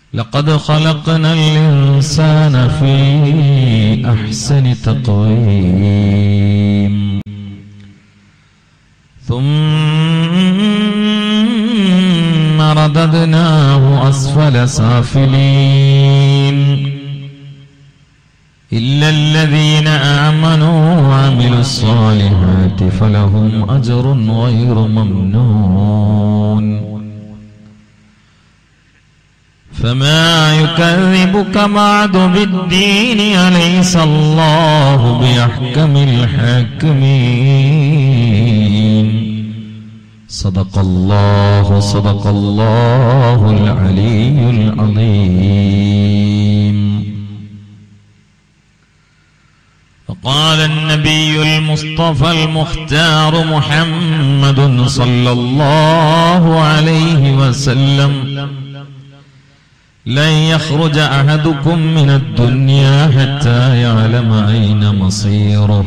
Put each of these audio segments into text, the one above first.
لقد خلقنا الإنسان في أحسن تقويم ثم رددناه أسفل سافلين إلا الذين آمنوا وعملوا الصالحات فلهم أجر غير ممنون فما يكذبك بعد بالدين أليس الله بأحكم الحاكمين صدق الله صدق الله العلي العظيم وقال النبي المصطفى المختار محمد صلى الله عليه وسلم لن يخرج أحدكم من الدنيا حتى يعلم أين مصيره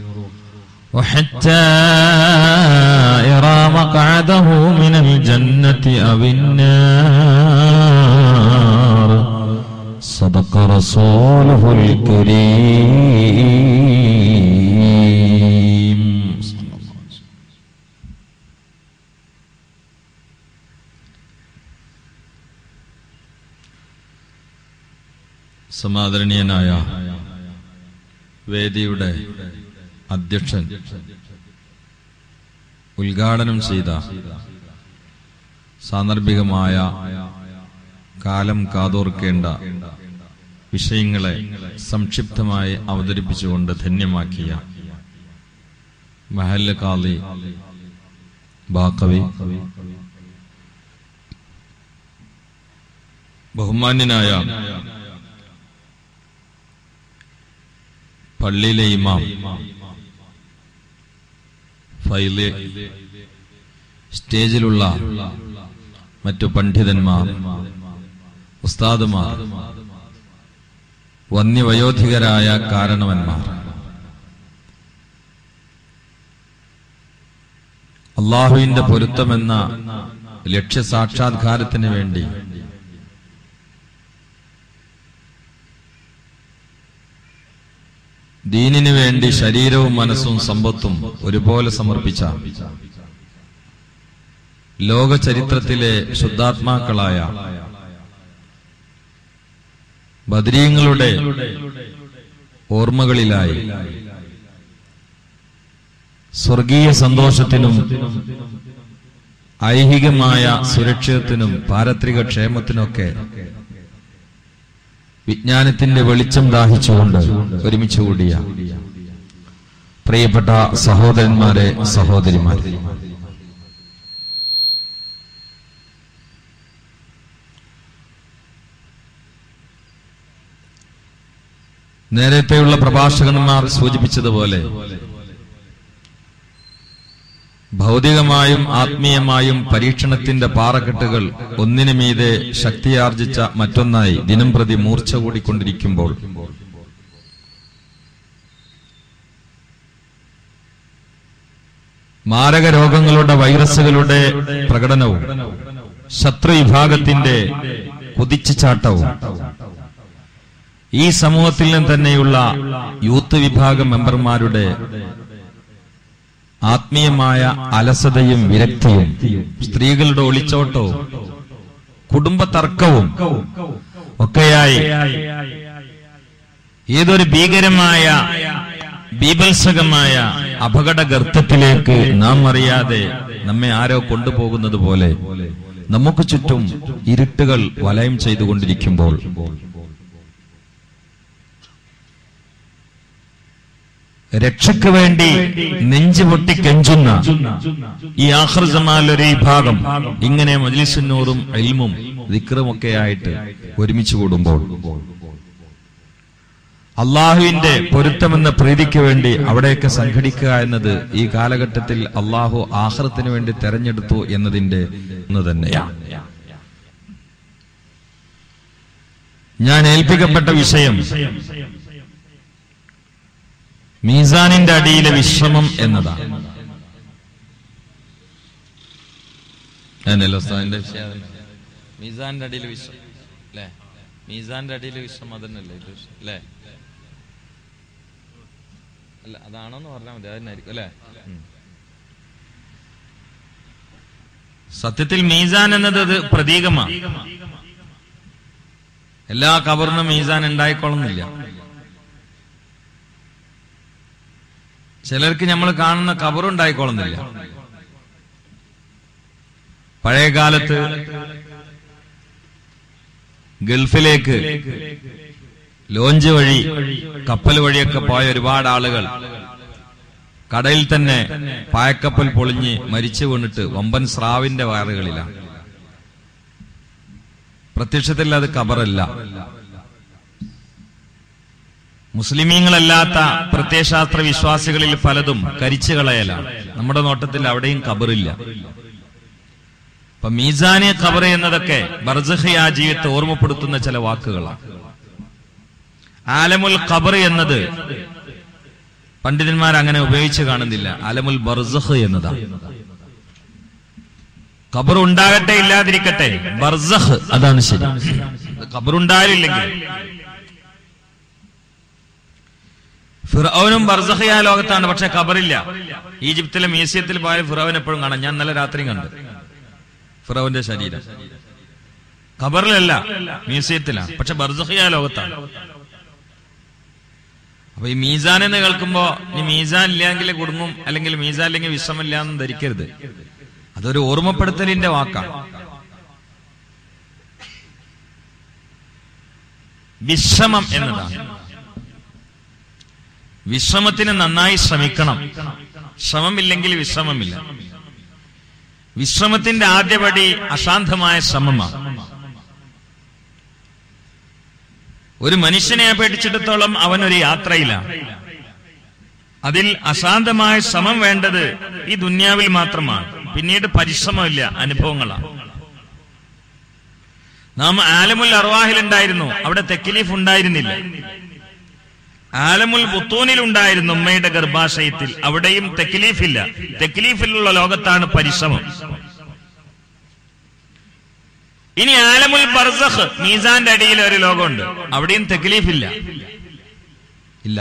وحتى يرى مقعده من الجنة أو النار صدق رسوله الكريم സമാദരണീയനായ വേദിയുടെ അധ്യക്ഷൻ ഉദ്ഘാടനം ചെയ്ത സാന്ദർഭികമായ കാലം കാതോർക്കേണ്ട വിഷയങ്ങളെ സംക്ഷിപ്തമായി അവതരിപ്പിച്ചുകൊണ്ട് ധന്യമാക്കിയ മഹല്ല കാളി ബാക്കവി ബഹുമാന്യനായ പള്ളിയിലെ ഇമാം ഫൈല് സ്റ്റേജിലുള്ള മറ്റു പണ്ഡിതന്മാർ ഉസ്താദുമാർ വന്യവയോധികരായ കാരണവന്മാർ അള്ളാഹുവിന്റെ പൊരുത്തമെന്ന ലക്ഷ്യസാക്ഷാത്കാരത്തിന് വേണ്ടി ദീനിനു വേണ്ടി ശരീരവും മനസ്സും സമ്പത്തും ഒരുപോലെ സമർപ്പിച്ച ലോക ചരിത്രത്തിലെ ശുദ്ധാത്മാക്കളായ ബദരീങ്ങളുടെ ഓർമ്മകളിലായി സ്വർഗീയ സന്തോഷത്തിനും ഐഹികമായ സുരക്ഷിതത്തിനും പാരത്രിക ക്ഷേമത്തിനൊക്കെ വിജ്ഞാനത്തിന്റെ വെളിച്ചം ദാഹിച്ചുകൊണ്ട് ഒരുമിച്ച് കൂടിയ പ്രിയപ്പെട്ട സഹോദരന്മാരെ സഹോദരിമാരെ നേരത്തെയുള്ള പ്രഭാഷകന്മാർ സൂചിപ്പിച്ചതുപോലെ ഭൗതികമായും ആത്മീയമായും പരീക്ഷണത്തിന്റെ പാറക്കെട്ടുകൾ ഒന്നിനു മീതെ ശക്തിയാർജിച്ച മറ്റൊന്നായി ദിനം പ്രതി മൂർച്ച കൂടിക്കൊണ്ടിരിക്കുമ്പോൾ മാരക രോഗങ്ങളുടെ വൈറസുകളുടെ പ്രകടനവും ശത്രു വിഭാഗത്തിന്റെ കുതിച്ചുചാട്ടവും ഈ സമൂഹത്തിൽ നിന്ന് തന്നെയുള്ള യൂത്ത് വിഭാഗം മെമ്പർമാരുടെ ആത്മീയമായ അലസതയും വിരക്തിയും സ്ത്രീകളുടെ ഒളിച്ചോട്ടവും കുടുംബ തർക്കവും ഒക്കെയായി ഏതൊരു ഭീകരമായ ബീഭത്സകമായ അപകട ഗർത്തത്തിലേക്ക് നാം അറിയാതെ നമ്മെ ആരോ കൊണ്ടുപോകുന്നത് പോലെ നമുക്ക് ചുറ്റും ഇരുട്ടുകൾ വലയം ചെയ്തുകൊണ്ടിരിക്കുമ്പോൾ രക്ഷയ്ക്ക് വേണ്ടി നെഞ്ചു പൊട്ടി കെഞ്ചുന്ന ഈ ആഹ്റസമാലൊരു വിഭാഗം ഇങ്ങനെ മജ്ലിസുന്നൂറും എൽമും ദിക്റുമൊക്കെ ആയിട്ട് ഒരുമിച്ച് കൂടുമ്പോൾ അള്ളാഹുവിന്റെ പൊരുത്തമെന്ന പ്രീതിക്ക് വേണ്ടി അവിടെയൊക്കെ സംഘടിക്കുക എന്നത് ഈ കാലഘട്ടത്തിൽ അള്ളാഹു ആഹ്റത്തിന് വേണ്ടി തെരഞ്ഞെടുത്തു എന്നതിന്റെ ഒന്ന് തന്നെയാണ് ഞാൻ ഏൽപ്പിക്കപ്പെട്ട വിഷയം മീസാനിന്റെ അടിയിലെ വിശ്രമം എന്നതാണ് അതന്നെയല്ലോ ഉസ്താദിന്റെ വിഷയം അതന്നെ. മീസാനിന്റെ അടിയിലെ വിശ്രമം അല്ലേ മീസാന്റെ അടിയിൽ വിശ്രം അതന്നല്ലേ ഇത് വിശ്രം അല്ലേ അല്ല അതാണോന്ന് പറഞ്ഞാൽ മതി അതന്നായിരിക്കും അല്ലേ ഉം. സത്യത്തിൽ മീസാൻ എന്നത് അത് പ്രതീകമാണ് എല്ലാ കബറിനും മീസാൻ ഉണ്ടായിക്കൊള്ളുന്നില്ല ചിലർക്ക് നമ്മൾ കാണുന്ന കബറുണ്ടായിക്കൊള്ളുന്നില്ല പഴയ കാലത്ത് ഗൾഫിലേക്ക് ലോഞ്ച് വഴി കപ്പൽ വഴിയൊക്കെ പോയ ഒരുപാട് ആളുകൾ കടയിൽ തന്നെ പായക്കപ്പൽ പൊളിഞ്ഞ് മരിച്ചു വീണിട്ട് വമ്പൻ സ്രാവിന്റെ വയറുകളിലാണ് പ്രത്യക്ഷത്തിൽ അത് കബറല്ല മുസ്ലിമീങ്ങളല്ലാത്ത പ്രത്യയശാസ്ത്ര വിശ്വാസികളിൽ പലതും കരിച്ചു കളയലാണ് നമ്മുടെ നോട്ടത്തിൽ അവിടെയും കബറില്ല അപ്പൊ മീസാനെ ഖബർ എന്നതൊക്കെ ബർസഖിയാ ജീവിതത്തെ ഓർമ്മപ്പെടുത്തുന്ന ചില വാക്കുകളാണ് ആലമുൽ ഖബർ എന്നത് പണ്ഡിതന്മാർ അങ്ങനെ ഉപയോഗിച്ച് കാണുന്നില്ല ആലമുൽ ബർസഖ് എന്നതാണ് ഖബർ ഉണ്ടാകട്ടെ ഇല്ലാതിരിക്കട്ടെ ബർസഖ് അതാണ് ശരി ഖബർ ഉണ്ടായില്ലെങ്കിൽ ഫിറൌനും ബർസഖിയ ലോകത്താണ് പക്ഷെ ഖബറില്ല ഈജിപ്തിലെ മ്യൂസിയത്തിൽ പോയ ഫിറൌൻ എപ്പോഴും കാണാം ഞാൻ നല്ല രാത്രി കണ്ടു ഫിറൌന്റെ ശരീരം ഖബറിലല്ല മ്യൂസിയത്തിലാണ് പക്ഷെ ബർസഖിയ ലോകത്താണ് അപ്പൊ ഈ മീസാൻ എന്ന് കേൾക്കുമ്പോ ഈ മീസാൻ ഇല്ലെങ്കിൽ കുടുങ്ങും അല്ലെങ്കിൽ മീസാൻ ഇല്ലെങ്കിൽ വിശ്രമില്ല എന്ന് ധരിക്കരുത് അതൊരു ഓർമ്മപ്പെടുത്തലിന്റെ വാക്കാണ് വിശ്രമം എന്നതാണ് വിശ്രമത്തിന് നന്നായി ശ്രമിക്കണം ശ്രമമില്ലെങ്കിൽ വിശ്രമമില്ല വിശ്രമത്തിന്റെ ആദ്യപടി അശാന്തമായ ശ്രമമാണ് ഒരു മനുഷ്യനെ അപേക്ഷിച്ചിടത്തോളം അവൻ ഒരു യാത്രയിലാണ് അതിൽ അശാന്തമായ ശ്രമം വേണ്ടത് ഈ ദുന്യാവിൽ മാത്രമാണ് പിന്നീട് പരിശ്രമമില്ല അനുഭവങ്ങളാണ് നാം ആലമുൽ അർവാഹിൽ ഉണ്ടായിരുന്നു അവിടെ തെക്കിലീഫ് ഉണ്ടായിരുന്നില്ല ആലമുൽ ബുത്തൂനിൽ ഉണ്ടായിരുന്നു ഉമ്മയുടെ ഗർഭാശയത്തിൽ അവിടെയും തെക്കിലീഫില്ല തെക്കിലീഫിലുള്ള ലോകത്താണ് പരിശ്രമം ഇനി ആലമുൽ ബർസഖ് മീസാന്റെ അടിയിൽ ഒരു ലോകമുണ്ട് അവിടെയും തെക്കിലീഫില്ല ഇല്ല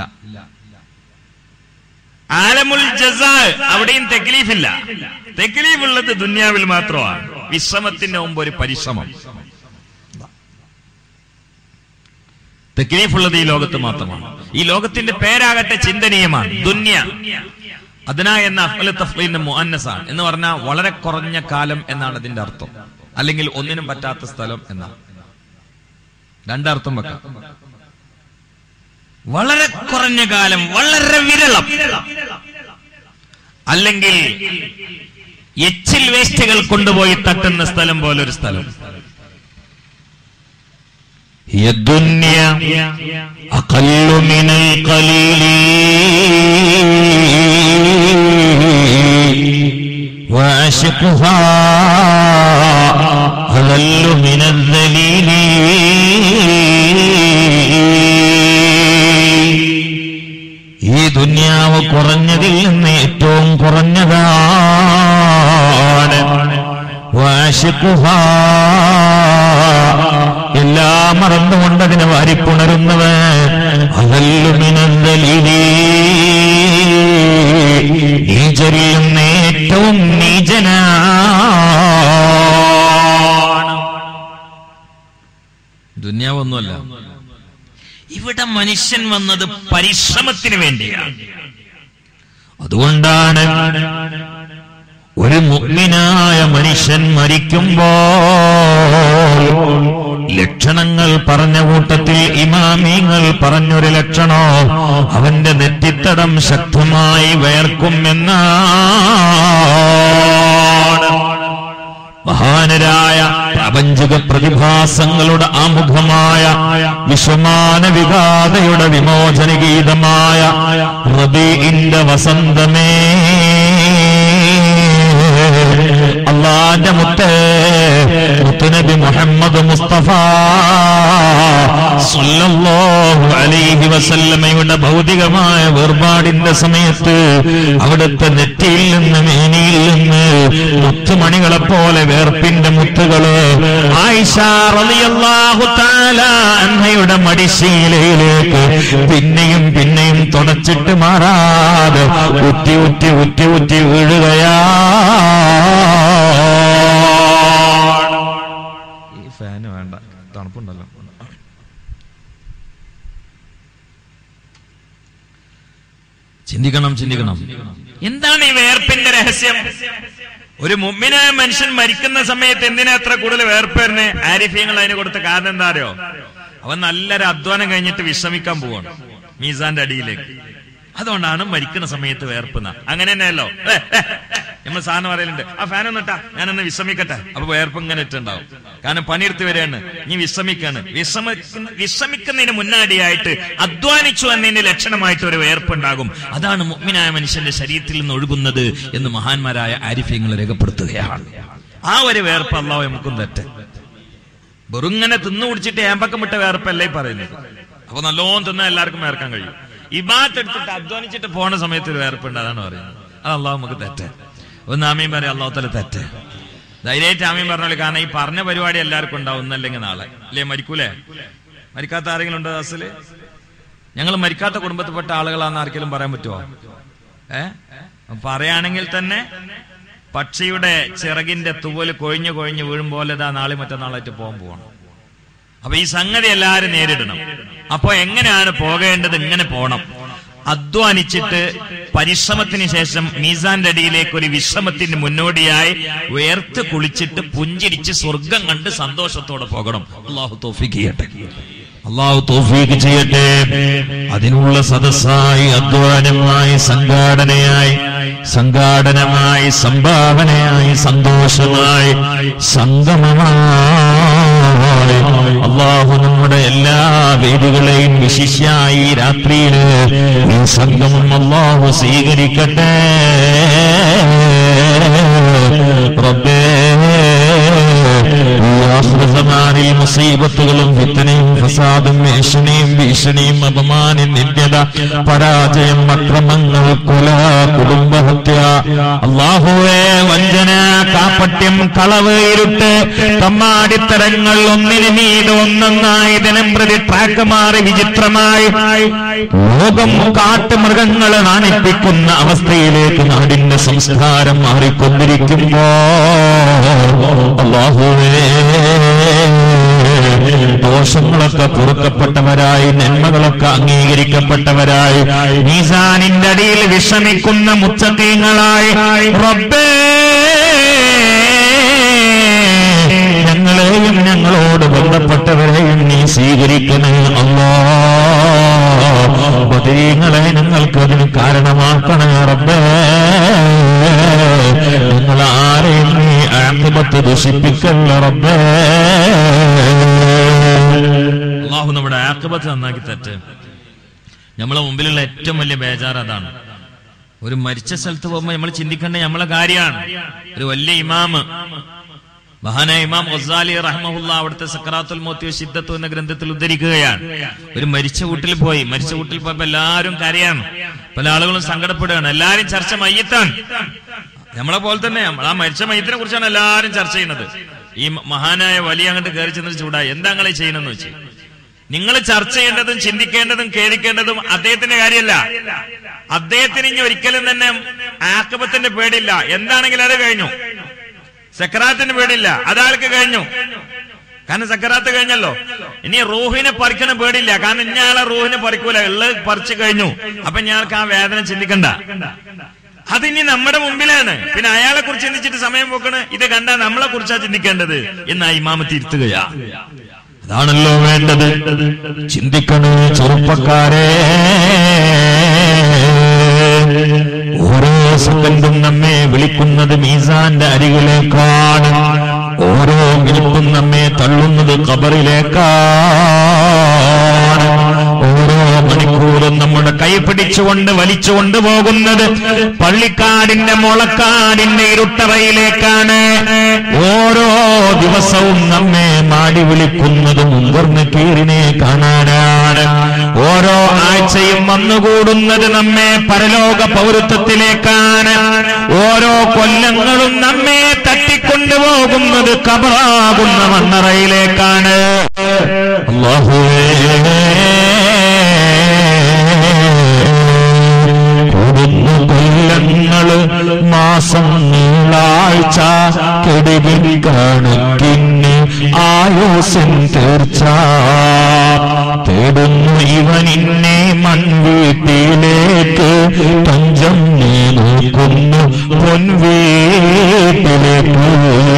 ആലമുൽ ജസാ അവിടെയും തെക്കിലീഫില്ല തെക്കിലീഫ് ഉള്ളത് ദുന്യാവിൽ മാത്രമാണ് വിശ്രമത്തിന്റെ മുമ്പ് ഒരു പരിശ്രമം തെക്കിലീഫ് ഉള്ളത് ഈ ലോകത്ത് മാത്രമാണ് ഈ ലോകത്തിന്റെ പേരാകട്ടെ ചിന്തനീയമാണ് ദുന്യ അതിന എന്ന അഫ്അൽ തഫ്ലീന്റെ മുഅന്നസാണ് എന്ന് പറഞ്ഞാൽ വളരെ കുറഞ്ഞ കാലം എന്നാണ് അതിന്റെ അർത്ഥം അല്ലെങ്കിൽ ഒന്നിനും പറ്റാത്ത സ്ഥലം എന്നാണ് രണ്ടർത്ഥം വെക്കാം വളരെ കുറഞ്ഞ കാലം വളരെ വിരളം അല്ലെങ്കിൽ എച്ചിൽ വേസ്റ്റുകൾ കൊണ്ടുപോയി തട്ടുന്ന സ്ഥലം പോലൊരു സ്ഥലം هي الدنيا أقل من القليل وعشقها أذل من الذليل ഈ ദുന്യാവ് കുറഞ്ഞതിൽ നിന്ന് ഏറ്റവും കുറഞ്ഞതാണ് വാശിക്കുഹാ എല്ലാം മറന്നുകൊണ്ട് അതിനെ വാരിപ്പുണരുന്നവൻ അതല്ലുമിനന്തലീ നീചരിൽ നിന്ന് ഏറ്റവും നീചനാണ് ദുന്യാവൊന്നുമല്ല ഇവിടെ മനുഷ്യൻ വന്നത് പരിശ്രമത്തിന് വേണ്ടിയാണ് അതുകൊണ്ടാണ് ഒരു മുഗ്മിനായ മനുഷ്യൻ മരിക്കുമ്പോൾ ലക്ഷണങ്ങൾ പറഞ്ഞ കൂട്ടത്തിൽ ഇമാമിങ്ങൾ പറഞ്ഞൊരു ലക്ഷണോ അവന്റെ നെറ്റിത്തടം ശക്തമായി വേർക്കുമെന്നാണ് മഹാനരായ പ്രാപഞ്ചിക പ്രതിഭാസങ്ങളുടെ ആമുഖമായ വിശ്വമാന വികാതയുടെ വിമോചന ഗീതമായ റബീഇന്റെ വസന്തമേ അള്ളാന്റെ മുത്ത് മുത്തുനബി മുഹമ്മദ് മുസ്തഫ സല്ലല്ലാഹു അലൈഹി വസല്ലമയുടെ ഭൗതികമായ വേർപാടിന്റെ സമയത്ത് അവിടുത്തെ നെറ്റിയിൽ നിന്ന് മേനിയിൽ നിന്ന് മുത്തുമണികളെ പോലെ വേർപ്പിന്റെ മുത്തുകള് ആയിഷ റളിയല്ലാഹു തആല അന്നയുടെ മടിശീലയിലേക്ക് പിന്നെയും പിന്നെയും തുടച്ചിട്ട് മാറാതെ ഉറ്റി ഉറ്റി ഉറ്റി ഉറ്റി വീഴുകയാ ഈ ഫാന് വേണ്ട തണുപ്പുണ്ടല്ലോ ചിന്തിക്കണം ചിന്തിക്കണം എന്താണ് ഈ വേർപ്പിന്റെ രഹസ്യം ഒരു മുമ്മിനായ മനുഷ്യൻ മരിക്കുന്ന സമയത്ത് എന്തിനാ എത്ര കൂടുതൽ വേർപ്പേറിന് ആരിഫ്യങ്ങൾ അതിന് കൊടുത്ത കാരണം എന്താ അറിയോ അവൻ നല്ലൊരു അധ്വാനം കഴിഞ്ഞിട്ട് വിശ്രമിക്കാൻ പോവാണ് മീസാന്റെ അടിയിലേക്ക് അതുകൊണ്ടാണ് മരിക്കുന്ന സമയത്ത് വേർപ്പുന്ന അങ്ങനെ തന്നെയല്ലോ ഏ, ഏ, നമ്മൾ സാധനം പറയലുണ്ട് ആ ഫാൻ ഒന്നിട്ടാ ഞാനൊന്ന് വിശ്രമിക്കട്ടെ അപ്പൊ വേർപ്പ് ഇങ്ങനെ ഇട്ടുണ്ടാവും കാരണം പണിയെടുത്ത് വരികയാണ് നീ വിശ്രമിക്കാണ് വിശ്രമിക്കുന്ന വിശ്രമിക്കുന്നതിന് മുന്നാടിയായിട്ട് അധ്വാനിച്ചു എന്നതിന്റെ ലക്ഷണമായിട്ട് ഒരു വേർപ്പുണ്ടാകും അതാണ് മുഗ്മിനായ മനുഷ്യന്റെ ശരീരത്തിൽ നിന്ന് ഒഴുകുന്നത് എന്ന് മഹാന്മാരായ ആരിഫ്യങ്ങൾ രേഖപ്പെടുത്തുകയാണ് ആ ഒരു വേർപ്പ് അള്ളാഹു നമുക്കും തെറ്റ് വെറുങ്ങനെ തിന്നു കുടിച്ചിട്ട് ഏമ്പക്കം വിട്ട വേർപ്പല്ലേ ഈ പറയുന്നത് അപ്പൊ നല്ലോണം തിന്നാൻ എല്ലാവർക്കും വേർക്കാൻ കഴിയും ഇബാത്ത് എടുത്തിട്ട് അധ്വാനിച്ചിട്ട് പോണ സമയത്ത് ഒരു വേർപ്പുണ്ട് അതാണ് പറയുന്നത് അത് അള്ളാഹു നമുക്ക് തെറ്റ് ഒന്ന് ആമീൻ പറയാം അള്ളാഹു തല തെറ്റ് ധൈര്യമായിട്ട് ആമീൻ പറഞ്ഞോളൂ കാരണം ഈ പറഞ്ഞ പരിപാടി എല്ലാവർക്കും ഉണ്ടാവും ഇന്നല്ലെങ്കിൽ നാളെ അല്ലേ മരിക്കൂലേ മരിക്കാത്ത ആരെങ്കിലും ഉണ്ടോ ദാസില് ഞങ്ങൾ മരിക്കാത്ത കുടുംബത്തിൽപ്പെട്ട ആളുകളാന്ന് ആർക്കെങ്കിലും പറയാൻ പറ്റുമോ ഏ പറയുകയാണെങ്കിൽ തന്നെ പക്ഷിയുടെ ചിറകിന്റെ തൂവല് കൊഴിഞ്ഞു കൊഴിഞ്ഞു വീഴും പോലെ ഇതാ നാളെ മറ്റന്നാളായിട്ട് പോകാൻ പോകണം അപ്പൊ ഈ സംഗതി എല്ലാവരും നേരിടണം അപ്പൊ എങ്ങനെയാണ് പോകേണ്ടത് ഇങ്ങനെ പോണം അധ്വാനിച്ചിട്ട് പരിശ്രമത്തിന് ശേഷം മീസാന്റെ അടിയിലേക്ക് ഒരു വിശ്രമത്തിന് മുന്നോടിയായി വേർത്ത് കുളിച്ചിട്ട് പുഞ്ചിരിച്ച് സ്വർഗം കണ്ട് സന്തോഷത്തോടെ പോകണം അള്ളാഹു തോഫിക്ക് ചെയ്യട്ടെ അള്ളാഹു തോഫീക്ക് ചെയ്യട്ടെ അതിനുള്ള സദസ്സായി അധ്വാനമായി സംഘാടനയായി സംഘാടനമായി സംഭാവനയായി സന്തോഷമായി സംഗമമായി അള്ളാഹു നമ്മുടെ എല്ലാ വേദികളെയും വിശിഷ്യായി രാത്രിയിൽ ഈ സംഗമം അള്ളാഹു സ്വീകരിക്കട്ടെ റബ്ബേ ഈ ആശ്രിതമാരിൽ മുസീബത്തുകളും വിത്തനയും ഫസാദും ഭീഷണിയും ഭീഷണിയും അപമാനം നിന്ദ്യത പരാജയം അക്രമങ്ങൾ കുല കുടുംബഹത്യ അള്ളാഹുവേ വഞ്ചന കാപ്പട്യം കളവ് ഇരുട്ട് തമ്മാടിത്തരങ്ങൾ ഒന്നിനു മീത് ഒന്നൊന്നായി ദിനം പ്രതി ട്രാക്ക് മാറി വിചിത്രമായി ലോകം കാട്ടുമൃഗങ്ങളെ നാണിപ്പിക്കുന്ന അവസ്ഥയിലേക്ക് നാടിന്റെ സംസ്കാരം മാറിക്കൊണ്ടിരിക്കുമ്പോ അള്ളാഹുവേ ദോഷങ്ങളൊക്കെ പൊറുക്കപ്പെട്ടവരായി നന്മകളൊക്കെ അംഗീകരിക്കപ്പെട്ടവരായി മീസാനിന്റെ അടിയിൽ വിഷമിക്കുന്ന മുച്ചത്തീങ്ങളായി റബ്ബേ ഞങ്ങളെയും ഞങ്ങളോട് ബന്ധപ്പെട്ടവരെയും നീ സ്വീകരിക്കണേ അല്ലോ ബദരീങ്ങളെ ഞങ്ങൾക്ക് അതിന് കാരണമാക്കണേ റബ്ബേ നിങ്ങൾ ആരെയും നീ ആത്മത്ത് ദുഷിപ്പിക്കല്ല റബ്ബേ അള്ളാഹു നമ്മുടെ ആക്കബത്ത് നന്നാക്കി തെറ്റ് നമ്മളെ മുമ്പിലുള്ള ഏറ്റവും വലിയ ബേജാർ അതാണ് ഒരു മരിച്ച സ്ഥലത്ത് പോകുമ്പോൾ നമ്മൾ ചിന്തിക്കേണ്ട നമ്മളെ കാര്യമാണ് ഒരു വലിയ ഇമാമ് മഹാനായ ഇമാം ഗസാലി റഹ്മുല്ല അവിടുത്തെ സക്രാത്തുൽ മോത്തി സിദ്ധത്തു എന്ന ഗ്രന്ഥത്തിൽ ഉദ്ധരിക്കുകയാണ് ഒരു മരിച്ച വീട്ടിൽ പോയി മരിച്ച വീട്ടിൽ പോയപ്പോ എല്ലാവരും കരയാണ് പല ആളുകളും സങ്കടപ്പെടുകയാണ് എല്ലാരും ചർച്ച മയ്യത്താണ് നമ്മളെ പോലെ തന്നെ നമ്മൾ ആ മരിച്ച മയ്യത്തിനെ കുറിച്ചാണ് എല്ലാവരും ചർച്ച ചെയ്യുന്നത് ഈ മഹാനായ വലിയ അങ്ങോട്ട് കയറി ചെന്നിട്ട് ചൂടായി എന്താ നിങ്ങൾ ചെയ്യണമെന്ന് വെച്ച് നിങ്ങൾ ചർച്ച ചെയ്യേണ്ടതും ചിന്തിക്കേണ്ടതും കേൾക്കേണ്ടതും അദ്ദേഹത്തിന്റെ കാര്യമല്ല അദ്ദേഹത്തിന് ഇനി ഒരിക്കലും തന്നെ ആക്കബത്തിന്റെ പേടില്ല എന്താണെങ്കിലും അത് കഴിഞ്ഞു സക്കറാത്തിന് പേടില്ല അതാൾക്ക് കഴിഞ്ഞു കാരണം സക്കറാത്ത് കഴിഞ്ഞല്ലോ ഇനി റൂഹിനെ പറിക്കണ പേടില്ല കാരണം ഇന്നയാളെ റൂഹിനെ പറിക്കൂല ഉള്ളത് പറിച്ചു കഴിഞ്ഞു അപ്പൊ ഞങ്ങൾക്ക് ആ വേദന ചിന്തിക്കണ്ട അതിനി നമ്മുടെ മുമ്പിലാണ് പിന്നെ അയാളെ കുറിച്ച് ചിന്തിച്ചിട്ട് സമയം പോക്കണ് ഇത് കണ്ടാ നമ്മളെ കുറിച്ചാ ചിന്തിക്കേണ്ടത് എന്ന് ആ ഇമാമ തിരുത്തുകയാ അതാണല്ലോ വേണ്ടത് ചിന്തിക്കണേ ചെറുപ്പക്കാരെ ഓരോ സെക്കൻഡും നമ്മെ വിളിക്കുന്നത് മീസാന്റെ അരികിലേക്കാണ് ഓരോ മിനിറ്റും നമ്മെ തള്ളുന്നത് കബറിലേക്കാണ് ഓരോ മണിക്കൂറും നമ്മുടെ കൈ പിടിച്ചുകൊണ്ട് വലിച്ചു കൊണ്ടുപോകുന്നത് പള്ളിക്കാടിന്റെ മുളക്കാടിന്റെ ഇരുട്ടറയിലേക്കാണ് ഓരോ ദിവസവും നമ്മെ മാടി വിളിക്കുന്നതും കീറിനെ കാണാനാണ് ഓരോ ആഴ്ചയും വന്നുകൂടുന്നത് നമ്മെ പരലോക പൗരത്വത്തിലേക്കാണ് ഓരോ കൊല്ലങ്ങളും നമ്മെ തട്ടിക്കൊണ്ടുപോകുന്നത് കബറാകുന്ന മണ്ണറയിലേക്കാണ് കൊടുന്നു കൊല്ലങ്ങള് മാസം നീളാഴ്ച കെടുകിൽ കണക്കിന് ആയോസൻ തീർച്ച തേടുന്നു ഇവനിന്നെ മൺവീട്ടിലേക്ക് തഞ്ചം നീ നോക്കുന്നു പൊൻവീട്ടിലേക്ക്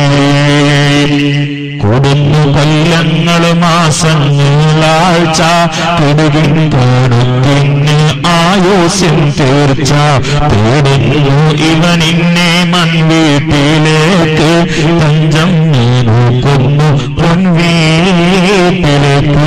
കൊടുന്നു കൊല്ലങ്ങള് മാസങ്ങളാഴ്ച കെടുകിൻ കണക്കിന് ആയോസ്യം തീർച്ച തേടുന്നു ഇവനിന്നെ മൺവീട്ടിലേക്ക് തഞ്ചം നീ നോക്കുന്നു പൊൻവീട്ടിലേക്ക്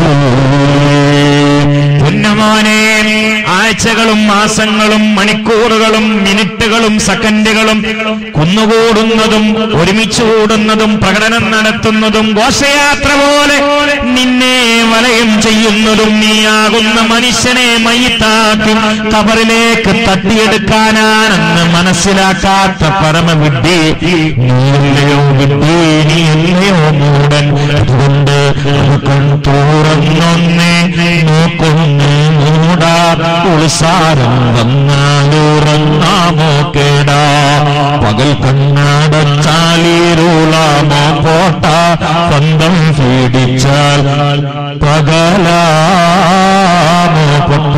പുന്നമോനെ ആഴ്ചകളും മാസങ്ങളും മണിക്കൂറുകളും മിനിറ്റുകളും സെക്കൻഡുകളും കുന്നുകൂടുന്നതും ഒരുമിച്ച് കൂടുന്നതും പ്രകടനം നടത്തുന്നതും ഘോഷയാത്ര പോലെ നിന്നെ വലയം ചെയ്യുന്നതും നീയാകുന്ന മനുഷ്യനെ മയ്യത്താക്കി കബറിലേക്ക് തട്ടിയെടുക്കാനാണെന്ന് മനസ്സിലാക്കാത്ത പരമവിഡ്ഢി നീയല്ലയോ വിഡ്ഢി നീയല്ലയോ മൂടൻ അതുകൊണ്ട് കൺ തുറന്നൊന്നേ നോക്കുന്നേ മൂടാ ഉത്സാരം വന്നാലുറങ്ങാമോ കേടാ പകൽ കണ്ണടച്ചാലീരുളാമോ കോട്ട പന്തം പീഡിച്ചാൽ പകലാമോ പൊട്ട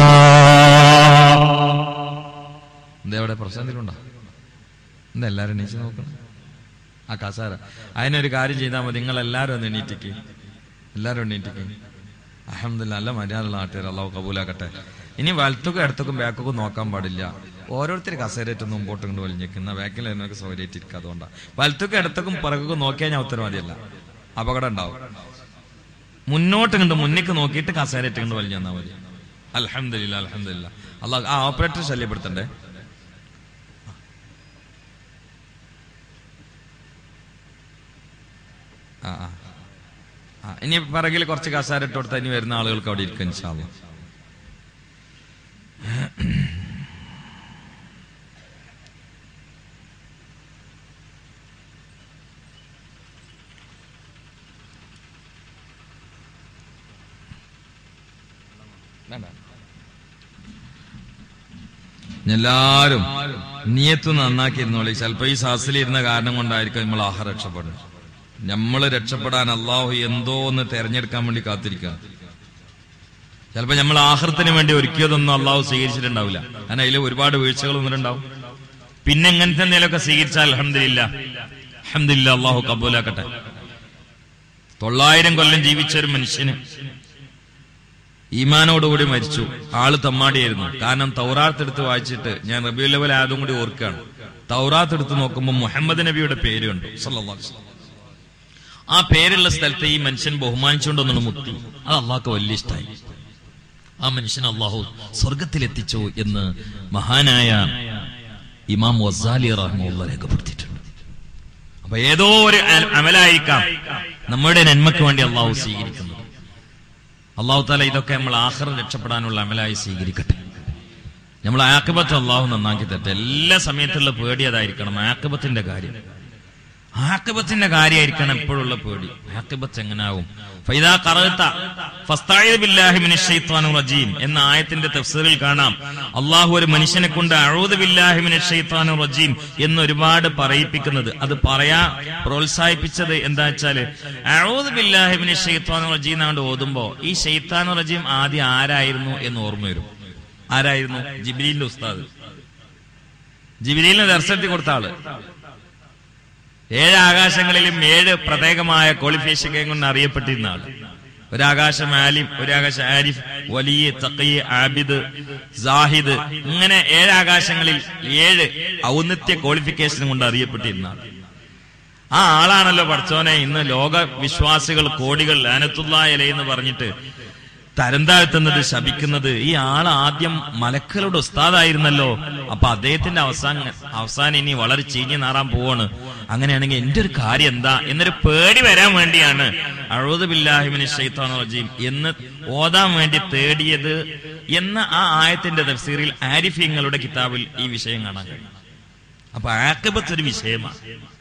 എന്താ അവിടെ പ്രശ്നത്തിലുണ്ടോ എന്താ എല്ലാരും എണീച്ച് നോക്കണം ആ കസാര അതിനൊരു കാര്യം ചെയ്താൽ മതി നിങ്ങൾ എല്ലാവരും ഒന്ന് എണീറ്റിക്ക് എല്ലാവരും എണീറ്റിക്ക് അഹമ്മദില്ല നല്ല മര്യാദ നാട്ടുകാർ അള്ളാഹു കബൂലാക്കട്ടെ ഇനി വലത്തുക്കും ഇടത്തുക്കും ബാക്കൊക്കെ നോക്കാൻ പാടില്ല ഓരോരുത്തർ കസേരയിട്ട് മുമ്പോട്ട് കൊണ്ട് വലിഞ്ഞേക്കുന്ന ബാക്കിൽ എന്നൊക്കെ സൗകര്യമായിട്ടിരിക്കുക അതുകൊണ്ടാണ് വലത്തുക്കും ഇടത്തുക്കും പിറകൊക്കെ നോക്കിയാൽ ഞാൻ ഉത്തരവാദിയല്ല അപകടം ഉണ്ടാവും മുന്നോട്ട് കണ്ട് മുന്നിക്ക് നോക്കിയിട്ട് കസേരയിട്ട് കണ്ട് വലിഞ്ഞു തന്നാൽ മതി അലഹമില്ല അലഹമില്ല അള്ളാഹ് ആ ഓപ്പറേറ്റർ ശല്യപ്പെടുത്തണ്ടേ ആ ആ. ആ ഇനി പിറകിൽ കുറച്ച് കസാര ഇട്ട് കൊടുത്താൽ ഇനി വരുന്ന ആളുകൾക്ക് അവിടെ ഇരിക്കും ഇൻഷാല്ലാ വേണ്ട. എല്ലാരും നീയത്ത് നന്നാക്കിയിരുന്നോളി ചിലപ്പോ ഈ സാസിലിരുന്ന കാരണം കൊണ്ടായിരിക്കും നമ്മൾ ആഹാരം രക്ഷപ്പെടുന്നത് നമ്മള് രക്ഷപ്പെടാൻ അള്ളാഹു എന്തോ ഒന്ന് തെരഞ്ഞെടുക്കാൻ വേണ്ടി കാത്തിരിക്കുക ചിലപ്പോ നമ്മൾ ആഹൃത്തിന് വേണ്ടി ഒരുക്കിയതൊന്നും അള്ളാഹു സ്വീകരിച്ചിട്ടുണ്ടാവില്ല കാരണം അതിൽ ഒരുപാട് വീഴ്ചകൾ വന്നിട്ടുണ്ടാവും പിന്നെ ഇങ്ങനത്തെ എന്തെങ്കിലുമൊക്കെ സ്വീകരിച്ചാൽ അലഹമില്ല അലഹമില്ല അള്ളാഹു കബൂലാക്കട്ടെ തൊള്ളായിരം കൊല്ലം ജീവിച്ച ഒരു മനുഷ്യന് ഈമാനോടുകൂടി മരിച്ചു ആള് തമ്മാടിയായിരുന്നു കാരണം തൗറാത്ത് എടുത്ത് വായിച്ചിട്ട് ഞാൻ റബിയു ലെവൽ ആയതും കൂടി ഓർക്കുകയാണ് തൗറാത്ത് എടുത്ത് നോക്കുമ്പോൾ മുഹമ്മദ് നബിയുടെ പേര് കണ്ടു സല്ലല്ലാഹു അലൈഹി വസല്ലം. ആ പേരുള്ള സ്ഥലത്ത് ഈ മനുഷ്യൻ ബഹുമാനിച്ചുകൊണ്ടൊന്നു മുത്തി അത് അള്ളാഹ്ക്ക് വലിയ ഇഷ്ടമായി ആ മനുഷ്യൻ അള്ളാഹു സ്വർഗത്തിലെത്തിച്ചു എന്ന് മഹാനായ ഇമാം വസാലി റഹ്മുള്ള രേഖപ്പെടുത്തിയിട്ടുണ്ട് അപ്പൊ ഏതോ ഒരു അ- അമലായിരിക്കാം നമ്മുടെ നന്മയ്ക്ക് വേണ്ടി അള്ളാഹു സ്വീകരിക്കുന്നത് അള്ളാഹു താല ഇതൊക്കെ നമ്മൾ ആഹ്റം രക്ഷപ്പെടാനുള്ള അമലായി സ്വീകരിക്കട്ടെ നമ്മൾ ആക്കബത്ത് അള്ളാഹു നന്നാക്കി തരട്ടെ എല്ലാ സമയത്തുള്ള പേടി അതായിരിക്കണം ആക്കബത്തിന്റെ കാര്യം ആക്കബത്തിന്റെ കാര്യമായിരിക്കണം എപ്പോഴുള്ള പേടി ആക്കബത്ത് എങ്ങനാവും ഫൈദാ ഖറഅത ഫസ്തഈദ് ബില്ലാഹി മിനശ് ശൈത്വാനിർ റജീം എന്ന ആയത്തിന്റെ തഫ്സീറിൽ കാണാം അള്ളാഹു ഒരു മനുഷ്യനെ കൊണ്ട് അഊദു ബില്ലാഹി മിനശ് ശൈത്വാനിർ റജീം എന്ന് ഒരുപാട് പറയിപ്പിക്കുന്നത് അത് പറയാ പ്രോത്സാഹിപ്പിച്ചത് എന്താ വെച്ചാല് അഊദു ബില്ലാഹി മിനശ് ശൈത്വാനിർ റജീം എന്നാണ്ട് ഓതുമ്പോ ഈ ശൈത്താനുർ റജീം ആദ്യം ആരായിരുന്നു എന്ന് ഓർമ്മ വരും ആരായിരുന്നു ജിബ്രീലിന്റെ ഉസ്താദ് ജിബ്രീലിന് ദർശനത്തിൽ കൊടുത്ത ആള് ഏഴ് ആകാശങ്ങളിലും ഏഴ് പ്രത്യേകമായ ക്വാളിഫിക്കേഷൻ കൊണ്ട് അറിയപ്പെട്ടിരുന്ന ആള് ഒരാകാശം ആലിം ഒരാകാശം ആരിഫ് വലിയ തക്കീ ആബിദ് സാഹിദ് ഇങ്ങനെ ഏഴ് ആകാശങ്ങളിൽ ഏഴ് ഔന്നത്യ ക്വാളിഫിക്കേഷൻ കൊണ്ട് അറിയപ്പെട്ടിരുന്ന ആൾ ആ ആളാണല്ലോ പഠിച്ചോനെ ഇന്ന് ലോക വിശ്വാസികൾ കോടികൾ ലാനത്തുള്ള ഇല എന്ന് പറഞ്ഞിട്ട് തരം താഴ്ത്തുന്നത് ശപിക്കുന്നത് ഈ ആൾ ആദ്യം മലക്കളുടെ ഉസ്താദായിരുന്നല്ലോ അപ്പൊ അദ്ദേഹത്തിന്റെ അവസാനം അവസാനം ഇനി വളരെ ചീഞ്ഞു നാറാൻ പോവാണ് അങ്ങനെയാണെങ്കിൽ എന്റെ ഒരു കാര്യം എന്താ എന്നൊരു പേടി വരാൻ വേണ്ടിയാണ് അഴുത് ബില്ലാഹിമിന് ഷെയ്ത്താൻ റജീം എന്ന് ഓതാൻ വേണ്ടി തേടിയത് എന്ന ആ ആയത്തിന്റെ തഫ്സീറിൽ ആരിഫ്യങ്ങളുടെ കിതാബിൽ ഈ വിഷയം കാണാൻ കഴിയും അപ്പൊ ആക്കബത്ത് ഒരു വിഷയമാണ്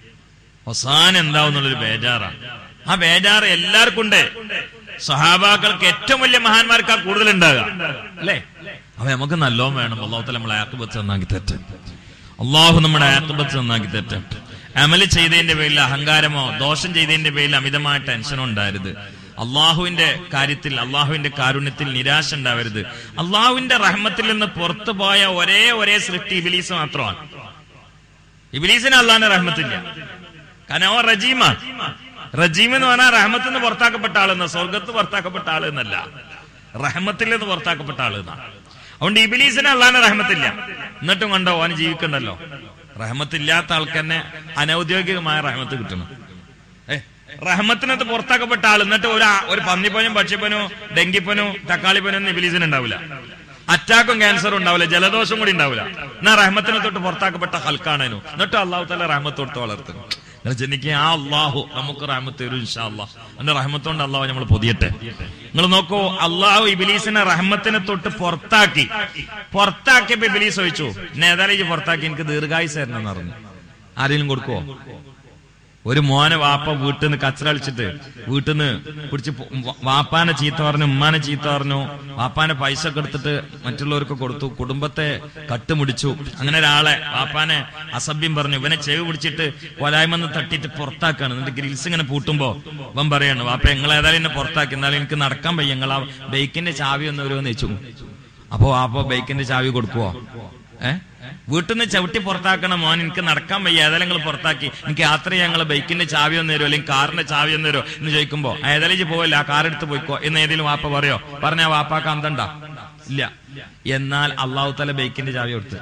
അവസാനം എന്താവും എന്നുള്ളൊരു ബേജാറാണ് ആ ബേജാറ് എല്ലാവർക്കും ഉണ്ട് സഹാബാക്കൾക്ക് ഏറ്റവും വലിയ മഹാന്മാർക്കാ കൂടുതൽ ഉണ്ടാകുക അല്ലേ അപ്പൊ നമുക്ക് നല്ലോണം വേണം അള്ളാഹുത്തല നമ്മളെ ആക്കബത്ത് നന്നാക്കി തെറ്റ് അള്ളാഹു നമ്മുടെ ആക്കബത്ത് നന്നാക്കി തെറ്റ് അമല് ചെയ്തതിന്റെ പേരിൽ അഹങ്കാരമോ ദോഷം ചെയ്തതിന്റെ പേരിൽ അമിതമായ ടെൻഷനോ ഉണ്ടായിരുത് അള്ളാഹുവിന്റെ കാര്യത്തിൽ അള്ളാഹുവിന്റെ കാരുണ്യത്തിൽ നിരാശ ഉണ്ടാവരുത് അള്ളാഹുവിന്റെ റഹ്മത്തിൽ നിന്ന് പുറത്തു പോയ ഒരേ ഒരേ സൃഷ്ടി ഇബിലീസ് മാത്രമാണ് ഇബിലീസിന് അള്ളാന്റെ റഹ്മത്തില്ല കാരണം അവൻ റജീമ റജീം എന്ന് പറഞ്ഞാൽ റഹ്മത്തിൽ നിന്ന് പുറത്താക്കപ്പെട്ട ആളെന്ന സ്വർഗത്ത് പുറത്താക്കപ്പെട്ട ആള് എന്നല്ല റഹ്മത്തിൽ നിന്ന് പുറത്താക്കപ്പെട്ട ആള് എന്നാണ് അതുകൊണ്ട് ഇബിലീസിന് അള്ളാന്റെ റഹ്മത്തില്ല എന്നിട്ടും കണ്ടോ അവന് ജീവിക്കണ്ടല്ലോ റഹ്മത്തില്ലാത്ത ആൾക്ക് തന്നെ അനൌദ്യോഗികമായ റഹ്മത്ത് കിട്ടണം ഏ റഹ്മത്തിനകത്ത് പുറത്താക്കപ്പെട്ട ആൾ എന്നിട്ട് ഒരു ആ- ഒരു പന്നിപ്പനും പക്ഷിപ്പനും ഡെങ്കിപ്പനും തക്കാളിപ്പനും ഇബിലീസിന് ഉണ്ടാവില്ല അറ്റാക്കും ക്യാൻസറും ഉണ്ടാവില്ല ജലദോഷം കൂടി ഉണ്ടാവില്ല എന്നാ റഹ്മത്തിനെ തൊട്ട് പുറത്താക്കപ്പെട്ട ഹൽക്കാണേനു എന്നിട്ട് അള്ളാഹു തല റഹ്മത്ത് തൊട്ട് വളർത്തുന്നു നിങ്ങൾ ചിന്തിക്കുക ആ അള്ളാഹു നമുക്ക് റഹ്മത്ത് തരും ഇൻഷാ അള്ളാഹ് എന്റെ റഹ്മത്തോണ്ട് അള്ളാഹു നമ്മൾ പൊതിയട്ടെ നിങ്ങൾ നോക്കൂ അള്ളാഹു ഇബിലീസിനെ റഹ്മത്തിനെ തൊട്ട് പുറത്താക്കി പുറത്താക്കിയപ്പോ ഇബിലീസ് ചോദിച്ചു എന്നെ ഏതായാലും ഈ പുറത്താക്കി എനിക്ക് ദീർഘായുസ് തരണം എന്ന് പറഞ്ഞു ആരെങ്കിലും കൊടുക്കുവോ ഒരു മോനെ വാപ്പ വീട്ടിൽ നിന്ന് കച്ചറ കളിച്ചിട്ട് വീട്ടിൽ നിന്ന് പിടിച്ച് പോ- വ- വാപ്പാനെ ചീത്ത പറഞ്ഞു ഉമ്മാനെ ചീത്ത പറഞ്ഞു വാപ്പാനെ പൈസ ഒക്കെ എടുത്തിട്ട് മറ്റുള്ളവർക്ക് കൊടുത്തു കുടുംബത്തെ കട്ടുമുടിച്ചു അങ്ങനെ ഒരാളെ വാപ്പാനെ അസഭ്യം പറഞ്ഞു ഇവനെ ചെവി പിടിച്ചിട്ട് കൊലായ്മന്ന് തട്ടിയിട്ട് പുറത്താക്കാണ് എന്നിട്ട് ഗ്രിൽസ് ഇങ്ങനെ പൂട്ടുമ്പോ ഇവൻ പറയാണ് വാപ്പ നിങ്ങൾ ഏതായാലും എന്നെ പുറത്താക്കി എന്നാലും എനിക്ക് നടക്കാൻ വയ്യ നിങ്ങൾ ആ ബൈക്കിന്റെ ചാവി ഒന്ന് വരുമെന്ന് വെച്ചു അപ്പോ വാപ്പ ബൈക്കിന്റെ ചാവി കൊടുക്കുവോ ഏ വീട്ടിൽ നിന്ന് ചവിട്ടി പുറത്താക്കണ മോൻ എനിക്ക് നടക്കാൻ വയ്യ ഏതായാലും നിങ്ങൾ പുറത്താക്കി എനിക്ക് യാത്ര ചെയ്യാൻ ഞങ്ങൾ ബൈക്കിന്റെ ചാവി ഒന്ന് തരുമോ അല്ലെങ്കിൽ കാറിന്റെ ചാവി ഒന്ന് തരുമോ എന്ന് ചോദിക്കുമ്പോ ഏതായാലും ഇജ്ജ് പോവില്ല ആ കാർ എടുത്ത് പോയിക്കോ എന്ന് ഏതെങ്കിലും വാപ്പ പറയോ പറഞ്ഞ വാപ്പാക്ക് അന്തണ്ട ഇല്ല എന്നാൽ അള്ളാഹു തല ബൈക്കിന്റെ ചാവി കൊടുത്ത്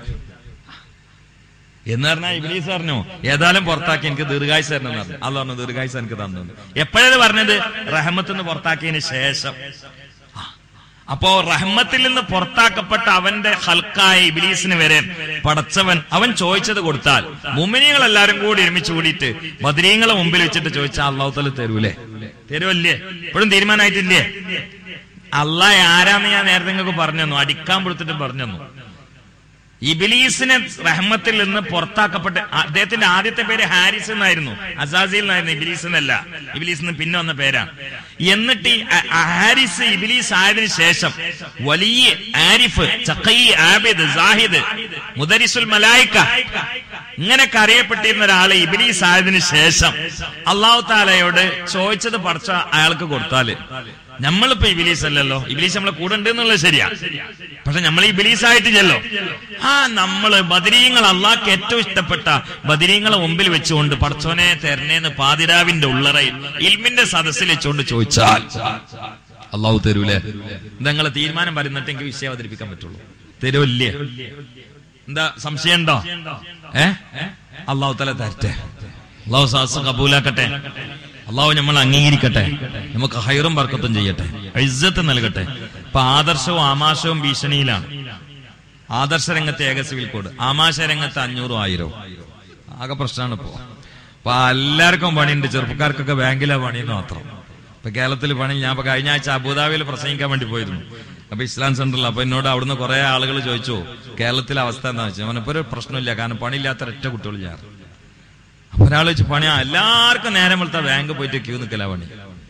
എന്ന് പറഞ്ഞാൽ ഇബ്ലീസ് പറഞ്ഞു ഏതായാലും പുറത്താക്കി എനിക്ക് ദീർഘായുസ് തരണം എന്ന് പറഞ്ഞു അല്ല പറഞ്ഞു ദീർഘായുസ് എനിക്ക് തന്നു എപ്പോഴത് പറഞ്ഞത് റഹമത്ത് പുറത്താക്കിയതിന് ശേഷം ആ. അപ്പോ റഹ്മത്തിൽ നിന്ന് പുറത്താക്കപ്പെട്ട അവന്റെ ഹൽക്കായ ഇബിലീസിന് വരെ പടച്ചവൻ അവൻ ചോദിച്ചത് കൊടുത്താൽ മുമ്മിനികൾ എല്ലാരും കൂടി ഒരുമിച്ച് കൂടിയിട്ട് ബദരീങ്ങളെ മുമ്പിൽ വെച്ചിട്ട് ചോദിച്ചാൽ അള്ളാഹു തല തരൂലേ തരുമല്ലേ ഇപ്പോഴും തീരുമാനമായിട്ടില്ലേ അള്ളാഹ് ആരാന്ന് ഞാൻ നേരത്തെ നിങ്ങൾക്ക് പറഞ്ഞു തന്നു അടിക്കാൻ കൊടുത്തിട്ട് പറഞ്ഞു തന്നു ഇബിലീസിനെ റഹ്മത്തിൽ നിന്ന് പുറത്താക്കപ്പെട്ട അദ്ദേഹത്തിന്റെ ആദ്യത്തെ പേര് ഹാരിസ് എന്നായിരുന്നു അസാസിൽ എന്നായിരുന്നു ഇബിലീസ് എന്നല്ല ഇബിലീസ് എന്ന് പിന്നെ വന്ന പേരാണ് എന്നിട്ട് ഈ അ- അ- ഹാരിസ് ഇബിലീസ് ആയതിനു ശേഷം വലിയ ആരിഫ് ചക്കൈ ആബിദ് സാഹിദ് മുദരിസുൽ മലായിക്ക ഇങ്ങനെയൊക്കെ അറിയപ്പെട്ടിരുന്ന ഒരാള് ഇബിലീസ് ആയതിനു ശേഷം അള്ളാഹു താലയോട് ചോദിച്ചത് പഠിച്ച അയാൾക്ക് കൊടുത്താല് നമ്മളിപ്പോ ഇബിലീസ് അല്ലല്ലോ ഇബിലീസ് നമ്മളെ കൂടെ ഉണ്ട് എന്നുള്ളത് ശരിയാ പക്ഷെ നമ്മൾ ഈ ബിലീസ് ആയിട്ടില്ലല്ലോ ആ നമ്മള് ബദരീങ്ങൾ അള്ളാഹ്ക്ക് ഏറ്റവും ഇഷ്ടപ്പെട്ട ബദരീങ്ങളെ മുമ്പിൽ വെച്ചുകൊണ്ട് പടച്ചോനെ തെരഞ്ഞേന്ന് പാതിരാവിന്റെ ഉള്ളറയിൽ ഇൽമിന്റെ സദസ്സിൽ വെച്ചുകൊണ്ട് ചോദിച്ചാൽ അള്ളാഹു തരൂലേ നിങ്ങളെ തീരുമാനം പറയുന്നിട്ട് എനിക്ക് വിഷയം അവതരിപ്പിക്കാൻ പറ്റുള്ളൂ തരുമല്ലേ എന്താ സംശയം ഉണ്ടോ ഏ അള്ളാഹു തല തരട്ടെ അള്ളാഹു സാസ് കബൂലാക്കട്ടെ അള്ളാഹു നമ്മൾ അംഗീകരിക്കട്ടെ നമുക്ക് ഹൈറും ബർക്കത്തും ചെയ്യട്ടെ ഇജ്ജത്ത് നൽകട്ടെ ഇപ്പൊ ആദർശവും ആമാശവും ഭീഷണിയിലാണ് ആദർശ രംഗത്തെ ഏക സിവിൽ കോഡ് ആമാശ രംഗത്ത് അഞ്ഞൂറും ആയിരവും ആകെ പ്രശ്നമാണ് ഇപ്പോ അപ്പൊ എല്ലാവർക്കും പണിയുണ്ട് ചെറുപ്പക്കാർക്കൊക്കെ ബാങ്കിലാ പണിയെന്ന് മാത്രം ഇപ്പൊ കേരളത്തിൽ പണി ഞാൻ ഇപ്പൊ കഴിഞ്ഞ ആഴ്ച അബുദാബിയിൽ പ്രസംഗിക്കാൻ വേണ്ടി പോയിരുന്നു അപ്പൊ ഇസ്ലാം സെന്ററിൽ അപ്പൊ എന്നോട് അവിടുന്ന് കുറെ ആളുകൾ ചോദിച്ചു കേരളത്തിലെ അവസ്ഥ എന്താ വെച്ചാൽ അവനിപ്പോ ഒരു പ്രശ്നമില്ല കാരണം പണിയില്ലാത്ത ഒരൊറ്റ കുട്ടികൾ ഞാൻ അപ്പൊ ഒരാൾ വെച്ച് പണിയാ എല്ലാവർക്കും നേരം വെളുത്ത ബാങ്ക് പോയിട്ട് ക്യൂ നിൽക്കല പണി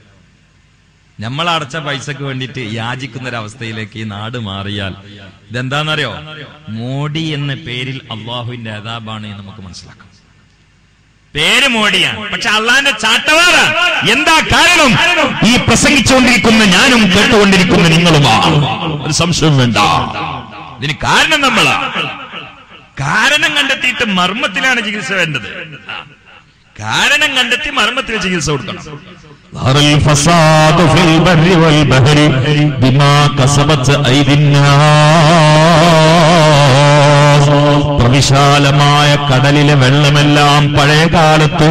നമ്മൾ അടച്ച പൈസക്ക് വേണ്ടിയിട്ട് യാചിക്കുന്ന ഒരു അവസ്ഥയിലേക്ക് ഈ നാട് മാറിയാൽ ഇതെന്താണെന്നറിയോ മോഡി എന്ന പേരിൽ അള്ളാഹുവിന്റെ അതാബാണ് എന്ന് നമുക്ക് മനസ്സിലാക്കാം പേര് മോഡിയാണ് പക്ഷെ അള്ളാന്റെ ചാട്ടവാറാണ് എന്താ കാരണം ഈ പ്രസംഗിച്ചുകൊണ്ടിരിക്കുന്ന ഞാനും കേട്ടുകൊണ്ടിരിക്കുന്ന നിങ്ങളുമാണ് ഒരു സംശയം വേണ്ട ഇതിന് കാരണം നമ്മളാ കാരണം കണ്ടെത്തിയിട്ട് മർമ്മത്തിലാണ് ചികിത്സ വേണ്ടത് ആ. കാരണം കണ്ടെത്തി മർമ്മത്തിൽ ചികിത്സ കൊടുക്കണം ظهر الفساد في البر والبحر بما كسبت أيدي الناس പ്രവിശാലമായ കടലിലെ വെള്ളമെല്ലാം പഴയ കാലത്ത്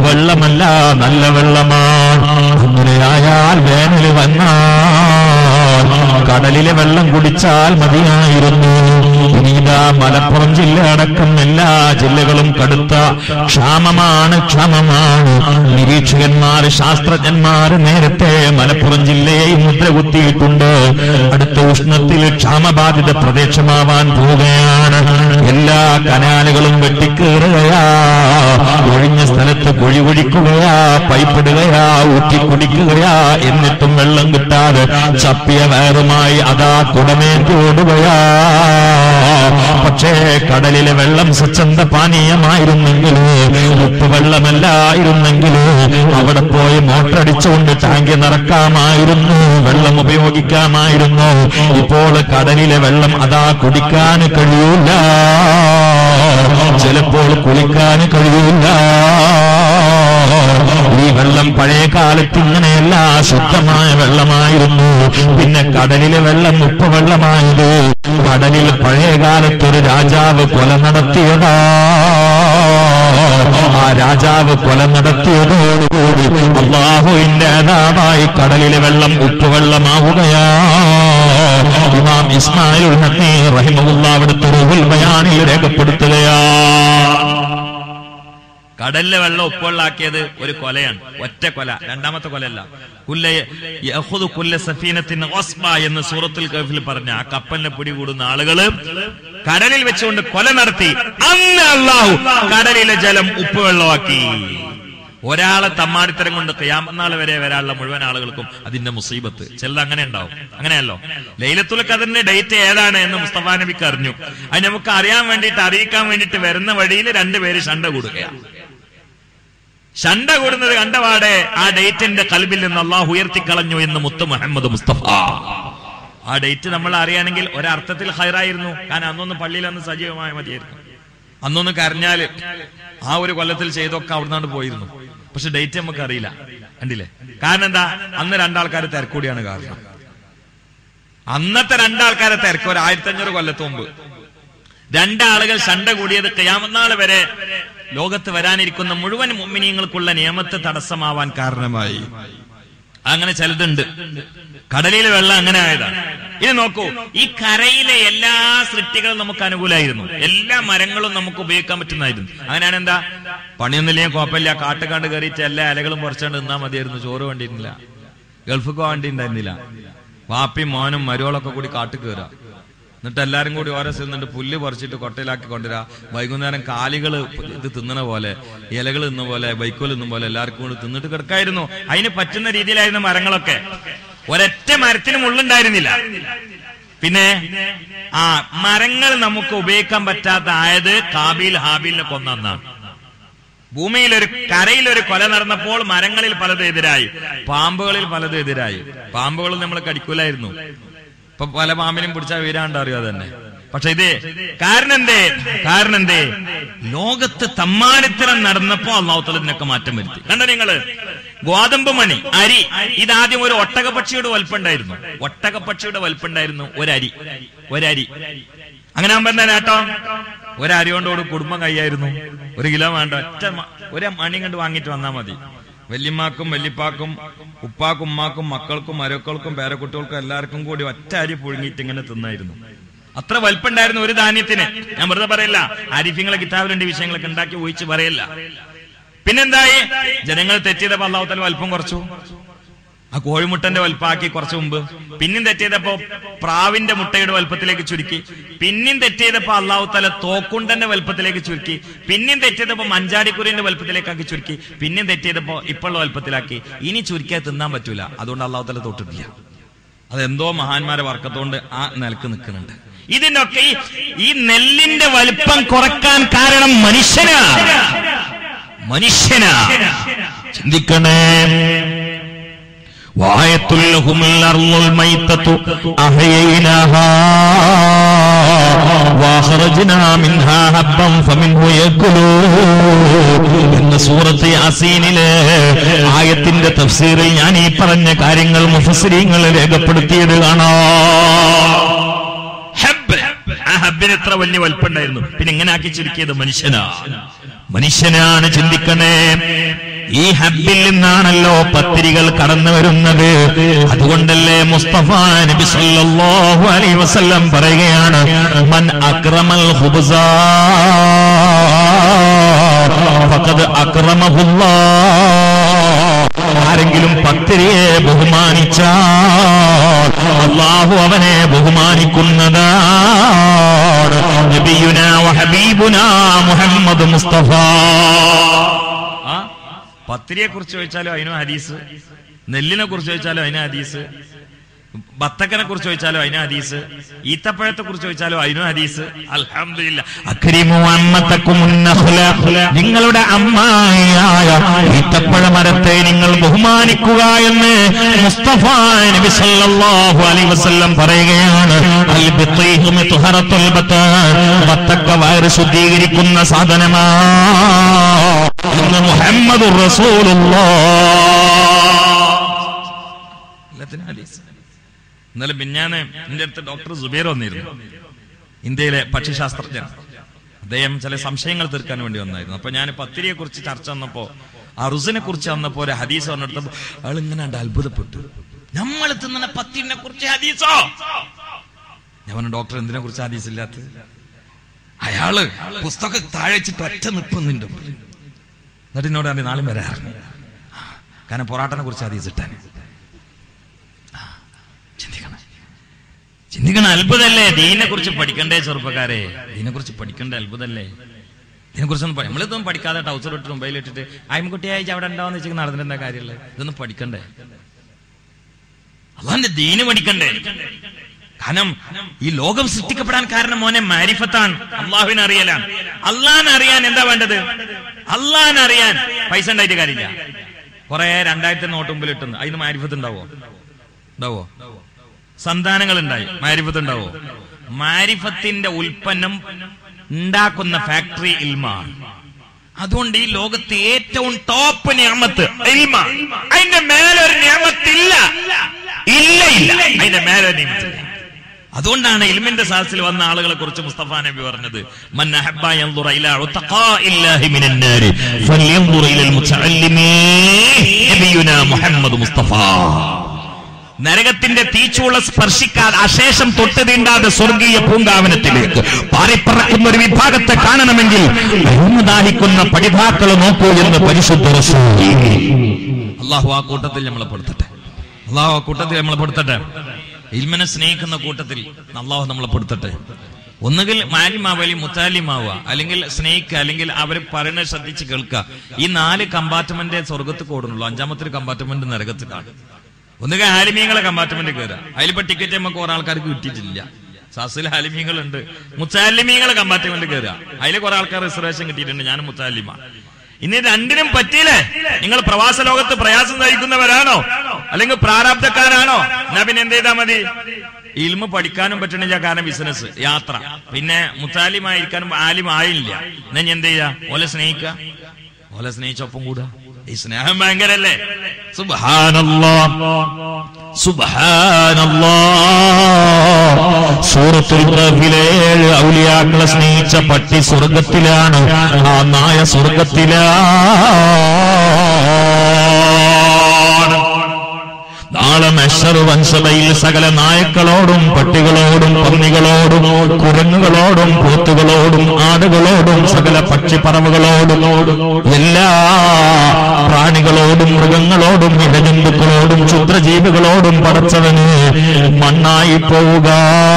ഉപ്പുവെള്ളമല്ല നല്ല വെള്ളമാണ് അങ്ങനെയായാൽ വേനൽ വന്നാൽ കടലിലെ വെള്ളം കുടിച്ചാൽ മതിയായിരുന്നു ഇനിതാ മലപ്പുറം ജില്ല അടക്കം എല്ലാ ജില്ലകളും കടുത്ത ക്ഷാമമാണ് ക്ഷാമമാണ് നിരീക്ഷകന്മാർ ശാസ്ത്രജ്ഞന്മാർ നേരത്തെ മലപ്പുറം ജില്ലയെ മുദ്ര കുത്തിയിട്ടുണ്ട് അടുത്ത ഉഷ്ണത്തിൽ ക്ഷാമബാധിത പ്രദേശമാവാൻ പോവുകയാണ് എല്ലാ കനാലുകളും വെട്ടിക്കേറുകയാ ഒഴിഞ്ഞ സ്ഥലത്ത് കുഴി കുഴിക്കുകയാ പൈപ്പിടുകയാ ഊറ്റി കുടിക്കുകയാ എന്നിട്ടും വെള്ളം കിട്ടാതെ ചപ്പിയ വയറുമായി അതാ കുടമേന്തി ഓടുകയാ പക്ഷേ കടലിലെ വെള്ളം സ്വച്ഛന്ത പാനീയമായിരുന്നെങ്കിൽ ഉപ്പ് വെള്ളമല്ലായിരുന്നെങ്കിൽ അവിടെ പോയി മോട്ടറടിച്ചുകൊണ്ട് ടാങ്കി നിറക്കാമായിരുന്നു വെള്ളം ഉപയോഗിക്കാമായിരുന്നു ഇപ്പോൾ കടലിലെ വെള്ളം അതാ കുടിക്കാൻ കഴിയൂല ചിലപ്പോൾ കുളിക്കാൻ കഴിയൂല ഈ വെള്ളം പഴയ കാലത്ത് ഇങ്ങനെയല്ല ശുദ്ധമായ വെള്ളമായിരുന്നു പിന്നെ കടലിലെ വെള്ളം ഉപ്പ് വെള്ളമായത് കടലിൽ പഴയ കാലത്തൊരു രാജാവ് കൊല നടത്തിയതാ ആ രാജാവ് കൊല നടത്തിയതോടുകൂടി അള്ളാഹുവിന്റെ അതാവായി കടലിലെ വെള്ളം ഉപ്പുവെള്ളമാവുകയാ ഇമാം ഇസ്മായിൽ റഹിമുള്ള അവിടുത്തെ റൂഹുൽ ബയാനിൽ രേഖപ്പെടുത്തുകയാ കടലിലെ വെള്ളം ഉപ്പുവെള്ളാക്കിയത് ഒരു കൊലയാണ് ഒറ്റ കൊല രണ്ടാമത്തെ കൊലയല്ല കുല്ല യഹുദു കുല്ല സഫീനത്തിന് ഒസ്ബ എന്ന് സൂറത്തുൽ കഫിൽ പറഞ്ഞ ആ കപ്പലിനെ പിടികൂടുന്ന ആളുകള് കടലിൽ വെച്ചുകൊണ്ട് കൊല നടത്തി അന്ന് അള്ളാഹു കടലിലെ ജലം ഉപ്പുവെള്ളമാക്കി ഒരാളെ തമ്മാടിത്തരം കൊണ്ട് കയ്യാമനാൾ വരെ വരാനുള്ള മുഴുവൻ ആളുകൾക്കും അതിന്റെ മുസീബത്ത് ചിലത് അങ്ങനെ ഉണ്ടാവും അങ്ങനെയല്ലോ ലൈലത്തുൽ ഖദറിന്റെ ഡേറ്റ് ഏതാണ് എന്ന് മുസ്തഫ നബിക്ക് അറിഞ്ഞു അത് നമുക്ക് അറിയാൻ വേണ്ടിയിട്ട് അറിയിക്കാൻ വേണ്ടിയിട്ട് വരുന്ന വഴിയിൽ രണ്ടുപേര് ശണ്ട കൂടുകയാണ് ശണ്ട കൂടുന്നത് കണ്ടപാടെ ആ ഡേറ്റിന്റെ കൽബിൽ നിന്ന് അള്ളാഹു ഉയർത്തിക്കളഞ്ഞു എന്ന് മുത്ത് മുഹമ്മദ് മുസ്തഫ ആ ഡേറ്റ് നമ്മൾ അറിയാണെങ്കിൽ ഒരർത്ഥത്തിൽ ഹൈറായിരുന്നു കാരണം അന്നൊന്ന് പള്ളിയിൽ അന്ന് സജീവമായ മതിയായിരുന്നു അന്നൊന്ന് കരഞ്ഞാല് ആ ഒരു കൊല്ലത്തിൽ ചെയ്തൊക്കെ അവിടുന്നാണ്ട് പോയിരുന്നു പക്ഷെ ഡേറ്റ് നമുക്ക് അറിയില്ല കണ്ടില്ലേ കാരണം എന്താ അന്ന് രണ്ടാൾക്കാർ തിരക്കൂടിയാണ് കാരണം അന്നത്തെ രണ്ടാൾക്കാരെ തിരക്ക് ഒരു ആയിരത്തി അഞ്ഞൂറ് കൊല്ലത്ത് മുമ്പ് രണ്ടാളുകൾ ശണ്ട കൂടിയത് കയാമനാൾ വരെ ലോകത്ത് വരാനിരിക്കുന്ന മുഴുവൻ മുമ്മിനിയങ്ങൾക്കുള്ള നിയമത്തെ തടസ്സമാവാൻ കാരണമായി അങ്ങനെ ചിലതുണ്ട് കടലിലെ വെള്ളം അങ്ങനെ ആയതാണ് ഇനി നോക്കൂ ഈ കരയിലെ എല്ലാ സൃഷ്ടികളും നമുക്ക് അനുകൂലമായിരുന്നു എല്ലാ മരങ്ങളും നമുക്ക് ഉപയോഗിക്കാൻ പറ്റുന്നതായിരുന്നു അങ്ങനെയാണ് എന്താ പണിയൊന്നുമില്ലെങ്കിൽ കുഴപ്പമില്ല കാട്ടുകാണ്ട് കയറിയിട്ട് എല്ലാ ഇലകളും കുറച്ചാണ്ട് നിന്നാ മതിയായിരുന്നു ചോറ് വേണ്ടിയിരുന്നില്ല ഗൾഫിക്ക് വേണ്ടി ഉണ്ടായിരുന്നില്ല വാപ്പിയും മോനും മരുവളൊക്കെ കൂടി കാട്ടു കയറുക എന്നിട്ട് എല്ലാരും കൂടി ഓരോ നിന്നിട്ട് പുല്ല് പറിച്ചിട്ട് കൊട്ടയിലാക്കി കൊണ്ടുവരാ വൈകുന്നേരം കാലികൾ ഇത് തിന്നണ പോലെ ഇലകൾ തിന്ന പോലെ ബൈക്കോൽ തിന്ന പോലെ എല്ലാവർക്കും കൂടി തിന്നിട്ട് കിടക്കായിരുന്നു അതിന് പറ്റുന്ന രീതിയിലായിരുന്നു മരങ്ങളൊക്കെ ഒരൊറ്റ മരത്തിന് മുള്ളുണ്ടായിരുന്നില്ല പിന്നെ ആ മരങ്ങൾ നമുക്ക് ഉപയോഗിക്കാൻ പറ്റാത്ത ആയത് കാബീൽ ഹാബീലിനെ കൊന്നാണ് ഭൂമിയിൽ ഒരു കരയിൽ ഒരു കൊല നടന്നപ്പോൾ മരങ്ങളിൽ പലതും എതിരായി പാമ്പുകളിൽ പലതും എതിരായി പാമ്പുകൾ നമ്മൾ കടിക്കൂലായിരുന്നു ഇപ്പൊ പല പാമ്പിനും പിടിച്ചാൽ വീരാണ്ട് അറിയോ തന്നെ പക്ഷെ ഇത് കാരണം എന്തേ കാരണം എന്തേ ലോകത്ത് തമ്മാടിത്തരം നടന്നപ്പോ അള്ളാഹുത്തല ഇതിനൊക്കെ മാറ്റം വരുത്തി കണ്ടോ നിങ്ങള് ഗോതമ്പ് മണി അരി ഇതാദ്യം ഒരു ഒട്ടകപക്ഷിയുടെ വലുപ്പുണ്ടായിരുന്നു ഒട്ടകപക്ഷിയുടെ വലുപ്പുണ്ടായിരുന്നു ഒരരി ഒരരി അങ്ങനെ ആകുമ്പോ എന്താ നേട്ടോ ഒരരി കൊണ്ടോട് കുടുംബം കൈയായിരുന്നു ഒരു കിലോ വേണ്ട ഒറ്റ മ- ഒരു മണി കണ്ട് വാങ്ങിയിട്ട് വന്നാ മതി വല്യമ്മാക്കും വല്യപ്പാക്കും ഉപ്പാക്കും ഉമ്മാക്കും മക്കൾക്കും മരക്കൾക്കും പേരക്കുട്ടികൾക്കും എല്ലാവർക്കും കൂടി ഒറ്റ അരി പുഴുങ്ങിയിട്ട് ഇങ്ങനെ തിന്നായിരുന്നു അത്ര വലിപ്പുണ്ടായിരുന്നു ഒരു ധാന്യത്തിന് ഞാൻ വെറുതെ പറയില്ല ആരിഫ്യങ്ങളെ കിതാബിലുണ്ട് വിഷയങ്ങളൊക്കെ ഉണ്ടാക്കി ഊഹിച്ച് പറയില്ല പിന്നെന്തായി ജനങ്ങൾ തെറ്റിയതപ്പോ അള്ളാഹുത്തല വലിപ്പം കുറച്ചു ആ കോഴിമുട്ടന്റെ വലുപ്പാക്കി കുറച്ചു മുമ്പ് പിന്നെയും തെറ്റിയതപ്പോ പ്രാവിന്റെ മുട്ടയുടെ വലുപ്പത്തിലേക്ക് ചുരുക്കി പിന്നെയും തെറ്റിയതപ്പോ അള്ളാഹു തല തോക്കുണ്ടന്റെ വലുപ്പത്തിലേക്ക് ചുരുക്കി പിന്നെയും തെറ്റിയതപ്പോ മഞ്ചാടിക്കുരിന്റെ വലുപ്പത്തിലേക്കാക്കി ചുരുക്കി പിന്നെയും തെറ്റിയതപ്പോ ഇപ്പോഴുള്ള വലുപ്പത്തിലാക്കി ഇനി ചുരുക്കിയാൽ തിന്നാൻ പറ്റൂല അതുകൊണ്ട് അള്ളാഹു തല തൊട്ടിട്ടില്ല അതെന്തോ മഹാന്മാരെ വർക്കത്തോണ്ട് ആ നിലക്ക് നിൽക്കുന്നുണ്ട് ഇതിനൊക്കെ ഈ- ഈ നെല്ലിന്റെ വലിപ്പം കുറക്കാൻ കാരണം മനുഷ്യനാ മനുഷ്യനാ ചിന്തിക്കണേ വായത്തുൽ ലഹുമുൽ അർളുൽ മൈത്തത്തു അഹയൈനാഹാ വാഖറജ്നാ മിൻഹാ ഹബ്ബൻ ഫമിൻഹു യഅ്കുലൂ എന്ന സൂറത്ത് യാസീനിലെ ആയത്തിന്റെ തഫ്സീറിൽ ഞാൻ ഈ പറഞ്ഞ കാര്യങ്ങൾ മുഫസ്സിരീങ്ങൾ രേഖപ്പെടുത്തിയത് കാണാം ഹബ്ബ് ആ ഹബ്ബിന് എത്ര വലിയ വലിപ്പുണ്ടായിരുന്നു പിന്നെ ഇങ്ങനെ ആക്കി ചുരുക്കിയത് മനുഷ്യനാ മനുഷ്യനാണ് ചിന്തിക്കണേ ഈ ഹബ്ബിൽ നിന്നാണല്ലോ പത്തിരികൾ കടന്നു വരുന്നത് അതുകൊണ്ടല്ലേ മുസ്തഫ നബി സല്ലല്ലാഹു അലൈഹി വസല്ലം പറയുകയാണ് മൻ അക്രമൽ ഖുബ്സ ഫഖദ് അക്രമഹുല്ലാഹ് ആരെങ്കിലും പത്തിരിയെ ബഹുമാനിച്ചാൽ അള്ളാഹു അവനെ ബഹുമാനിക്കുന്നതാണ് നബിയുന വഹബീബുന മുഹമ്മദ് മുസ്തഫ ആ പത്തിരിയെ കുറിച്ച് ചോദിച്ചാലോ അതിനും ഹദീസ് നെല്ലിനെ കുറിച്ച് ചോദിച്ചാലോ അതിന് ഹദീസ് ബത്തക്കനെ കുറിച്ച് ചോദിച്ചാലോ അതിന് ഹദീസ് ഈത്തപ്പഴത്തെ കുറിച്ച് ചോദിച്ചാലോ അതിനും ഹദീസ് അൽഹംദുലില്ലാ അക്രിമു അമ്മത്തക്കും ഉന്നഹ്ല. നിങ്ങളുടെ അമ്മായിയായ ഈത്തപ്പഴ മരത്തെ നിങ്ങൾ ബഹുമാനിക്കുക എന്ന് മുസ്തഫ നബി സല്ലല്ലാഹു അലൈഹി വസല്ലം പറയുകയാണ് അൽ ബിത്തീഹു മിത്ഹറത്തുൽ ബത്താൻ. വത്തക്ക വയറ് ശുദ്ധീകരിക്കുന്ന സാധനമാ എന്ന് മുഹമ്മദുർ റസൂലുള്ളാഹ് എല്ലാത്തിനും ഹദീസ് ഇന്നലെ മിഞ്ഞാന്ന് എന്റെ അടുത്ത് ഡോക്ടർ സുബൈർ വന്നിരുന്നു ഇന്ത്യയിലെ പക്ഷിശാസ്ത്രജ്ഞൻ അദ്ദേഹം ചില സംശയങ്ങൾ തീർക്കാൻ വേണ്ടി വന്നായിരുന്നു അപ്പൊ ഞാൻ പത്തിരിയെ കുറിച്ച് ചർച്ച വന്നപ്പോ അറുസിനെ കുറിച്ച് വന്നപ്പോ ഒരു ഹദീസ് പറഞ്ഞെടുത്തപ്പോ അയാൾ ഇങ്ങനെ കണ്ട് അത്ഭുതപ്പെട്ടു നമ്മൾ തിന്നുന്ന പത്തിരിനെ കുറിച്ച് ഹദീസോ ഞാൻ പറഞ്ഞു ഡോക്ടർ എന്തിനെ കുറിച്ച് ഹദീസ് ഇല്ലാത്തത് അയാള് പുസ്തകം താഴെ വെച്ചിട്ട് ഒറ്റ നിൽപ്പുന്നുണ്ട് എന്നിട്ട് എന്നോട് പറഞ്ഞു നാളെ വരാറുണ്ട് കാരണം പൊറാട്ടനെ കുറിച്ച് ഹദീസ് ഇട്ടാൻ ചിന്തിക്കണം ചിന്തിക്കണം അത്ഭുതല്ലേ ദീനെ കുറിച്ച് പഠിക്കണ്ടേ ചെറുപ്പക്കാരെ ദീനെ കുറിച്ച് പഠിക്കണ്ടേ അത്ഭുതല്ലേ ഇതിനെ കുറിച്ചൊന്നും നമ്മളിതൊന്നും പഠിക്കാതെ ടൗസർ ഇട്ട് മൊബൈൽ ഇട്ടിട്ട് അയൽക്കുട്ടിയായി അവിടെ ഉണ്ടാവുന്ന വെച്ചാൽ നടന്നിട്ട് എന്താ കാര്യമുള്ളത് ഇതൊന്നും പഠിക്കണ്ടേ അള്ളാന്റെ ദീന് പഠിക്കണ്ടേ കാരണം ഈ ലോകം സൃഷ്ടിക്കപ്പെടാൻ കാരണം മോനെ മാരിഫത്താണ് അള്ളാഹുവിനെ അറിയലാണ് അള്ളാഹിനെ അറിയാൻ എന്താ വേണ്ടത് അള്ളാഹിനെ അറിയാൻ പൈസ ഉണ്ടായിട്ട് കാര്യമില്ല കുറെ രണ്ടായിരത്തി നോട്ട് മുമ്പിൽ ഇട്ടുന്നു അതിന് മാരിഫത്ത് ഉണ്ടാവോ ഉണ്ടാവോ സന്താനങ്ങൾ ഉണ്ടായി മാരിഫത്ത് ഉണ്ടാവോ മാരിഫത്തിന്റെ ഉൽപ്പന്നം ഉണ്ടാക്കുന്ന ഫാക്ടറി ഇൽമാണ് അതുകൊണ്ട് ഈ ലോകത്ത് ഏറ്റവും ടോപ്പ് നിയമത്ത് ഇൽമ അതിന്റെ മേലൊരു നിയമത്തില്ല ഇല്ല ഇല്ല അതിന്റെ മേലൊരു നിയമത്തില്ല അതുകൊണ്ടാണ് ഇൽമിന്റെ സാഹസിൽ വന്ന ആളുകളെ കുറിച്ച് മുസ്തഫ നബി പറഞ്ഞത് മൻ അഹബ്ബ യൻദുറ ഇലാ ഉതഖാഇല്ലാഹി മിനൻ നാരി ഫൽയൻദുറ ഇലൽ മുതഅല്ലിമീ നബിയുനാ മുഹമ്മദ് മുസ്തഫ നരകത്തിന്റെ തീച്ചൂള സ്പർശിക്കാതെ അശേഷം തൊട്ട് തീണ്ടാതെ സ്വർഗീയ പൂങ്കാവനത്തിലേക്ക് പാറിപ്പറക്കുന്ന ഒരു വിഭാഗത്തെ കാണണമെങ്കിൽ ദാഹിക്കുന്ന പഠിതാക്കൾ നോക്കൂ എന്ന് പരിശുദ്ധ റസൂൽ. അള്ളാഹു ആ കൂട്ടത്തിൽ നമ്മളെ പെടുത്തട്ടെ അള്ളാഹു ആ കൂട്ടത്തിൽ നമ്മളെ പെടുത്തട്ടെ ഇൽമനെ സ്നേഹിക്കുന്ന കൂട്ടത്തിൽ അള്ളാഹു നമ്മളെ പെടുത്തട്ടെ ഒന്നുകിൽ മാലിമാവുക അല്ലെങ്കിൽ മുത്താലിമാവുക അല്ലെങ്കിൽ സ്നേഹിക്കുക അല്ലെങ്കിൽ അവർ പറയുന്നത് ശ്രദ്ധിച്ച് കേൾക്കുക ഈ നാല് കമ്പാർട്ട്മെന്റ് സ്വർഗത്ത് കൂടുന്നുള്ളൂ അഞ്ചാമത്തെ കമ്പാർട്ട്മെന്റ് നരകത്തിലാണ് ഒന്നുകിൽ ഹാലിമീങ്ങളെ കമ്പാർട്ട്മെന്റ് കയറുക അതിലിപ്പോ ടിക്കറ്റ് നമുക്ക് കുറെ ആൾക്കാർക്ക് കിട്ടിയിട്ടില്ല സാസിൽ ഹാലിമീങ്ങളുണ്ട് മുത്താലിമീങ്ങളെ കമ്പാർട്ട്മെന്റ് കയറുക അതിൽ കുറെ ആൾക്കാർ റിസർവേഷൻ കിട്ടിയിട്ടുണ്ട് ഞാൻ മുത്താലിമ ഇനി രണ്ടിനും പറ്റിയില്ലേ നിങ്ങൾ പ്രവാസ ലോകത്ത് പ്രയാസം സഹിക്കുന്നവരാണോ അല്ലെങ്കിൽ പ്രാരാബ്ധക്കാരാണോ എന്നാ പിന്നെ എന്ത് ചെയ്താൽ മതി ഇൽമ പഠിക്കാനും പറ്റണില്ല കാരണം ബിസിനസ് യാത്ര പിന്നെ മുത്താലിമായിരിക്കാനും ആലിം ആയില്ല എന്നാ ഞാൻ എന്ത് ചെയ്യാ ഓലെ സ്നേഹിക്കുക ഓലെ സ്നേഹിച്ചൊപ്പം കൂടുക ഈ സ്നേഹം ഭയങ്കരല്ലേ സുബ്ഹാനല്ലാഹ് സുബ്ഹാനല്ലാഹ് സൂറത്തുൽ റഹ്മിലെ ഏഴ് ഔലിയാക്കളെ സ്നേഹിച്ച പട്ടി സ്വർഗത്തിലാണ് ആ നായ സ്വർഗത്തിലാണ് നാളെ മെഷർ വൻസഭയിൽ സകല നായക്കളോടും പട്ടികളോടും പന്നികളോടും കുരങ്ങുകളോടും പോത്തുകളോടും ആടുകളോടും സകല പക്ഷിപ്പറവുകളോടും എല്ലാ പ്രാണികളോടും മൃഗങ്ങളോടും ഇടജന്തുക്കളോടും ക്ഷുദ്രജീവികളോടും പടച്ചവന് മണ്ണായി പോവുക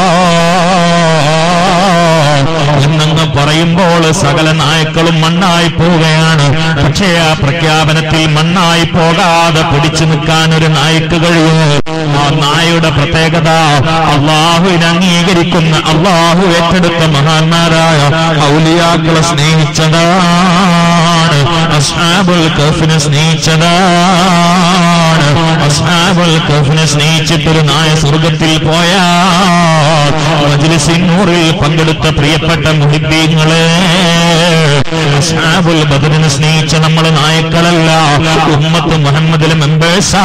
എന്നങ്ങ് പറയുമ്പോൾ സകല നായ്ക്കളും മണ്ണായി പോവുകയാണ് പക്ഷേ ആ പ്രഖ്യാപനത്തിൽ മണ്ണായി പോകാതെ പിടിച്ചു നിൽക്കാൻ ഒരു നായ്ക്ക് കഴിയും ആ നായയുടെ പ്രത്യേകത അള്ളാഹുവിനെ അംഗീകരിക്കുന്ന അള്ളാഹു ഏറ്റെടുത്ത മഹാന്മാരായ ഔലിയാക്കളെ സ്നേഹിച്ചതാണ് അസ്ഹാബുൽ കഫിനെ സ്നേഹിച്ചതാണ് അസ്ഹാബുൽ കഫിനെ സ്നേഹിച്ചിട്ടൊരു നായ സ്വർഗത്തിൽ പോയാൽ മജ്ലിസിന്നൂറിൽ പങ്കെടുത്ത പ്രിയപ്പെട്ട മുഹിബീങ്ങളെ അസ്ഹാബുൽ ബദറിനെ സ്നേഹിച്ച നമ്മൾ നായക്കളല്ല ഉമ്മത്ത് മുഹമ്മദിലെ മെമ്പേഴ്സാ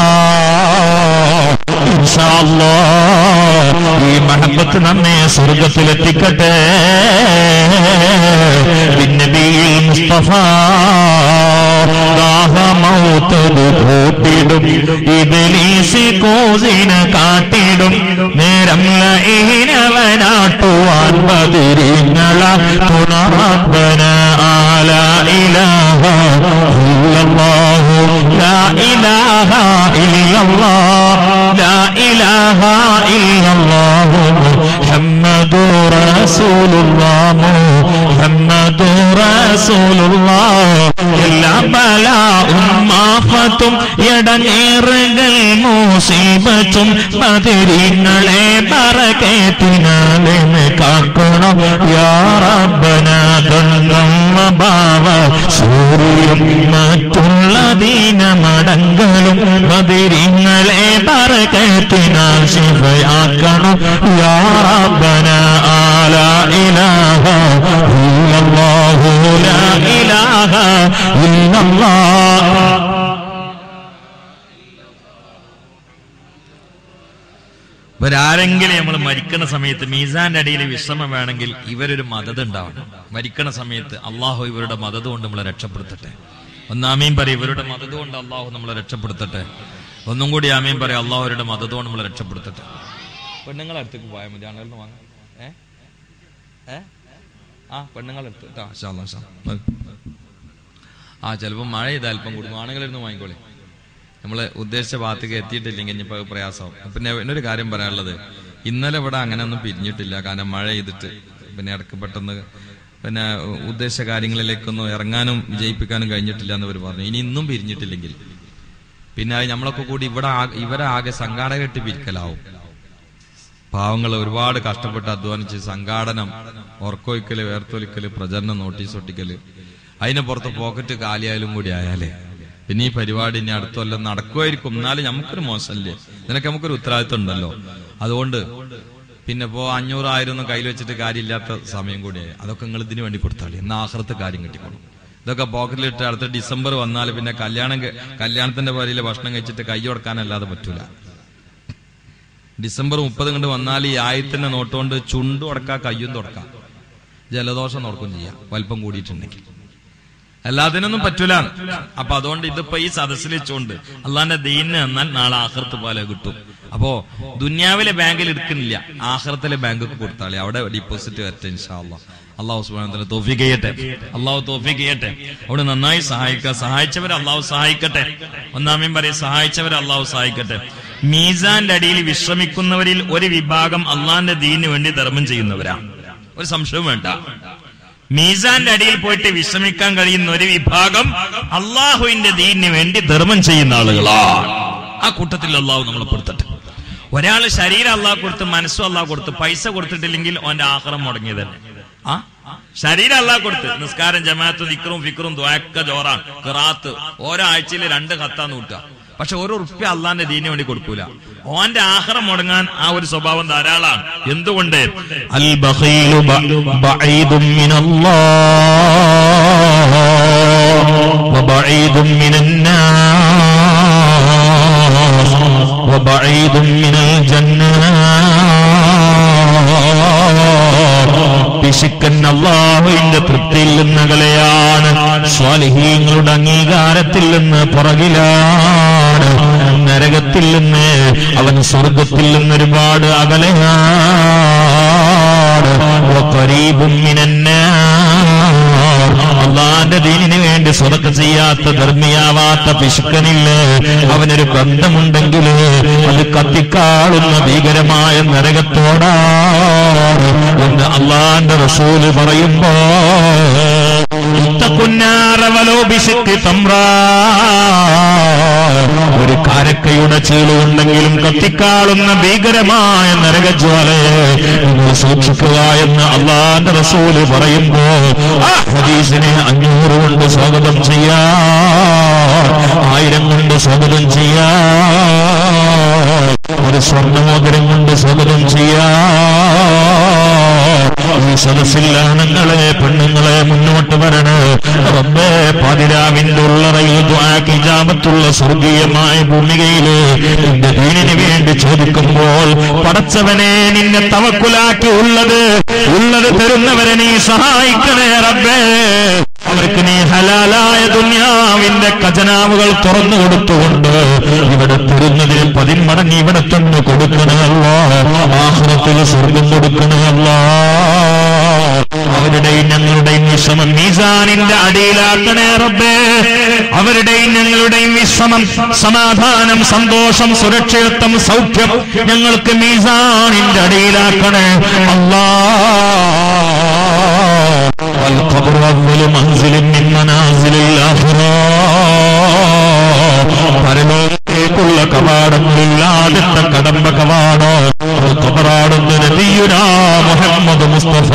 ഇൻഷാ അല്ലാഹ് ഈ മഹബത്ത് നമ്മെ സ്വർഗത്തിലെത്തിക്കട്ടെ بالنبي المصطفى അല്ലാഹ മൗത്തത് കൂട്ടിടും ഇബലീസ് കോസിന് കാട്ടിടും നേരം ലഹീനവനാട്ടുവാൻ ബദിരിങ്ങള തുണറബന ആല ഇലാഹ ഇല്ലല്ലാഹു ലാ ഇലാഹ ഇല്ലല്ലാഹ് ലാ ഇലാഹ ഇല്ലല്ലാഹു മുഹമ്മദു റസൂലുള്ളാഹ് മുഹമ്മദു റസൂലുള്ളാഹ് എല്ലാ ബലാഉം മാഫത്തും എടങ്ങേറുകൾ മുസീബത്തും ബദരീങ്ങളെ ബറകേറ്റിനാലെ കാക്കണം യാ റബ്ബന ദണ്ണം ബാവ സൂര്യം മറ്റുള്ള ദീനമടങ്ങളും ബദരീങ്ങളെ ബറകേറ്റിനാൽ ശിഫയാക്കണം യാ റബ്ബന ആല ഇലാഹ ഇല്ലല്ലാഹു ലാ ഇലാഹ ഇല്ലല്ലാഹ് ഇവരാരെങ്കിലും നമ്മൾ മരിക്കുന്ന സമയത്ത് മീസാന്റെ അടിയിൽ വിശ്രമം വേണമെങ്കിൽ ഇവരൊരു മദത് ഉണ്ടാവണം മരിക്കുന്ന സമയത്ത് അള്ളാഹു ഇവരുടെ മദത് കൊണ്ട് നമ്മളെ രക്ഷപ്പെടുത്തട്ടെ ഒന്നാമീൻ പറയും ഇവരുടെ മദത് കൊണ്ട് അള്ളാഹു നമ്മളെ രക്ഷപ്പെടുത്തട്ടെ ഒന്നും കൂടി ആമീൻ പറയും അള്ളാഹുരുടെ മദത് കൊണ്ട് നമ്മളെ രക്ഷപ്പെടുത്തട്ടെ പെണ്ണുങ്ങളെ അടുത്തേക്ക് പോയാൽ മതി ആണെങ്കിലും വാങ്ങാം ഏ ഏ ആ പെണ്ണുങ്ങളെ അടുത്ത് ട്ടാ, ഇൻഷാ അല്ലാ, ഇൻഷാ അല്ലാ. ആ ചിലപ്പോൾ മഴ ചെയ്താൽ അല്പം കൂടും ആണെങ്കിലിരുന്ന് വാങ്ങിക്കോളെ നമ്മൾ ഉദ്ദേശിച്ച ഭാഗത്തേക്ക് എത്തിയിട്ടില്ലെങ്കിൽ ഇനിയിപ്പോൾ അത് പ്രയാസമാവും പിന്നെ എന്നൊരു കാര്യം പറയാനുള്ളത് ഇന്നലെ ഇവിടെ അങ്ങനെ ഒന്നും പിരിഞ്ഞിട്ടില്ല കാരണം മഴ ചെയ്തിട്ട് പിന്നെ ഇടക്ക് പെട്ടെന്ന് പിന്നെ ഉദ്ദേശിച്ച കാര്യങ്ങളിലേക്കൊന്നും ഇറങ്ങാനും വിജയിപ്പിക്കാനും കഴിഞ്ഞിട്ടില്ല എന്ന് ഇവർ പറഞ്ഞു ഇനി ഇന്നും പിരിഞ്ഞിട്ടില്ലെങ്കിൽ പിന്നെ അത് നമ്മളൊക്കെ കൂടി ഇവിടെ ആ- ഇവരെ ആകെ സംഘാടകട്ട് പിരിക്കലാവും പാവങ്ങൾ ഒരുപാട് കഷ്ടപ്പെട്ട് അധ്വാനിച്ച് സംഘാടനം ഉറക്കൊയ്ക്കല് വേർത്തൊലിക്കല് പ്രചരണം നോട്ടീസ് ഒട്ടിക്കല് അതിന് പുറത്ത് പോക്കറ്റ് കാലിയായാലും കൂടി ആയാലേ പിന്നെ ഈ പരിപാടി ഇനി അടുത്ത കൊല്ലം നടക്കുമായിരിക്കും എന്നാലും നമുക്കൊരു മോശമല്ലേ ഇതിനൊക്കെ നമുക്കൊരു ഉത്തരവാദിത്വം ഉണ്ടല്ലോ അതുകൊണ്ട് പിന്നെ ഇപ്പോ അഞ്ഞൂറായിരം ഒന്നും കയ്യിൽ വെച്ചിട്ട് കാര്യമില്ലാത്ത സമയം കൂടിയായി അതൊക്കെ നിങ്ങൾ ഇതിനു വേണ്ടി കൊടുത്താളി എന്നാ ആഹ്റത്ത് കാര്യം കിട്ടിക്കോളും ഇതൊക്കെ പോക്കറ്റിലിട്ട് അടുത്ത ഡിസംബർ വന്നാൽ പിന്നെ കല്യാണം കഴി- കല്യാണത്തിന്റെ പേരിൽ ഭക്ഷണം കഴിച്ചിട്ട് കൈ കൊടുക്കാനല്ലാതെ പറ്റൂല ഡിസംബർ മുപ്പത് കണ്ട് വന്നാൽ ഈ ആയിരത്തിന്റെ നോട്ടുകൊണ്ട് ചുണ്ടും അടക്കാം കയ്യും തുടക്കാം ജലദോഷം നോർക്കും ചെയ്യാം വലിപ്പം കൂടിയിട്ടുണ്ടെങ്കിൽ എല്ലാത്തിനൊന്നും പറ്റൂല അപ്പൊ അതുകൊണ്ട് ഇതിപ്പോ ഈ സദസ്സിൽ വെച്ചുകൊണ്ട് അള്ളാന്റെ ദീനിന് എന്നാൽ നാളെ ആഹൃത്ത് പോലെ കിട്ടും അപ്പോ ദുന്യാവിലെ ബാങ്കിൽ എടുക്കുന്നില്ല ആഹ്റത്തിലെ ബാങ്ക് കൊടുത്താളെ അവിടെ ഡിപ്പോസിറ്റ് വരട്ടെ ഇൻഷാല്ല അള്ളാഹു സുബാന തോഫിക്ക് ചെയ്യട്ടെ അള്ളാഹു തോഫിക്ക് ചെയ്യട്ടെ അവിടെ നന്നായി സഹായിക്കുക സഹായിച്ചവരെ അള്ളാഹു സഹായിക്കട്ടെ ഒന്നാമയും പറയും സഹായിച്ചവരെ അള്ളാഹു സഹായിക്കട്ടെ മീസാന്റെ അടിയിൽ വിശ്രമിക്കുന്നവരിൽ ഒരു വിഭാഗം അള്ളാന്റെ ദീനിന് വേണ്ടി ധർമ്മം ചെയ്യുന്നവരാണ് ഒരു സംശയവും വേണ്ട മീസാന്റെ അടിയിൽ പോയിട്ട് വിശ്രമിക്കാൻ കഴിയുന്ന ഒരു വിഭാഗം അള്ളാഹുവിന്റെ ദീനിന് വേണ്ടി ധർമ്മം ചെയ്യുന്ന ആളുകളാണ് ആ കൂട്ടത്തിൽ അള്ളാഹു നമ്മളെ പെടുത്തട്ടെ ഒരാള് ശരീരം അള്ളാഹ് കൊടുത്ത് മനസ്സും അള്ളാഹ് കൊടുത്ത് പൈസ കൊടുത്തിട്ടില്ലെങ്കിൽ അവന്റെ ആഹാരം മുടങ്ങിയത് തന്നെ ആ ശരീരം അള്ളാഹ് കൊടുത്ത് നിസ്കാരം ജമാഅത്ത് ദിക്റും ഫിക്റും ദ്വാക്ക ജോറാൻ ഖിറാത്ത് ഓരോ ആഴ്ചയിൽ രണ്ട് കത്താന്ന് കൂട്ടുക പക്ഷെ ഒരു ഉറുപ്പ്യ അള്ളാന്റെ ദീനിന് വേണ്ടി കൊടുക്കൂല ഓന്റെ ആഹാരം മുടങ്ങാൻ ആ ഒരു സ്വഭാവം ധാരാളമാണ് എന്തുകൊണ്ട് البخيل ب- بعيد من الله وبعيد من الناس وبعيد من الجنة പിശുക്കൻ അള്ളാഹുവിന്റെ തൃപ്തിയിൽ നിന്നകലെയാണ് സ്വാലിഹീങ്ങളുടെ അംഗീകാരത്തിൽ നിന്ന് പുറകിലാണ് നരകത്തിൽ നിന്ന് അവൻ സ്വർഗത്തിൽ നിന്ന് ഒരുപാട് അകലെയാണ് വഖരീബും മിനന്നാർ. അള്ളാന്റെ ദീനിന് വേണ്ടി സ്വതക്ക ചെയ്യാത്ത ധർമ്മിയാവാത്ത പിശുക്കനില്ലേ അവനൊരു ബന്ധമുണ്ടെങ്കിൽ അത് കത്തിക്കാളുന്ന ഭീകരമായ നരകത്തോടാണ് എന്ന് അള്ളാന്റെ റസൂല് പറയുമ്പോ ഇത്തക്കുന്നാറവലോപിശുക്ക് തമ്രാ ഒരു കാരക്കയുടെ ചീളുണ്ടെങ്കിലും കത്തിക്കാളുന്ന ഭീകരമായ നരകജ്വാലയെ നിങ്ങൾ സൂക്ഷിക്കുക എന്ന് അള്ളാന്റെ റസൂല് പറയുമ്പോ ആ ഹദീസിനെ അഞ്ഞൂറ് കൊണ്ട് സ്വാഗതം ചെയ്യാ ആയിരം കൊണ്ട് സ്വാഗതം ചെയ്യാ ഒരു സ്വർണ്ണമോതിരം കൊണ്ട് സ്വാഗതം ചെയ്യാ ഈ സദസ്സിൽ ആണുങ്ങളെ പെണ്ണുങ്ങളെ മുന്നോട്ട് വരണേ റബ്ബേ പാതിരാവിന്റെ ഉള്ളറയിൽ ദ്വാക്കിജാമത്തുള്ള സ്വർഗീയമായ ഭൂമികയില് നിന്റെ ദീനിന് വേണ്ടി ചോദിക്കുമ്പോൾ പടച്ചവനെ നിന്നെ തവക്കുലാക്കി ഉള്ളത് ഉള്ളത് തരുന്നവരെ നീ സഹായിക്കണേ റബ്ബേ അവർക്ക് നീ ഹലാലായ ദുന്യാവിന്റെ ഖജനാവുകൾ തുറന്നു കൊടുത്തുകൊണ്ട് ഇവിടെ തരുന്നതിന് പതിന്മടങ്ങ് ഇവിടെ തന്നെ കൊടുക്കണമല്ല ആഹ്റത്തിൽ സ്വർഗം കൊടുക്കണമല്ല അവരുടെയും ഞങ്ങളുടെയും വിഷമം മീസാനിന്റെ അടിയിലാക്കണേ റബ്ബേ അവരുടെയും ഞങ്ങളുടെയും വിശ്രമം സമാധാനം സന്തോഷം സുരക്ഷിതത്വം സൗഖ്യം ഞങ്ങൾക്ക് മീസാനിന്റെ അടിയിലാക്കണേ അല്ലാ والقبر أول منزل من منازل الآخرة പരലോകത്തേക്കുള്ള കവാടങ്ങളിൽ ആദ്യത്തെ കടമ്പ കവാടോ കബറാടുന്ന നബിയുനാ മുഹമ്മദ് മുസ്തഫ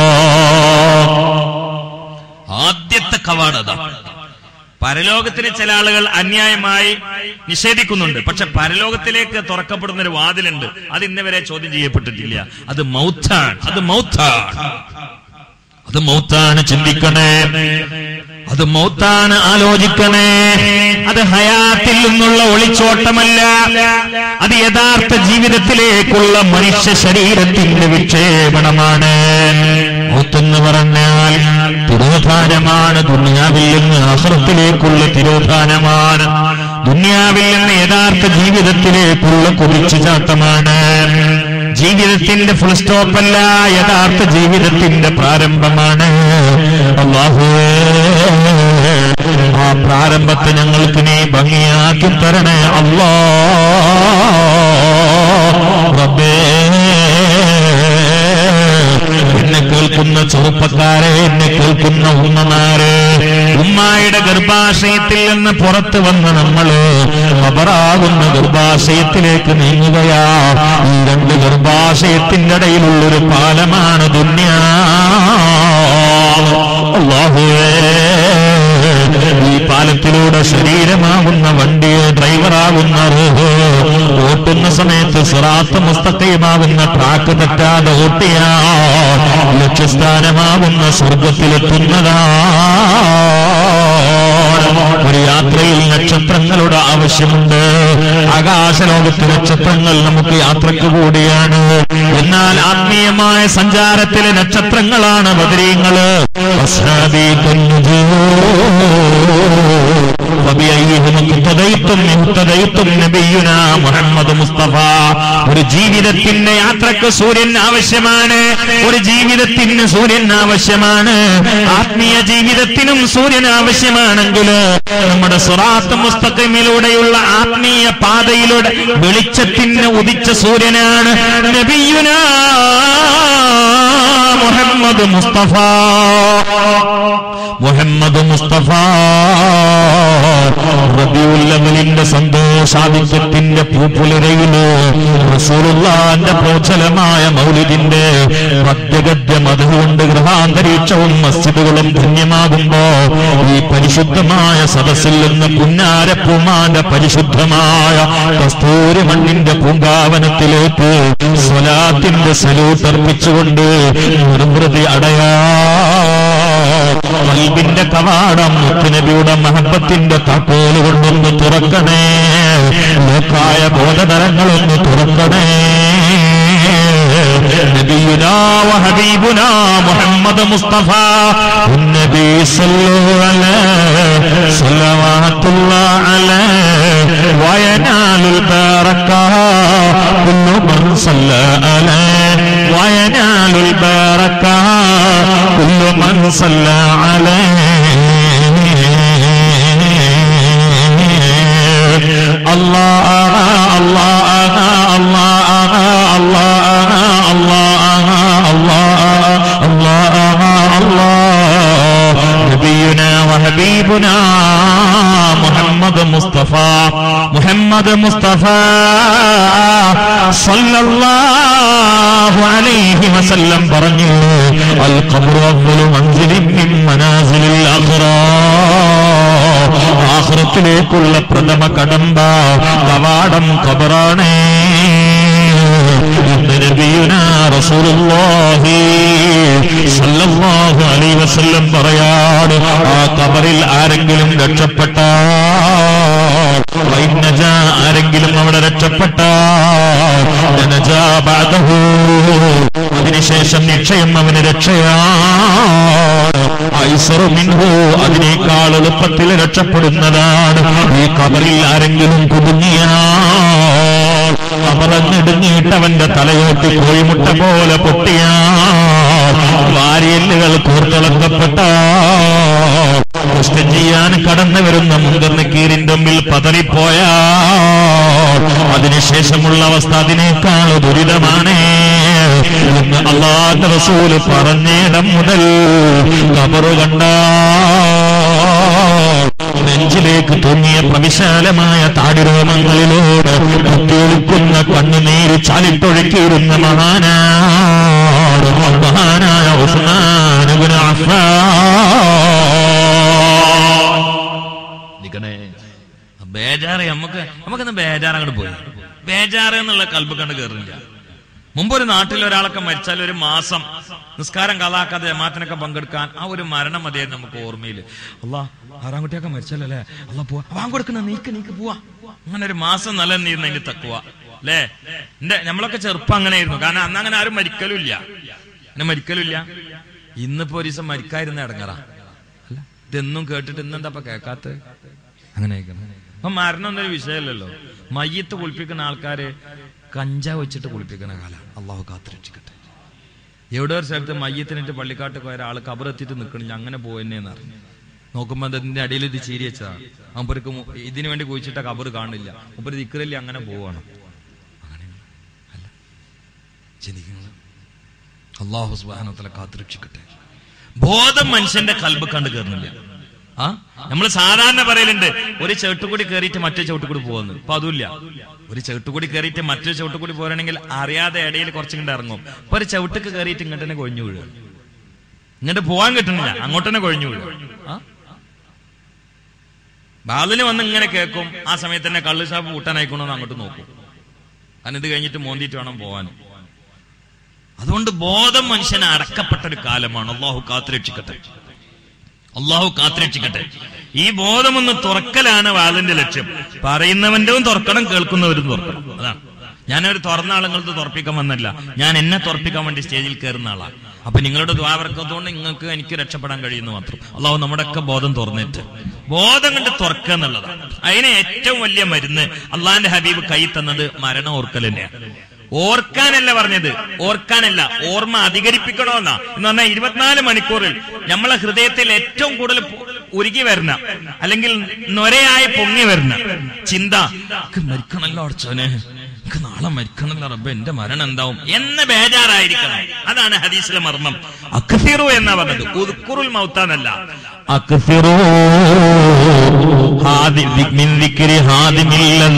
ആദ്യത്തെ കവാടത പരലോകത്തിന് ചില ആളുകൾ അന്യായമായി നിഷേധിക്കുന്നുണ്ട് പക്ഷെ പരലോകത്തിലേക്ക് തുറക്കപ്പെടുന്ന ഒരു വാതിലുണ്ട് അത് ഇന്നുവരെ ചോദ്യം ചെയ്യപ്പെട്ടിട്ടില്ല അത് മൗത്താണ് അത് മൗത്താണ് അത് മൗത്താണ് ചിന്തിക്കണേ അത് മൗത്താണ് ആലോചിക്കണേ അത് ഹയാത്തിൽ നിന്നുള്ള ഒളിച്ചോട്ടമല്ല അത് യഥാർത്ഥ ജീവിതത്തിലേക്കുള്ള മനുഷ്യ ശരീരത്തിന്റെ വിക്ഷേപണമാണ് മൗത്തെന്ന് പറഞ്ഞാൽ തിരോധാനമാണ് ദുനിയാവിൽ നിന്ന് ആഹ്റത്തിലേക്കുള്ള തിരോധാനമാണ് ദുനിയാവിൽ നിന്ന് യഥാർത്ഥ ജീവിതത്തിലേക്കുള്ള കുതിച്ചുചാട്ടമാണ് ജീവിതത്തിന്റെ ഫുൾ സ്റ്റോപ്പല്ല യഥാർത്ഥ ജീവിതത്തിന്റെ പ്രാരംഭമാണ് അള്ളാഹുവേ ആ പ്രാരംഭത്തെ ഞങ്ങൾക്ക് നീ ഭംഗിയാക്കി തരണേ അള്ളാ റബ്ബേ എന്നെ കേൾക്കുന്ന ചെറുപ്പക്കാരെ എന്നെ കേൾക്കുന്ന ഉമ്മമാരെ ഉമ്മായുടെ ഗർഭാശയത്തിൽ നിന്ന് പുറത്തു വന്ന നമ്മള് ഖബറാകുന്ന ഗർഭാശയത്തിലേക്ക് നീങ്ങുകയാ ഈ രണ്ട് ഗർഭാശയത്തിന്റെ ഇടയിലുള്ളൊരു പാലമാണ് ദുന്യാ അള്ളാഹുവേ ഈ പാലത്തിലൂടെ ശരീരമാകുന്ന വണ്ടിയെ ഡ്രൈവറാകുന്ന റൂഹ് ഓട്ടുന്ന സമയത്ത് സിറാത്ത് മുസ്തഖീമാകുന്ന ട്രാക്ക് തെറ്റാതെ ഓട്ടിയാ ലക്ഷ്യസ്ഥാനമാകുന്ന സ്വർഗത്തിലെത്തുന്നതാ ഒരു യാത്രയിൽ നക്ഷത്രങ്ങളുടെ ആവശ്യമുണ്ട് ആകാശലോകത്ത് നക്ഷത്രങ്ങൾ നമുക്ക് യാത്രക്ക് കൂടിയാണ് എന്നാൽ ആത്മീയമായ സഞ്ചാരത്തിലെ നക്ഷത്രങ്ങളാണ് ബദരീങ്ങള് അസ്ഹാബി കുഞ്ഞുജൂ وبأيهم اقتديتم اهتديتم نبينا മുഹമ്മദ് മുസ്തഫ ഒരു ജീവിതത്തിന്റെ യാത്രക്ക് സൂര്യൻ ആവശ്യമാണ് ഒരു ജീവിതത്തിന് സൂര്യൻ ആവശ്യമാണ് ആത്മീയ ജീവിതത്തിനും സൂര്യൻ ആവശ്യമാണെങ്കിൽ നമ്മുടെ സുറാത്ത് മുസ്തഖിമിലൂടെയുള്ള ആത്മീയ പാതയിലൂടെ വെളിച്ചത്തിന് ഉദിച്ച സൂര്യനാണ് നബിയുന മുഹമ്മദ് മുസ്തഫ മുഹമ്മദ് മുസ്തഫ റബിയുല്ലവലിന്റെ സന്തോഷാധിക്യത്തിന്റെ പൂപ്പുലരയില് റസൂലുള്ളാന്റെ പ്രോജ്വലമായ മൗലിദിന്റെ പദ്യഗദ്യ മധുകൊണ്ട് ഗൃഹാന്തരീക്ഷവും മസ്ജിദുകളും ധന്യമാകുമ്പോ ഈ പരിശുദ്ധമായ സദസ്സിൽ നിന്ന് പുന്നാരപ്പൂമാന്റെ പരിശുദ്ധമായ കസ്തൂരി മണ്ണിന്റെ പൂങ്കാവനത്തിലേക്ക് സ്വലാത്തിന്റെ സല്യൂട്ട് അർപ്പിച്ചുകൊണ്ട് നിർവൃതി അടയാ കൽബിന്റെ കവാടം മുത്തുനബിയുടെ മഹബത്തിന്റെ താക്കോല് കൊണ്ടൊന്ന് തുറക്കണേ ലോക്കായ ബോധതരങ്ങളൊന്ന് തുറക്കണേ നബിയുനാ വഹബീബുനാ മുഹമ്മദ് മുസ്തഫ النبي صلوا عليه صلوات الله عليه وينال البركة كل من صلى عليه وينال البركة كل من صلى عليه الله الله الله الله الله الله الله الله نبينا وحبيبنا محمد مصطفى محمد مصطفى صلى الله عليه وسلم പറഞ്ഞു القبر أفضل منزل من منازل الآخرة ആഹ്റത്തിലേക്കുള്ള പ്രഥമ കടമ്പ കവാടം കബറാണേ ഇന്ന് നബിയുനാ റസൂലുള്ളാഹി സല്ലല്ലാഹു അലൈഹി വസല്ലം പറയാണ് ആ കബറിൽ ആരെങ്കിലും രക്ഷപ്പെട്ട ആരെങ്കിലും അവിടെ രക്ഷപ്പെട്ട അതിനുശേഷം നിശ്ചയം അവന് രക്ഷയാണ് ഐസറു മിൻഹു അതിനേക്കാൾ എളുപ്പത്തിൽ രക്ഷപ്പെടുന്നതാണ് ഈ കബറിൽ ആരെങ്കിലും കുടുങ്ങിയാൽ കബറങ്ങിടുങ്ങിയിട്ടവന്റെ തലയോട്ട് കോഴിമുട്ട പോലെ പൊട്ടിയാൽ വാരിയല്ലുകൾ കൂർത്തിളക്കപ്പെട്ട കുഷ്ഠം ചെയ്യാൻ കടന്നു വരുന്ന മുതിർന്ന കീറിന്റെ മുമ്പിൽ പതറിപ്പോയാൽ അതിനുശേഷമുള്ള അവസ്ഥ അതിനേക്കാൾ ദുരിതമാണ് എന്ന് അള്ളാന്റെ റസൂല് പറഞ്ഞിടം മുതൽ കബറു കണ്ട നെഞ്ചിലേക്ക് തൂങ്ങിയ പ്രവിശാലമായ താടിരോമങ്ങളിലൂടെ കുത്തിയൊളിക്കുന്ന കണ്ണുനീര് ചാലിട്ടൊഴുക്കിയിരുന്ന മഹാനാണ് മഹാനായ ഉസ്മാനുബിന് നിക്കണേ ബേജാറ് നമുക്ക് നമുക്കൊന്ന് ബേജാറ് അങ്ങോട്ട് പോയി ബേജാറ് എന്നുള്ള കൽബ് കണ്ട് കയറില്ല മുമ്പ് ഒരു നാട്ടിൽ ഒരാളൊക്കെ മരിച്ചാൽ ഒരു മാസം നിസ്കാരം കഥാക്കാതെ ജമാത്തിനൊക്കെ പങ്കെടുക്കാൻ ആ ഒരു മരണം മതിയായിരുന്നു നമുക്ക് ഓർമ്മയിൽ അല്ലാ ആറാം കുട്ടിയൊക്കെ മരിച്ചല്ലേ അല്ല പോവാ വാൻ കൊടുക്കണ നീക്ക് നീക്ക് പോവാ അങ്ങനെ ഒരു മാസം നിലനിന്നിരുന്ന അതിന്റെ തക്കുവ അല്ലേ എന്റെ നമ്മളൊക്കെ ചെറുപ്പം അങ്ങനെയായിരുന്നു കാരണം അന്ന് അങ്ങനെ ആരും മരിക്കലും ഇല്ല അങ്ങനെ മരിക്കലും ഇല്ല ഇന്നിപ്പോ ഒരു ദിവസം മരിക്കാതിരുന്ന ഇടങ്ങറ അല്ല ഇതെന്നും കേട്ടിട്ട് ഇന്നെന്താ ഇപ്പൊ കേക്കാത്ത അങ്ങനെ അപ്പൊ മരണം എന്നൊരു വിഷയമല്ലല്ലോ മയ്യത്ത് കുളിപ്പിക്കുന്ന ആൾക്കാര് കഞ്ചാവ് വെച്ചിട്ട് കുളിപ്പിക്കുന്ന കാലം അള്ളാഹു കാത്തിരക്ഷിക്കട്ടെ എവിടെ ഒരു സ്ഥലത്ത് മയ്യത്തിനിട്ട് പള്ളിക്കാട്ട് പോയ ഒരാൾ കബറെത്തിയിട്ട് നിൽക്കണില്ല അങ്ങനെ പോയെന്നേന്ന് അറിഞ്ഞു നോക്കുമ്പോ അതിന്റെ അടിയിൽ ഇത് ചീരി വെച്ചതാണ് അമ്പർക്ക് ഇതിനു വേണ്ടി കുഴിച്ചിട്ട കബർ കാണില്ല മുപ്പര് ദിക്കറില്ല അങ്ങനെ പോവാണ് അങ്ങനെ അല്ല ചിന്തിക്കുന്നത് അള്ളാഹു സുബാനത്തിലെ കാത്തുരക്ഷിക്കട്ടെ ബോധം മനുഷ്യന്റെ കൽബ് കണ്ടു കയറുന്നില്ല ആ നമ്മൾ സാധാരണ പറയലുണ്ട് ഒരു ചവിട്ടുകൂടി കയറിയിട്ട് മറ്റേ ചവിട്ടുകൂടി പോകുന്നു ഇപ്പൊ അതുമില്ല ഒരു ചവിട്ടുകൂടി കയറിയിട്ട് മറ്റൊരു ചവിട്ടുകൂടി പോരണമെങ്കിൽ അറിയാതെ ഇടയിൽ കുറച്ചും കൂടെ ഇറങ്ങും ഇപ്പൊ ഒരു ചവിട്ടുക്ക് കയറിയിട്ട് ഇങ്ങോട്ട് തന്നെ കൊഴിഞ്ഞു വീഴുക ഇങ്ങോട്ട് പോകാൻ കിട്ടുന്നില്ല അങ്ങോട്ട് തന്നെ കൊഴിഞ്ഞു വീഴുക ആ ബാലിന് വന്ന് ഇങ്ങനെ കേൾക്കും ആ സമയത്ത് തന്നെ കള്ള് ഷാപ്പ് കൂട്ടാനായിക്കണമെന്ന് അങ്ങോട്ട് നോക്കും കാരണം ഇത് കഴിഞ്ഞിട്ട് മോന്തിയിട്ട് വേണം പോവാൻ അതുകൊണ്ട് ബോധം മനുഷ്യനെ അടക്കപ്പെട്ട ഒരു കാലമാണ് അള്ളാഹു കാത്തുരക്ഷിക്കട്ടെ അള്ളാഹു കാത്തുരക്ഷിക്കട്ടെ ഈ ബോധമൊന്ന് തുറക്കലാണ് വാലിന്റെ ലക്ഷ്യം പറയുന്നവന്റെയും തുറക്കണം കേൾക്കുന്നവരും തുറക്കണം അതാണ് ഞാനൊരു തുറന്ന ആളുങ്ങൾക്ക് തുറപ്പിക്കാൻ വന്നല്ല ഞാൻ എന്നെ തുറപ്പിക്കാൻ വേണ്ടി സ്റ്റേജിൽ കയറുന്ന ആളാണ് അപ്പൊ നിങ്ങളുടെ ദ്വാവർക്കത്തോണ്ട് നിങ്ങൾക്ക് എനിക്ക് രക്ഷപ്പെടാൻ കഴിയുന്നു മാത്രം അള്ളാഹു നമ്മുടെ ഒക്കെ ബോധം തുറന്നിട്ട് ബോധം കണ്ട് തുറക്കുക എന്നുള്ളതാണ് അതിന് ഏറ്റവും വലിയ മരുന്ന് അള്ളാഹിന്റെ ഹബീബ് കൈ തന്നത് മരണം ഓർക്കൽ തന്നെയാണ് ഓർക്കാനല്ല പറഞ്ഞത് ഓർക്കാനല്ല ഓർമ്മ അധികരിപ്പിക്കണമെന്നാ എന്ന് പറഞ്ഞാൽ ഇരുപത്തിനാല് മണിക്കൂറിൽ നമ്മളെ ഹൃദയത്തിൽ ഏറ്റവും കൂടുതൽ പൊ- ഉരുകി വരുന്ന അല്ലെങ്കിൽ നൊരയായി പൊങ്ങി വരുന്ന ചിന്ത "എനിക്ക് മരിക്കണല്ലോ അടച്ചോനെ എനിക്ക് നാളെ മരിക്കണല്ലോ റബ്ബ് എന്റെ മരണം എന്താവും എന്ന ബേജാറായിരിക്കണം അതാണ് ഹദീസിലെ മർമ്മം അക്സിറു എന്നാ പറഞ്ഞത് ഉദ്ക്കുറുൽ മൗത്താന്നല്ല أكثروا هذه من ذكر هادم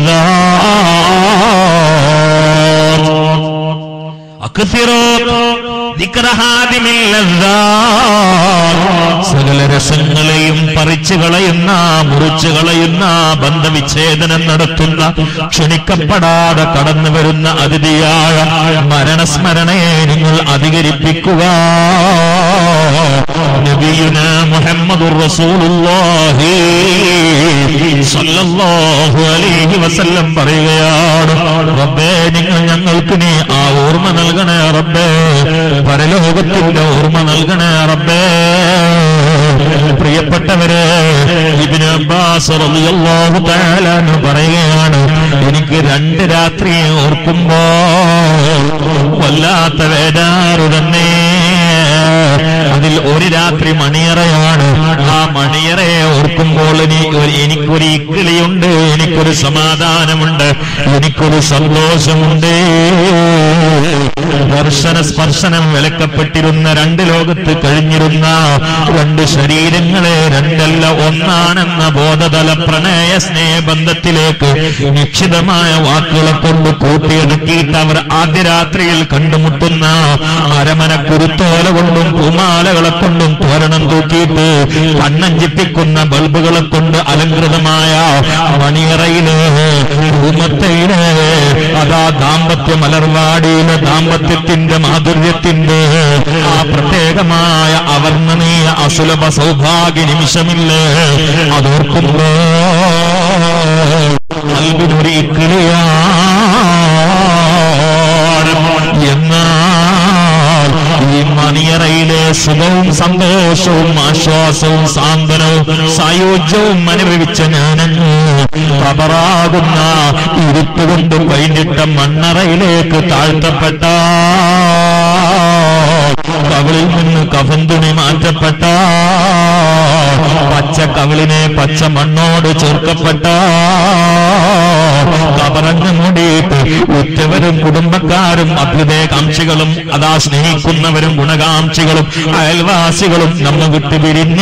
اللذات أكثروا ذكر هادم اللذات സകല രസങ്ങളെയും പറിച്ചു കളയുന്ന മുറിച്ചു കളയുന്ന ബന്ധവിച്ഛേദനം നടത്തുന്ന ക്ഷണിക്കപ്പെടാതെ കടന്നു വരുന്ന അതിഥിയായ മരണസ്മരണയെ നിങ്ങൾ അധികരിപ്പിക്കുക നബിയുന മുഹമ്മദുർ റസൂലുള്ളാഹി സല്ലല്ലാഹു അലൈഹി വസല്ലം പറയുകയാണ് റബ്ബേ നിങ്ങൾ ഞങ്ങൾക്ക് നീ ആ ഓർമ്മ നൽകണേ റബ്ബേ പരലോകത്തിന്റെ ഓർമ്മ നൽകണേ റബ്ബേ പ്രിയപ്പെട്ടവരെ ഇബ്നു അബ്ബാസ് റളിയല്ലാഹു തആല അൻഹു പറയുകയാണ് എനിക്ക് രണ്ട് രാത്രി ഓർക്കുമ്പോൾ വല്ലാത്ത വേദാറു തന്നെ അതിൽ ഒരു രാത്രി മണിയറയാണ് ആ മണിയറയെ ഓർക്കുമ്പോൾ ഇനി ഒരു- എനിക്കൊരു ഇക്കിളിയുണ്ട് എനിക്കൊരു സമാധാനമുണ്ട് എനിക്കൊരു സന്തോഷമുണ്ട് ദർശന സ്പർശനം വിലക്കപ്പെട്ടിരുന്ന രണ്ട് ലോകത്ത് കഴിഞ്ഞിരുന്ന രണ്ട് ശരീരങ്ങളെ രണ്ടല്ല ഒന്നാണെന്ന ബോധതല പ്രണയ സ്നേഹബന്ധത്തിലേക്ക് നിശ്ചിതമായ വാക്കുകളെ കൊണ്ട് കൂട്ടിയെടുക്കിയിട്ട് അവർ ആദ്യ രാത്രിയിൽ കണ്ടുമുട്ടുന്ന അരമന കുരുത്തോല കൊണ്ടും പൂമാലകളെ കൊണ്ടും തോരണം തൂക്കിയിട്ട് കണ്ണഞ്ചിപ്പിക്കുന്ന ബൾബുകളെ കൊണ്ട് അലങ്കൃതമായ മണിയറയില് ഭൂമത്തയില് അതാ ദാമ്പത്യ മലർവാടിയിലെ ദാമ്പത്യത്തിന്റെ മാധുര്യത്തിന്റെ ആ പ്രത്യേകമായ അവർണ്ണനീയ അസുലഭ സൗഭാഗ്യ നിമിഷമില്ലേ അതോർക്കുമ്പോ നൽകിനൊരു ഇക്കിളിയാണ് എന്നാൽ ഈ മണിയറയിലെ സുഖവും സന്തോഷവും ആശ്വാസവും സാന്ത്വനവും സായുജ്യവും അനുഭവിച്ച ഞാനങ്ങ് കബറാകുന്ന ഇരുട്ടുകൊണ്ട് പൈനിട്ട മണ്ണറയിലേക്ക് താഴ്ത്തപ്പെട്ട കവിളിൽ നിന്ന് കഫൻ തുണി മാറ്റപ്പെട്ട പച്ച കവിളിനെ പച്ച മണ്ണോട് ചേർക്കപ്പെട്ട കബറങ്ങ് മൂടിയിട്ട് ഉറ്റവരും കുടുംബക്കാരും അഭ്യുദയകാംക്ഷികളും അതാ സ്നേഹിക്കുന്നവരും ഗുണകാംക്ഷികളും അയൽവാസികളും നമ്മ വിട്ടു പിരിഞ്ഞ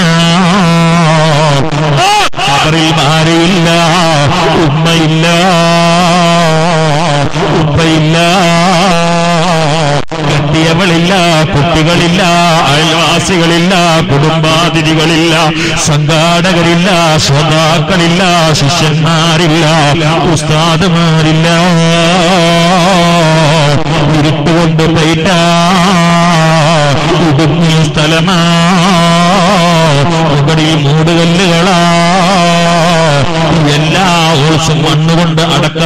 കബറിൽ ഭാര്യയില്ല ഉമ്മയില്ല ഉപ്പയില്ല കെട്ടിയവളില്ല കുട്ടികളില്ല അയൽവാസികളില്ല കുടുംബാതിഥികളില്ല സംഘാടകരില്ല ശ്രോതാക്കളില്ല ശിഷ്യന്മാരില്ല ഉസ്താദുമാരില്ല ഇരുട്ടുകൊണ്ട് പെയ്റ്റ ഇടുങ്ങിയ സ്ഥലമാ മുകളിൽ മൂടുകല്ലുകളാ എല്ലാ ഓൾസും മണ്ണുകൊണ്ട്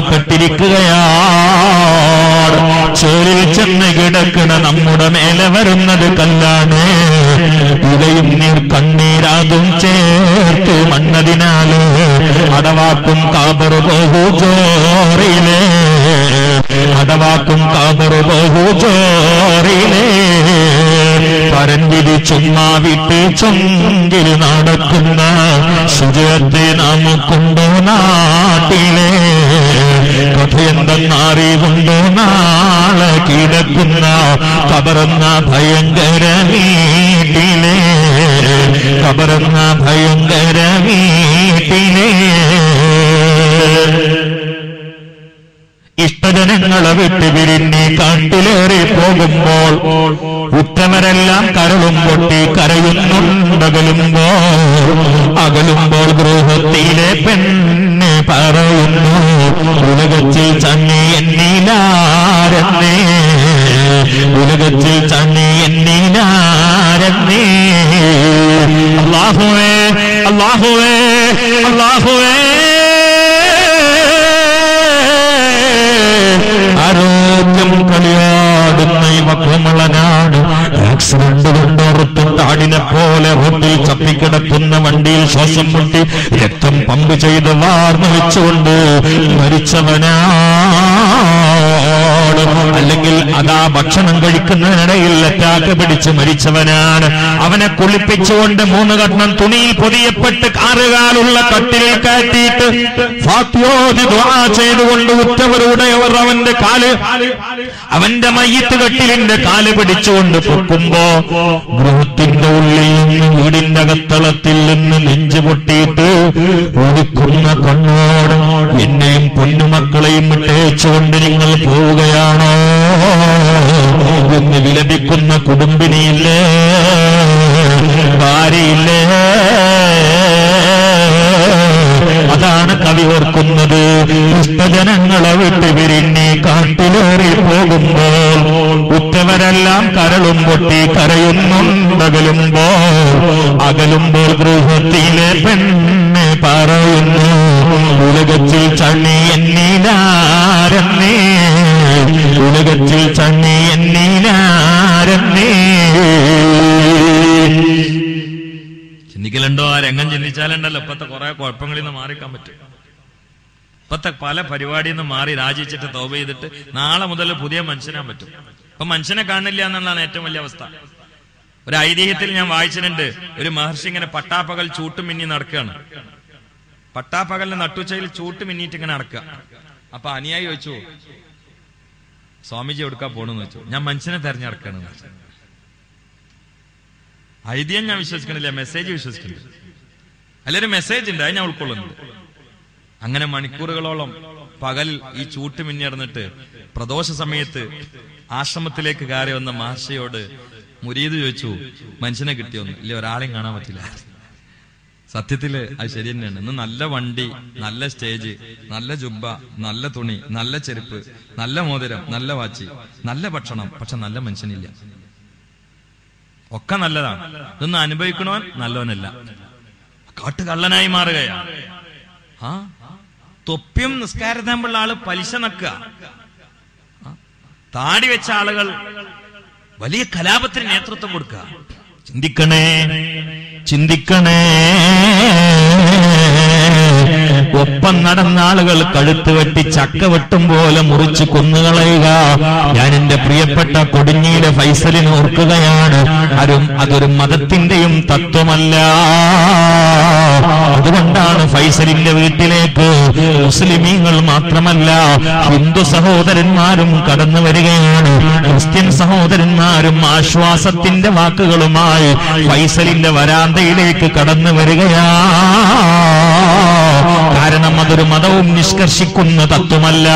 അടക്കപ്പെട്ടിരിക്കുകയാണ് ചോരിൽ ചെന്ന് കിടക്കണ നമ്മുടെ മേലെ വരുന്നത് കല്ലാണ് ഇവയും നീർ കണ്ണീരാതും ചേർത്ത് മണ്ണതിനാല് അടവാക്കും കാബറ് ബഹു ചോറിലേ അടവാക്കും കാബറ് ബഹു ചോറിലേ പരന്തിരി ചുമ്മാ വിട്ട് ചൊങ്കിൽ നടക്കുന്ന സുജത്തെ നമുക്കുണ്ടോ നാട്ടിലെ കഥയെന്തെന്നറിവുണ്ടോ നാളെ കിടക്കുന്ന കബറന്ന ഭയങ്കര വീട്ടിലെ കബറന്ന ഭയങ്കര വീട്ടിലെ ഇഷ്ടജനങ്ങളെ വിട്ട് പിരിഞ്ഞ് കാട്ടിലേറി പോകുമ്പോൾ ഉത്തമരെല്ലാം കരളും പൊട്ടി കരയുന്നുണ്ടകലുമ്പോൾ അകലുമ്പോൾ ഗൃഹത്തിലെ പെണ്ണ് പറയുന്നു ഉലകത്തിൽ ചന്നി എന്നിലാരെന്നേ ഉലകത്തിൽ ചന്നി എന്നിലാരെന്നേ അള്ളാഹുവേ അള്ളാഹുവേ അള്ളാഹുവേ ആരോഗ്യം കളിയാടുന്ന ഇവ കോമളനാണ് ആക്സിഡന്റ് കൊണ്ടോർത്തും താടിനെ പോലെ റോട്ടിൽ ചപ്പിക്കിടക്കുന്ന വണ്ടിയിൽ ശ്വാസം മുട്ടി രക്തം പമ്പ് ചെയ്ത് വാർന്നു വെച്ചുകൊണ്ട് മരിച്ചവനാണ് അല്ലെങ്കിൽ അതാ ഭക്ഷണം കഴിക്കുന്നതിനിടയിൽ അറ്റാക്ക് പിടിച്ച് മരിച്ചവനാണ് അവനെ കുളിപ്പിച്ചുകൊണ്ട് മൂന്ന് കഷ്ണം തുണിയിൽ പൊതിയപ്പെട്ട് കാറുകാലുള്ള കട്ടിലിൽ കയറ്റിയിട്ട് ഫാത്യോതി ദുആ ചെയ്തുകൊണ്ട് ഉറ്റവരുടെ അവർ അവന്റെ കാല് അവന്റെ മയ്യത്ത് കട്ടിലിന്റെ കാല് പിടിച്ചുകൊണ്ട് പൊക്കുമ്പോ ഗൃഹത്തിന്റെ ഉള്ളിൽ നിന്ന് വീടിന്റെ അകത്തളത്തിൽ നിന്ന് നെഞ്ചു പൊട്ടിയിട്ട് ഒതുക്കുന്ന കണ്ണോട് എന്നെയും പൊന്നുമക്കളെയും വിട്ടേച്ചുകൊണ്ട് നിങ്ങൾ പോവുകയാണോ എന്ന് വിലപിക്കുന്ന കുടുംബിനിയില്ലേ ഭാര്യയില്ലേ അതാണ് കവി ഓർക്കുന്നത് ഇഷ്ടജനങ്ങളെ വിട്ട് പിരിഞ്ഞ് കാട്ടിലേറി പോകുമ്പോൾ ഉറ്റവരെല്ലാം കരളും പൊട്ടി കരയുന്നുണ്ടകലുമ്പോൾ അകലുമ്പോൾ ഗൃഹത്തിലെ പെണ്ണ് പറയുന്നു ഉലകത്തിൽ ചണ്ണി എന്നിലാരെന്നേ ഉലകത്തിൽ ചണ്ണി എന്നിലാരെന്നേ ചിന്തിക്കലുണ്ടോ ആ രംഗം ചിന്തിച്ചാലുണ്ടല്ലോ ഇപ്പത്തെ കുറെ കുഴപ്പങ്ങളിൽ നിന്ന് മാറിക്കാൻ പറ്റും ഇപ്പത്തെ പല പരിപാടിയിൽ നിന്ന് മാറി രാജിച്ചിട്ട് തോപ ചെയ്തിട്ട് നാളെ മുതൽ പുതിയ മനുഷ്യനാൻ പറ്റും അപ്പൊ മനുഷ്യനെ കാണില്ല എന്നുള്ളതാണ് ഏറ്റവും വലിയ അവസ്ഥ ഒരു ഐതിഹ്യത്തിൽ ഞാൻ വായിച്ചിട്ടുണ്ട് ഒരു മഹർഷി ഇങ്ങനെ പട്ടാപ്പകൽ ചൂട്ടും മിന്നി നടക്കുകയാണ് പട്ടാപ്പകലിന്റെ നട്ടുച്ചയിൽ ചൂട്ട് മിന്നിയിട്ട് ഇങ്ങനെ നടക്കുക അപ്പൊ അനുയായി ചോദിച്ചു സ്വാമിജി എടുക്കാൻ പോണെന്ന് വെച്ചു ഞാൻ മനുഷ്യനെ തെരഞ്ഞെടുക്കണം ഐതിഹ്യം ഞാൻ വിശ്വസിക്കണില്ല മെസ്സേജ് വിശ്വസിക്കുന്നില്ല അതിലൊരു മെസ്സേജ് ഉണ്ട് അത് ഞാൻ ഉൾക്കൊള്ളുന്നുണ്ട് അങ്ങനെ മണിക്കൂറുകളോളം പകൽ ഈ ചൂട്ട് മിന്നിടന്നിട്ട് പ്രദോഷ സമയത്ത് ആശ്രമത്തിലേക്ക് കയറി വന്ന മഹർഷിയോട് മുരീത് ചോദിച്ചു മനുഷ്യനെ കിട്ടിയൊന്ന് ഇല്ല ഒരാളെയും കാണാൻ പറ്റില്ല സത്യത്തില് അത് ശരി തന്നെയാണ് ഇന്ന് നല്ല വണ്ടി നല്ല സ്റ്റേജ് നല്ല ജുബ്ബ നല്ല തുണി നല്ല ചെരുപ്പ് നല്ല മോതിരം നല്ല വാച്ച് നല്ല ഭക്ഷണം പക്ഷെ നല്ല മനുഷ്യനില്ല ഒക്കെ നല്ലതാണ് ഇതൊന്നും അനുഭവിക്കണവൻ നല്ലവനല്ല കാട്ടുകള്ളനായി മാറുകയാണ് ആ തൊപ്പിയും നിസ്കാരത്താമ്പുള്ള ആള് പലിശ നക്കുക ആ, താടി വെച്ച ആളുകൾ വലിയ കലാപത്തിന് നേതൃത്വം കൊടുക്കുക ചിന്തിക്കണേ ചിന്തിക്കണേ ഒപ്പം നടന്ന ആളുകൾ കഴുത്ത് വെട്ടി ചക്ക വെട്ടും പോലെ മുറിച്ച് കൊന്നുകളയുക ഞാൻ എന്റെ പ്രിയപ്പെട്ട കൊടിഞ്ഞിയിലെ ഫൈസലിനെ ഓർക്കുകയാണ് അരും അതൊരു മതത്തിന്റെയും തത്വമല്ല അതുകൊണ്ടാണ് ഫൈസലിന്റെ വീട്ടിലേക്ക് മുസ്ലിമീങ്ങൾ മാത്രമല്ല ഹിന്ദു സഹോദരന്മാരും കടന്നു വരികയാണ് ക്രിസ്ത്യൻ സഹോദരന്മാരും ആശ്വാസത്തിന്റെ വാക്കുകളുമായി ഫൈസലിന്റെ വരാന്തയിലേക്ക് കടന്നു വരികയാ കാരണം അതൊരു മതവും നിഷ്കർഷിക്കുന്ന തത്വമല്ല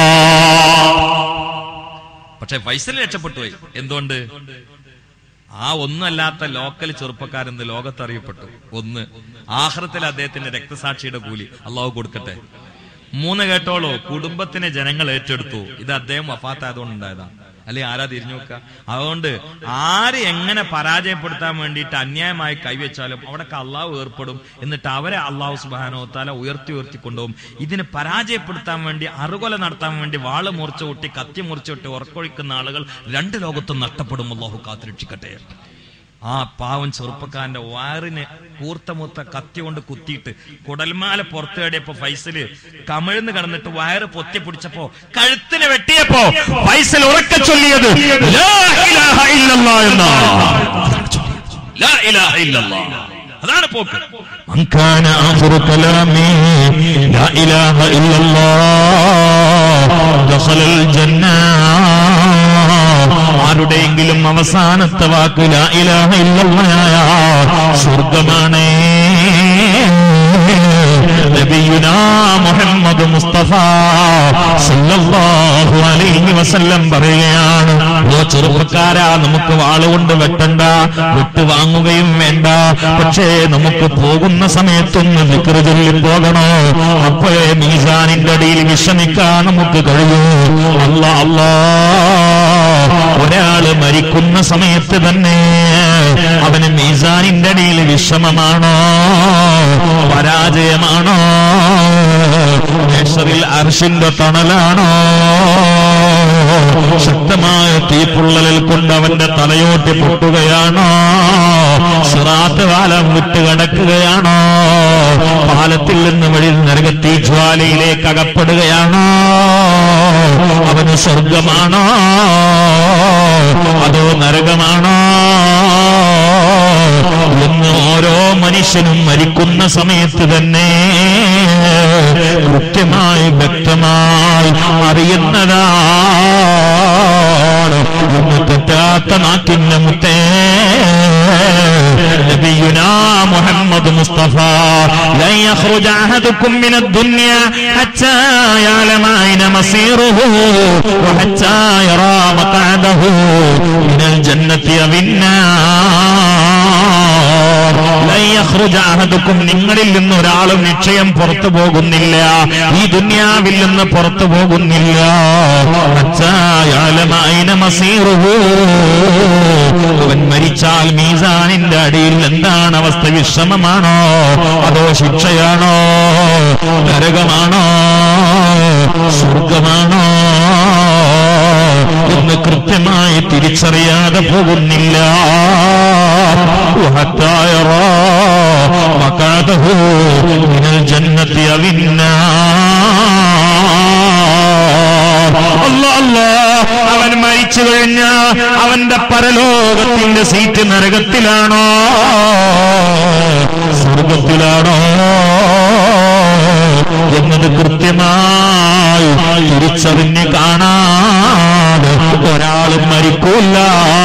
പക്ഷെ ഫൈസൽ രക്ഷപ്പെട്ടു പോയി എന്തുകൊണ്ട് ആ ഒന്നല്ലാത്ത ലോക്കൽ ചെറുപ്പക്കാരെന്ന് ലോകത്ത് അറിയപ്പെട്ടു ഒന്ന് ആഹ്റത്തിൽ അദ്ദേഹത്തിന്റെ രക്തസാക്ഷിയുടെ കൂലി അള്ളാഹു കൊടുക്കട്ടെ മൂന്ന് കേട്ടോളൂ കുടുംബത്തിനെ ജനങ്ങൾ ഏറ്റെടുത്തു ഇത് അദ്ദേഹം വഫാത്തായതുകൊണ്ടുണ്ടായതാണ് അല്ലെ ആരാ തിരിഞ്ഞു നോക്കുക അതുകൊണ്ട് ആര് എങ്ങനെ പരാജയപ്പെടുത്താൻ വേണ്ടിയിട്ട് അന്യായമായി കൈവച്ചാലും അവിടെയൊക്കെ അള്ളാഹു ഏർപ്പെടും എന്നിട്ട് അവരെ അള്ളാഹു സുബാനോ തല ഉയർത്തി ഉയർത്തി കൊണ്ടുപോകും ഇതിന് പരാജയപ്പെടുത്താൻ വേണ്ടി അറുകൊല നടത്താൻ വേണ്ടി വാള് മുറിച്ച കൂട്ടി കത്തി മുറിച്ച കൂട്ടി ഉറക്കൊഴിക്കുന്ന ആളുകൾ രണ്ട് ലോകത്തും നഷ്ടപ്പെടും അള്ളാഹു കാത്തുരക്ഷിക്കട്ടെ ആ പാവം ചെറുപ്പക്കാരന്റെ വയറിന് കൂർത്തമുത്ത കത്തി കൊണ്ട് കുത്തിയിട്ട് കുടൽമാല പുറത്തു കടിയപ്പോ ഫൈസല് കമിഴ്ന്ന് കിടന്നിട്ട് വയറ് പൊത്തി പിടിച്ചപ്പോ കഴുത്തിന് വെട്ടിയപ്പോ ഫൈസൽ ഉറക്കെ ചൊല്ലിയത് "ലാ ഇലാഹ ഇല്ലല്ലാ" എന്നാണ്. ലാ ഇലാഹ ഇല്ലല്ലാ. അതാണ് പോക്ക് من كان آخر كلامي لا إله إلا الله دخل الجنة ആരുടെയെങ്കിലും അവസാനത്തെ വാക്ക് ലാ ഇലാഹ ഇല്ലല്ലായ സ്വർഗമാണേ നബിയുനാ മുഹമ്മദ് മുസ്തഫ സല്ലല്ലാഹു അലൈഹി വസല്ലം പറയുകയാണ് ഓ ചെറുപ്പക്കാരാ നമുക്ക് വാളുകൊണ്ട് വെട്ടണ്ട വിട്ട് വാങ്ങുകയും വേണ്ട പക്ഷേ നമുക്ക് പോകുന്ന സമയത്തൊന്ന് വിക്ര ചൊല്ലി പോകണോ അപ്പോഴേ മീസാനിന്റെ അടിയിൽ വിഷമിക്കാൻ നമുക്ക് കഴിയൂ അല്ല അല്ലാ ഒരാള് മരിക്കുന്ന സമയത്ത് തന്നെ അവന് മീസാനിന്റെ അടിയിൽ വിഷമമാണോ പരാജയമാണോ നേഷറിൽ അർഷിന്റെ തണലാണോ ശക്തമായ തീപ്പൊള്ളലിൽ കൊണ്ട് അവന്റെ തലയോട്ടി പൊട്ടുകയാണോ സിറാത്ത് പാലം വിട്ടുകിടക്കുകയാണോ പാലത്തിൽ നിന്ന് വഴി നരകത്തി ജ്വാലയിലേക്ക് അകപ്പെടുകയാണോ അവന് സ്വർഗമാണോ അതോ നരകമാണോ എന്ന് ഓരോ മനുഷ്യനും മരിക്കുന്ന സമയത്ത് തന്നെ കൃത്യമായി വ്യക്തമായി അറിയുന്നതാണ് എന്ന് തെറ്റാത്ത നാക്കിന്റെ മുത്തേ نبينا محمد مصطفى لن يخرج أحدكم من الدنيا حتى يعلم أين مصيره وحتى يرى مقعده من الجنة أو النار لن يخرج أحدكم നിങ്ങളിൽ നിന്ന് ഒരാളും നിശ്ചയം പുറത്തു പോകുന്നില്ല ഈ ദുന്യാവിൽ നിന്ന് പുറത്തു പോകുന്നില്ല حتى يعلم أين مصيره അവൻ മരിച്ചാൽ മീസാനിന്റെ അടിയിൽ എന്താണ് അവസ്ഥ വിഷമമാണോ അതോ ശിക്ഷയാണോ നരകമാണോ സ്വർഗമാണോ എന്ന് കൃത്യമായി തിരിച്ചറിയാതെ പോകുന്നില്ല حتى يرى مقعده من الجنة أو النار الله الله അവൻ മരിച്ചു കഴിഞ്ഞ അവന്റെ പരലോകത്തിന്റെ സീറ്റ് നരകത്തിലാണോ സ്വർഗത്തിലാണോ എന്നത് കൃത്യമായി തിരിച്ചറിഞ്ഞ് കാണാതെ ഒരാളും മരിക്കൂല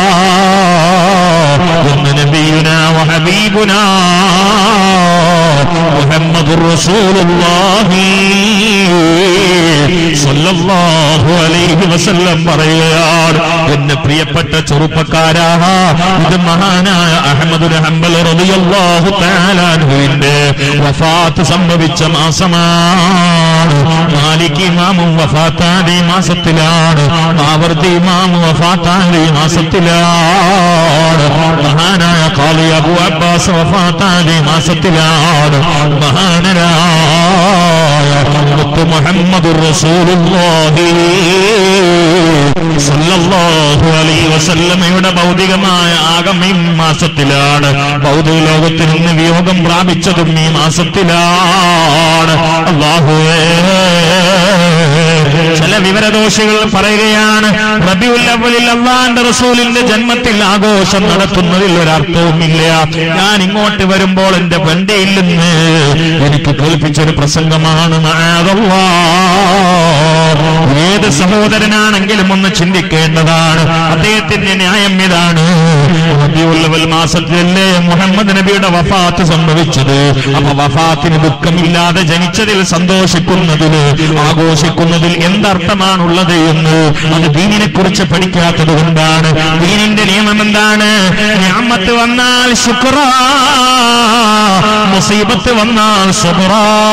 എന്ന് നബിയുന വഹബീബുന മുഹമ്മദ് റസൂലുള്ളാഹി സല്ലല്ലാഹു അലൈഹി വസല്ലം പറയുകയാണ് എന്റെ പ്രിയപ്പെട്ട ചെറുപ്പക്കാരാ ഇത് മഹാനായ അഹമ്മദ് ഹംബൽ റളിയല്ലാഹു തആല അൻഹുവിന്റെ വഫാത്ത് സംഭവിച്ച മാസമാണ് മാലിക് ഇമാമും വഫാത്താന്റെ ഈ മാസത്തിലാണ് ആവർത്തി ഇമാമും വഫാത്താന്റെ ഈ മാസത്തിലാണ് മഹാനായ കാളി അബു അബ്ബാസ് വഫാത്താന്റെ ഈ മാസത്തിലാണ് മഹാനരായ മുത്ത് മുഹമ്മദ് റസൂലുള്ളാഹി സല്ലല്ലാഹു അലൈഹി വസല്ലമയുടെ ഭൗതികമായ ആഗമം ഈ മാസത്തിലാണ് ഭൗതിക ലോകത്തിൽ നിന്ന് വിയോഗം പ്രാപിച്ചതും ഈ മാസത്തിലാണ് അള്ളാഹുവേ ചില വിവരദോഷികൾ പറയുകയാണ് റബിയുൽ അവലിൽ അള്ളാന്റെ റസൂലിന്റെ ജന്മത്തിൽ ആഘോഷം നടത്തുന്നതിൽ ഒരർത്ഥവുമില്ല ഞാൻ ഇങ്ങോട്ട് വരുമ്പോൾ എന്റെ വണ്ടിയിൽ നിന്ന് എനിക്ക് കേൾപ്പിച്ചൊരു പ്രസംഗമാണ് മഅദല്ലാ. ഏത് സഹോദരനാണെങ്കിലും ഒന്ന് ചിന്തിക്കേണ്ടതാണ് അദ്ദേഹത്തിന്റെ ന്യായം ഇതാണ് റബിയുൽ മാസത്തിലല്ലേ മുഹമ്മദ് നബിയുടെ വഫാത്ത് സംഭവിച്ചത് അപ്പൊ വഫാത്തിന് ദുഃഖമില്ലാതെ ജനിച്ചതിൽ സന്തോഷിക്കുന്നതിൽ ആഘോഷിക്കുന്നതിൽ എന്തർത്ഥമാണുള്ളത് എന്ന് അത് ദീനിനെ കുറിച്ച് പഠിക്കാത്തത് കൊണ്ടാണ് ദീനിന്റെ നിയമം എന്താണ് ഞാമത്ത് വന്നാൽ ശുക്ര മുസീബത്ത് വന്നാൽ സുബ്ര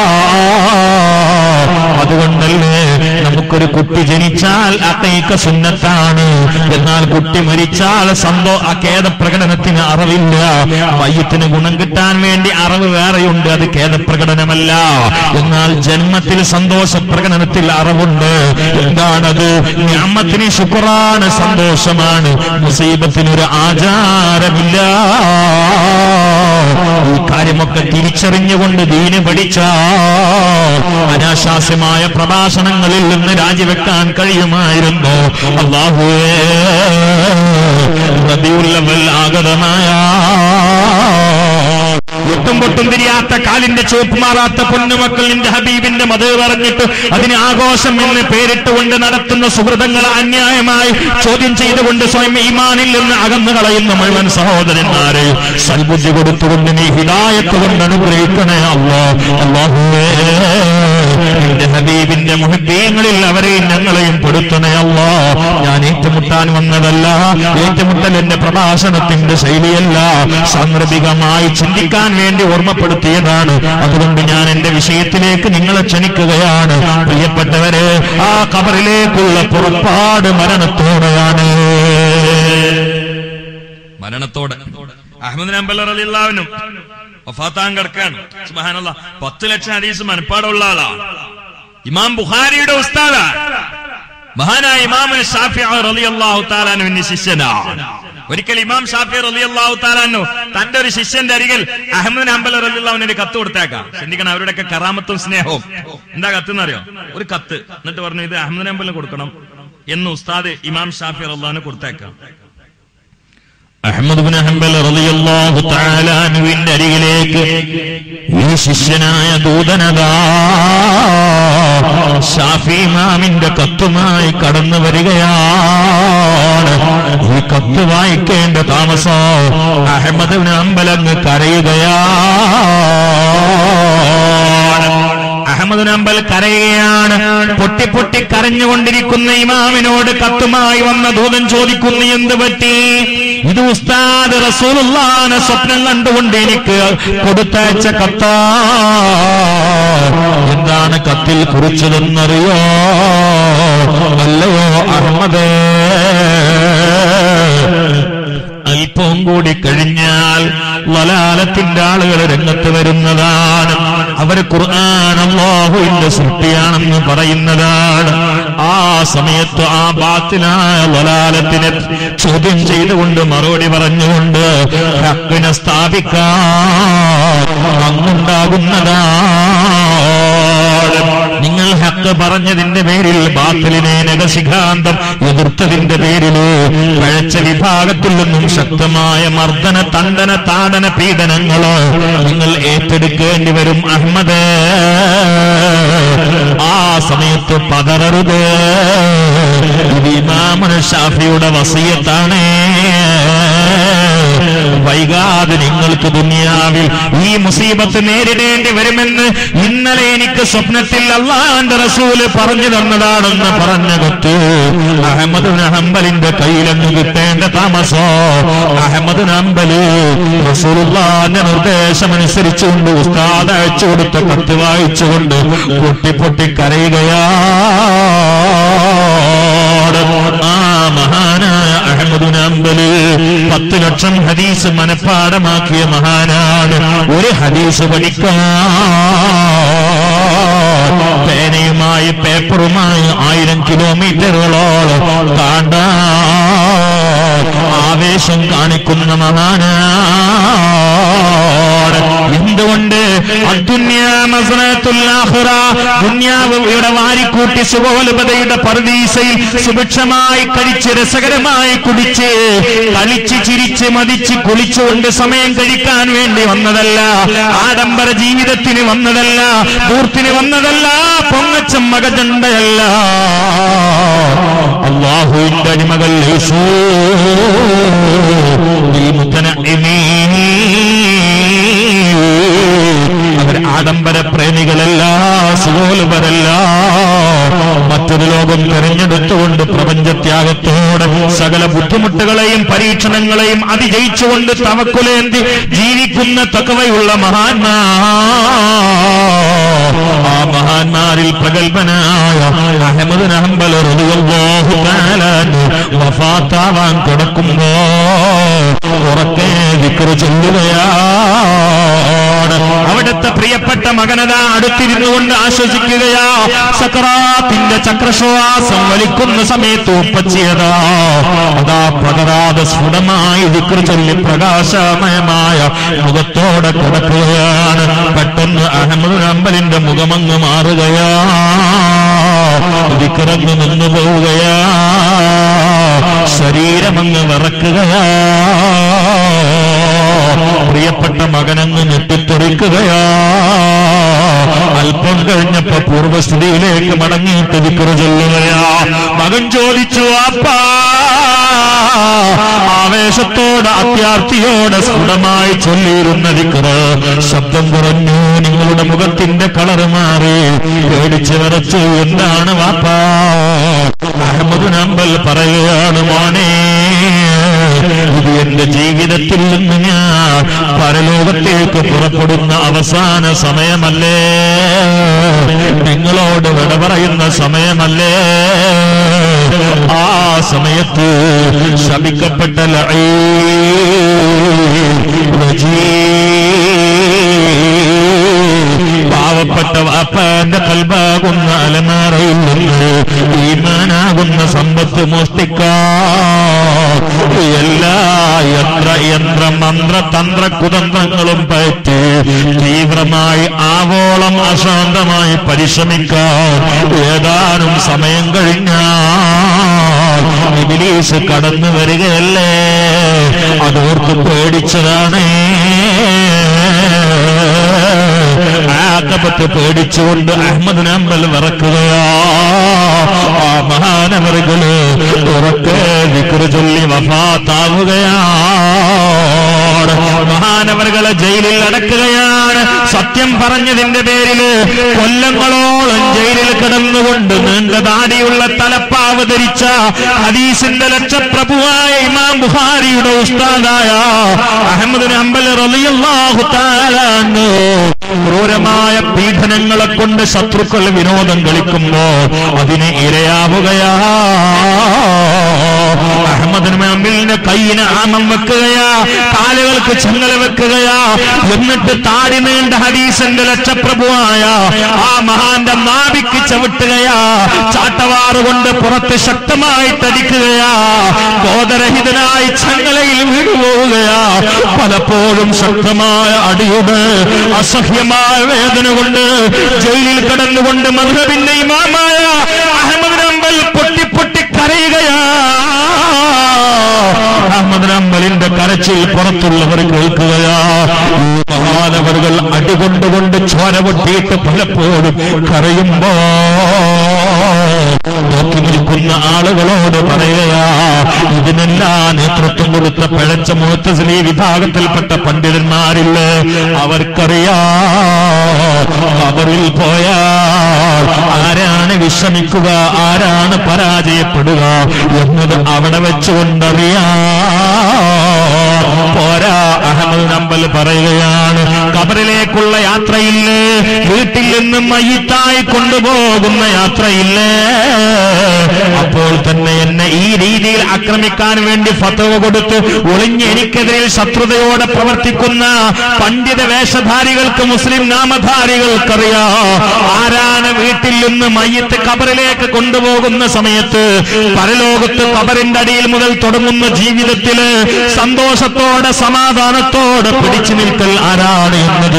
അതുകൊണ്ടല്ലേ നമുക്കൊരു കുട്ടി ജനിച്ചാൽ അത്തൈക്ക സുന്നത്താണ് എന്നാൽ കുട്ടി മരിച്ചാൽ സന്തോ ആ ഖേദപ്രകടനത്തിന് അറിവില്ല വയ്യത്തിന് ഗുണം കിട്ടാൻ വേണ്ടി അറിവ് വേറെയുണ്ട് അത് ഖേദപ്രകടനമല്ല എന്നാൽ ജന്മത്തിൽ സന്തോഷ പ്രകടനത്തിൽ അറിവുണ്ട് എന്താണത് ഞാമത്തിന് ശുക്രാണ് സന്തോഷമാണ് മുസീബത്തിനൊരു ആചാരമില്ല ഈ കാര്യമൊക്കെ തിരിച്ചറിഞ്ഞുകൊണ്ട് ദീന് പഠിച്ച അനാശാസ്യമായ പ്രഭാഷണങ്ങളിൽ നിന്ന് രാജിവെക്കാൻ കഴിയുമായിരുന്നു അള്ളാഹുവേ റബിയുല്ലവൽ ആഗതമായ ഒട്ടും പൊട്ടും തിരിയാത്ത കാലിന്റെ ചുവപ്പ് മാറാത്ത പൊന്നുമക്കൾ നിന്റെ ഹബീബിന്റെ മത് പറഞ്ഞിട്ട് അതിന് ആഘോഷം എന്ന് പേരിട്ടുകൊണ്ട് നടത്തുന്ന സുഹൃതങ്ങളെ അന്യായമായി ചോദ്യം ചെയ്തുകൊണ്ട് സ്വയം ഈമാനിൽ നിന്ന് അകന്നു കളയുന്ന മുഴുവൻ സഹോദരന്മാരെ സൽബുദ്ധി കൊടുത്തുകൊണ്ട് നീ ഹിദായത്ത് കൊണ്ട് അനുഗ്രഹിക്കണേ അല്ലോ അള്ളാഹുവേ നിന്റെ ഹബീബിന്റെ മുഹബീങ്ങളിൽ അവരെയും ഞങ്ങളെയും പെടുത്തണേ അല്ലോ ഞാൻ ഏറ്റുമുട്ടാൻ വന്നതല്ല ഏറ്റുമുട്ടൽ എന്റെ പ്രഭാഷണത്തിന്റെ ശൈലിയല്ല സാന്ദർഭികമായി ചിന്തിക്കാൻ വേണ്ടി ഓർമ്മപ്പെടുത്തിയതാണ് അതുകൊണ്ട് ഞാൻ എന്റെ വിഷയത്തിലേക്ക് നിങ്ങളെ ക്ഷണിക്കുകയാണ് പ്രിയപ്പെട്ടവരെ ആ കബറിലേക്കുള്ള പുറപ്പാട് മരണത്തോടെയാണ് മരണത്തോടെ അഹമ്മദ് നമ്പൽ റലിള്ളാവിനും വഫാത്താൻ കിടക്കാണ് സുബ്ഹാനല്ലാ പത്ത് ലക്ഷം ഹദീസ് മനപ്പാടുള്ള ആളാ ഇമാം ബുഖാരിയുടെ ഉസ്താദ മഹാനായ ഇമാം ഷാഫി റളിയല്ലാഹു താലാനുവിന്റെ ശിഷ്യനാണ് ഒരിക്കൽ ഇമാം ഷാഫി റളിയല്ലാഹു താലാനു തന്റെ ഒരു ശിഷ്യന്റെ അരികിൽ അഹമ്മദ് നമ്പൽ റളിയല്ലാഹുവിന് ഒരു കത്ത് കൊടുത്തേക്കാം ചിന്തിക്കണം അവരുടെയൊക്കെ കറാമത്തും സ്നേഹവും എന്താ കത്ത് എന്നറിയോ ഒരു കത്ത് എന്നിട്ട് പറഞ്ഞു ഇത് അഹമ്മദ് നമ്പലിന് കൊടുക്കണം എന്ന് ഉസ്താദ് ഇമാം ഷാഫി റളിയല്ലാഹുവിന് കൊടുത്തേക്കാം അഹമ്മദ് ബിൻ ഹംബൽ റളിയല്ലാഹു തആല അൻഹുവിന്റെ അരികിലേക്ക് ഈ ശിഷ്യനായ ദൂതനദാ ഷാഫി ഇമാമിന്റെ കത്തുമായി കടന്നു വരികയാണ് ഈ കത്ത് വായിക്കേണ്ട താമസം അഹമ്മദ് ബിൻ ഹംബൽ അങ്ങ് കരയുകയാണ് അഹമ്മദ് നമ്പൽ കരയുകയാണ് പൊട്ടി പൊട്ടി കരഞ്ഞുകൊണ്ടിരിക്കുന്ന ഇമാമിനോട് കത്തുമായി വന്ന ദൂതൻ ചോദിക്കുന്നു എന്ത് പറ്റി ഇത് ഉസ്താദ് റസൂലുള്ളാനെ സ്വപ്നം കണ്ടുകൊണ്ട് എനിക്ക് കൊടുത്തയച്ച കത്താ എന്താണ് കത്തിൽ കുറിച്ചതെന്നറിയോ അല്ലയോ അഹമ്മദേ അല്പവും കൂടി കഴിഞ്ഞാൽ വലാലത്തിന്റെ ആളുകൾ രംഗത്ത് വരുന്നതാണ് അവർ ഖുർആൻ അള്ളാഹുവിന്റെ സൃഷ്ടിയാണെന്ന് പറയുന്നതാണ് ആ സമയത്ത് ആ ബാത്തിനായ വലാലത്തിനെ ചോദ്യം ചെയ്തുകൊണ്ട് മറുപടി പറഞ്ഞുകൊണ്ട് ഹക്കിനെ സ്ഥാപിക്കാൻ അങ്ങുണ്ടാകുന്നതാണ് നിങ്ങൾ ഹക്ക് പറഞ്ഞതിന്റെ പേരിൽ ബാത്തിലിനെ നഗശിഖാന്തം എതിർത്തതിന്റെ പേരിൽ പഴച്ച വിഭാഗത്തിൽ നിന്നും ശക്തമായ മർദ്ദന തണ്ടന താടന പീഡനങ്ങളോ നിങ്ങൾ ഏറ്റെടുക്കേണ്ടി വരും അഹമ്മദ് ആ സമയത്ത് പതറരുത് ഇത് ഇമാമന ഷാഫിയുടെ വസീയത്താണ് വൈകാതെ നിങ്ങൾക്ക് ദുനിയാവിൽ ഈ മുസീബത്ത് നേരിടേണ്ടി വരുമെന്ന് ഇന്നലെ എനിക്ക് സ്വപ്നത്തിൽ അള്ളാന്റെ റസൂല് പറഞ്ഞു തന്നതാണെന്ന് പറഞ്ഞ കൊത്ത് അഹമ്മദ് ഹംബലിന്റെ കയ്യിലങ്ങ് കിട്ടേണ്ട താമസോ അഹമ്മദ് ഹംബല് റസൂലുള്ളാന്റെ നിർദ്ദേശമനുസരിച്ചുകൊണ്ട് ഉസ്താദ് അയച്ചു കൊടുത്ത കത്ത് വായിച്ചുകൊണ്ട് പൊട്ടി പൊട്ടി കരയുകയാണ് ആ മഹാനായ അഹമ്മദ് നമ്പല് പത്ത് ലക്ഷം ഹദീസ് മനഃപ്പാടമാക്കിയ മഹാനാണ് ഒരു ഹദീസ് പഠിക്കാൻ പെൻസിലുമായി പേപ്പറുമായി ആയിരം കിലോമീറ്ററുകളോളം താണ്ടാ ആവേശം കാണിക്കുന്ന മഹാനാണ് എന്തുകൊണ്ട് അദ്ദുന്യാ മസ്നത്തുൽ ആഖിറ ദുന്യാവ് ഇവിടെ വാരിക്കൂട്ടി സുഖോലപതയുടെ പർദീസയിൽ സുഭിക്ഷമായി കഴിച്ച് രസകരമായി കുടിച്ച് കളിച്ച് ചിരിച്ച് മതിച്ച് കുളിച്ചുകൊണ്ട് സമയം കഴിക്കാൻ വേണ്ടി വന്നതല്ല ആഡംബര ജീവിതത്തിന് വന്നതല്ല പൂർത്തിന് വന്നതല്ല പൊങ്ങച്ചം മകജണ്ടയല്ല അള്ളാഹുവിന്റെ അടിമകൾ യേശൂ അവർ ആഡംബര പ്രേമികളല്ല സുഖോലുപരല്ല മറ്റൊരു ലോകം തെരഞ്ഞെടുത്തുകൊണ്ട് പ്രപഞ്ചത്യാഗത്തോടെ സകല ബുദ്ധിമുട്ടുകളെയും പരീക്ഷണങ്ങളെയും അതിജയിച്ചുകൊണ്ട് തവക്കുലേന്തി ജീവിക്കുന്ന തക്കവയുള്ള മഹാന്മാ ആ മഹാന്മാരിൽ പ്രഗത്ഭനായ അഹമ്മദ് ഹംബൽ റളിയല്ലാഹു തആല അൻഹു വഫാത്താവാൻ കിടക്കുമ്പോ ഉറക്കെ വിക്ര ചൊല്ലുകയാണ് അവിടുത്തെ പ്രിയപ്പെട്ട മകനത അടുത്തിരുന്നു കൊണ്ട് ആശ്വസിക്കുകയാ സക്രാത്തിന്റെ ചക്രശ്വാസം വലിക്കുന്ന സമയത്ത് ഒപ്പച്ചിയതാ അതാ പകരാതെ സ്ഫുടമായി വിക്ര ചൊല്ലി പ്രകാശമയമായ മുഖത്തോടെ കിടക്കുകയാണ് പെട്ടെന്ന് അഹമ്മദ് അമ്പലിന്റെ മുഖമങ്ങ് മാറുകയാ വിക്രങ്ങ് നിന്നു പോവുകയാ ശരീരമങ്ങ് വിറക്കുകയാ പ്രിയപ്പെട്ട മകനങ്ങ് ഞെട്ടിത്തെറിക്കുകയാ അല്പം കഴിഞ്ഞപ്പോ പൂർവ്വസ്ഥിതിയിലേക്ക് മടങ്ങിയിട്ട് വിക്ര ചൊല്ലുകയാ മകൻ ചോദിച്ചു അപ്പാ ആവേശത്തോടെ അത്യാർത്ഥിയോടെ സ്ഫുടമായി ചൊല്ലിയിരുന്ന വിക്ര ശബ്ദം കുറഞ്ഞു നിങ്ങളുടെ മുഖത്തിന്റെ കളർ മാറി പേടിച്ച് വിറച്ചു എന്താണ് വാപ്പാ അഹമ്മദ് നമ്പൽ പറയുകയാണ് മോനെ ഇത് എന്റെ ജീവിതത്തിൽ നിന്ന് ഞാൻ പരലോകത്തേക്ക് പുറപ്പെടുന്ന അവസാന സമയമല്ലേ നിങ്ങളോട് വിട പറയുന്ന സമയമല്ലേ ആ സമയത്ത് ശപിക്കപ്പെട്ട ലഈ പാവപ്പെട്ട വാപ്പാന്റെ കൽബാകുന്ന അലമാറയിൽ നിന്ന് ഈമാനാകുന്ന സമ്പത്ത് മോഷ്ടിക്കാൻ എല്ലാ യന്ത്ര യന്ത്ര മന്ത്ര തന്ത്ര കുതന്ത്രങ്ങളും പറ്റി തീവ്രമായി ആവോളം അശാന്തമായി പരിശ്രമിക്കാൻ ഏതാനും സമയം കഴിഞ്ഞാൽ ഇബിലീസ് കടന്നു വരികയല്ലേ അതോർക്ക് പേടിച്ചതാണേ ആക്കപ്പത്ത് പേടിച്ചുകൊണ്ട് അഹമ്മദ് നമ്പൽ വിറക്കുകയാ ആ മഹാനവറുകള് ഉറക്കെ വിക്ര ചൊല്ലി വഫാത്താവുകയാണ് മഹാനവറുകളെ ജയിലിൽ അടക്കുകയാണ് സത്യം പറഞ്ഞതിന്റെ പേരില് കൊല്ലങ്ങളോളം ജയിലിൽ കിടന്നുകൊണ്ട് നീണ്ട ദാടിയുള്ള തലപ്പാവ് ധരിച്ച ഹദീസിന്റെ ലക്ഷപ്രഭുവായ ഇമാം ബുഹാരിയുടെ ഉസ്താദായ അഹമ്മദ് അമ്പൽ റളിയല്ലാഹു തആല അൻഹു ക്രൂരമായ പീഡനങ്ങളെ കൊണ്ട് ശത്രുക്കൾ വിനോദം കളിക്കുമ്പോ അതിന് ഇരയാവുകയാ അഹമ്മദ് അമ്മിലിന്റെ കയ്യിന് ആമം വെക്കുകയാ കാലുകൾക്ക് ചങ്ങല വെക്കുകയാ എന്നിട്ട് താടി നീണ്ട ഹദീസന്റെ ലക്ഷപ്രഭുവായ ആ മഹാന്റെ നാഭിക്ക് ചവിട്ടുകയാ ചാട്ടവാറ് കൊണ്ട് പുറത്ത് ശക്തമായി തടിക്കുകയാ ബോധരഹിതനായി ചങ്ങലയിൽ വീണുപോവുകയാ പലപ്പോഴും ശക്തമായ അടിയുടെ അസഹ്യമായ വേദന കൊണ്ട് ജയിലിൽ കിടന്നുകൊണ്ട് മധുരവിന്റെ ഇമാമായ അഹമ്മദ് നമ്പൽ പൊട്ടി പൊട്ടി കരയുകയാ അഹമ്മദ് നമ്പലിന്റെ കരച്ചിൽ പുറത്തുള്ളവർ കേൾക്കുകയാ ഈ മഹാനവറുകൾ അടികൊണ്ടുകൊണ്ട് ചോര പൊട്ടിയിട്ട് പലപ്പോഴും കരയുമ്പോ നോക്കി നിൽക്കുന്ന ആളുകളോട് പറയുകയാ ഇതിനെല്ലാം നേതൃത്വം കൊടുത്ത പിഴച്ച മുഹത്തസിലി വിഭാഗത്തിൽപ്പെട്ട പണ്ഡിതന്മാരില്ല അവർക്കറിയാ അവരിൽ പോയാൽ ആരാണ് വിശ്രമിക്കുക ആരാണ് പരാജയപ്പെടുക എന്നത് അവിടെ വെച്ചുകൊണ്ടറിയാ പോരാ അഹമ്മദ് നമ്പൽ പറയുകയാണ് കബറിലേക്കുള്ള യാത്രയിൽ വീട്ടിൽ നിന്നും മയ്യത്തായ സുരക്ഷിതമായി കൊണ്ടുപോകുന്ന യാത്രയില്ലേ അപ്പോൾ തന്നെ എന്നെ ഈ രീതിയിൽ ആക്രമിക്കാൻ വേണ്ടി ഫതവ കൊടുത്ത് ഒളിഞ്ഞ് എനിക്കെതിരെ ശത്രുതയോടെ പ്രവർത്തിക്കുന്ന പണ്ഡിത വേഷധാരികൾക്ക് മുസ്ലിം നാമധാരികൾക്കറിയാം ആരാണ് വീട്ടിൽ നിന്ന് മയ്യത്ത് കബറിലേക്ക് കൊണ്ടുപോകുന്ന സമയത്ത് പരലോകത്ത് കബറിന്റെ അടിയിൽ മുതൽ തുടങ്ങുന്ന ജീവിതത്തില് സന്തോഷത്തോടെ സമാധാനത്തോടെ പിടിച്ചു നിൽക്കൽ ആരാണ് എന്നത്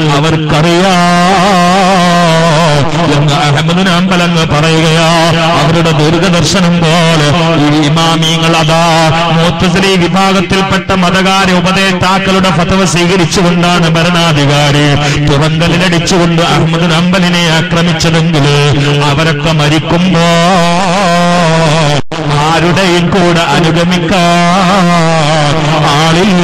അവർക്കറിയാം എന്ന് അഹമ്മദ് അമ്പലങ്ങ് പറയുകയാ അവരുടെ ദീർഘദർശനം പോലെ ഈ ഇമാമിങ്ങൾ അതാ മൂത്തസലി വിഭാഗത്തിൽപ്പെട്ട മതകാര്യ ഉപദേഷ്ടാക്കളുടെ ഫതവ സ്വീകരിച്ചുകൊണ്ടാണ് ഭരണാധികാരി തുറങ്കലിലടിച്ചുകൊണ്ട് അഹമ്മദ് അമ്പലിനെ ആക്രമിച്ചതെങ്കിൽ അവരൊക്കെ മരിക്കുമ്പോ ആരുടെയും കൂടെ അനുഗമിക്കാൻ ആളില്ല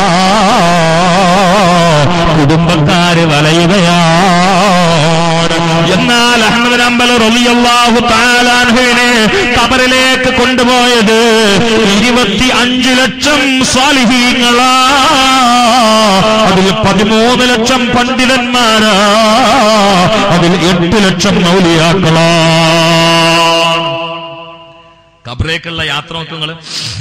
കുടുംബക്കാര് വലയുകയാണ് എന്നാൽ അഹമ്മദ് അമ്പൽ റളിയല്ലാഹു താലാൻഹുവിനെ കബറിലേക്ക് കൊണ്ടുപോയത് ഇരുപത്തി അഞ്ച് ലക്ഷം സ്വാലിഹീങ്ങളാ അതിൽ പതിമൂന്ന് ലക്ഷം പണ്ഡിതന്മാരാ അതിൽ എട്ട് ലക്ഷം മൗലിയാക്കളാ കബറേക്കുള്ള യാത്ര നോക്കുങ്ങള്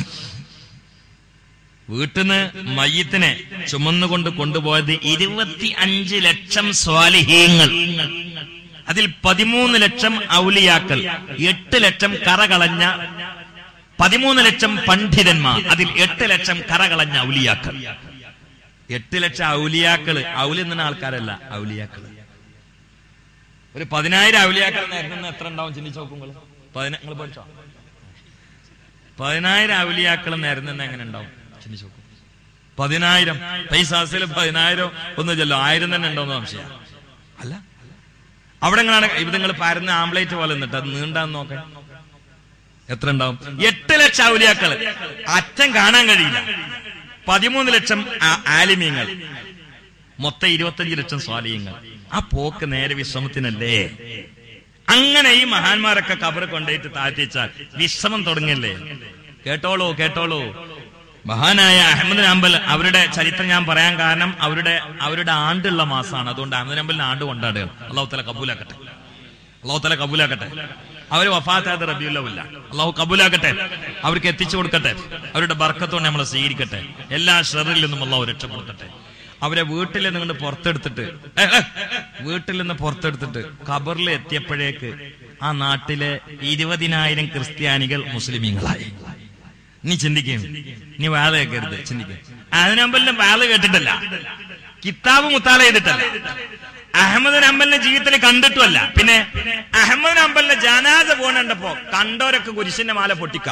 വീട്ടിന്ന് മയ്യത്തിനെ ചുമന്നുകൊണ്ട് കൊണ്ടുപോയത് ഇരുപത്തി അഞ്ച് ലക്ഷം സ്വാലിഹീങ്ങൾ അതിൽ പതിമൂന്ന് ലക്ഷം ഔലിയാക്കൾ എട്ട് ലക്ഷം കറകളഞ്ഞ പതിമൂന്ന് ലക്ഷം പണ്ഡിതന്മാർ അതിൽ എട്ട് ലക്ഷം കറകളഞ്ഞ ഔലിയാക്കൾ എട്ട് ലക്ഷം ഔലിയാക്കള് ഔലി എന്ന ആൾക്കാരല്ല ഔലിയാക്കള് ഒരു പതിനായിരം ഔലിയാക്കൾ നേരുന്ന എത്ര ഉണ്ടാവും ചിന്തിച്ചു നോക്കുമ്പോൾ നിങ്ങൾ പഠിച്ചോ പതിനായിരം ഔലിയാക്കൾ നേരുന്ന എങ്ങനെ ഉണ്ടാവും ചിന്തിച്ചു നോക്കും പതിനായിരം പൈസാസിൽ പതിനായിരം ഒന്നും ചെല്ലോ ആയിരം തന്നെ ഉണ്ടോന്ന് സംശയം അല്ല അവിടെ എങ്ങനെയാണ് ഇത് നിങ്ങൾ പരന്ന ആംപ്ലേറ്റ് പോലെ നിന്നിട്ട് അത് നീണ്ടാന്ന് നോക്കാൻ എത്ര ഉണ്ടാവും എട്ട് ലക്ഷം ഔലിയാക്കള് അറ്റം കാണാൻ കഴിയില്ല പതിമൂന്ന് ലക്ഷം ആ- ആലിമീങ്ങൾ മൊത്തം ഇരുപത്തഞ്ച് ലക്ഷം സ്വാലീയങ്ങൾ ആ പോക്ക് നേരെ വിശ്രമത്തിനല്ലേ അങ്ങനെ ഈ മഹാന്മാരൊക്കെ കബറ് കൊണ്ടുപോയിട്ട് താഴ്ത്തിച്ചാൽ വിശ്രമം തുടങ്ങിയല്ലേ കേട്ടോളൂ കേട്ടോളൂ മഹാനായ അഹമ്മദ് അമ്പൽ അവരുടെ ചരിത്രം ഞാൻ പറയാൻ കാരണം അവരുടെ അവരുടെ ആണ്ടുള്ള മാസമാണ് അതുകൊണ്ട് അഹമ്മദ് അമ്പലിന് ആണ്ട് കൊണ്ടാടുകയാണ് അള്ളാഹു തല കബൂലാക്കട്ടെ അള്ളാഹു തല കബൂലാക്കട്ടെ അവർ വഫാത്തായത് റബിയുല്ലവില്ല അള്ളാഹു കബൂലാക്കട്ടെ അവർക്ക് എത്തിച്ചു കൊടുക്കട്ടെ അവരുടെ ബർക്കത്തോടെ നമ്മളെ സ്വീകരിക്കട്ടെ എല്ലാ ഷെറിൽ നിന്നും അള്ളാഹു രക്ഷപ്പെടുത്തട്ടെ അവരെ വീട്ടിൽ നിന്ന് കൊണ്ട് പുറത്തെടുത്തിട്ട് ഏ, ഏ, വീട്ടിൽ നിന്ന് പുറത്തെടുത്തിട്ട് ഖബറിൽ എത്തിയപ്പോഴേക്ക് ആ നാട്ടിലെ ഇരുപതിനായിരം ക്രിസ്ത്യാനികൾ മുസ്ലിമീങ്ങളായി നീ ചിന്തിക്കും നീ വാഴ കേൾക്കരുത് ചിന്തിക്കും അതിനമ്പലിന്റെ വാഴ കേട്ടിട്ടല്ല കിതാബ് മുത്താല ചെയ്തിട്ടല്ല അഹമ്മദ് അമ്പലിന്റെ ജീവിതത്തിൽ കണ്ടിട്ടുമല്ല പിന്നെ അഹമ്മദ് അമ്പലിന്റെ ജനാസ പോകണ്ടപ്പോ കണ്ടോരൊക്കെ കുരിശിന്റെ മാല പൊട്ടിക്ക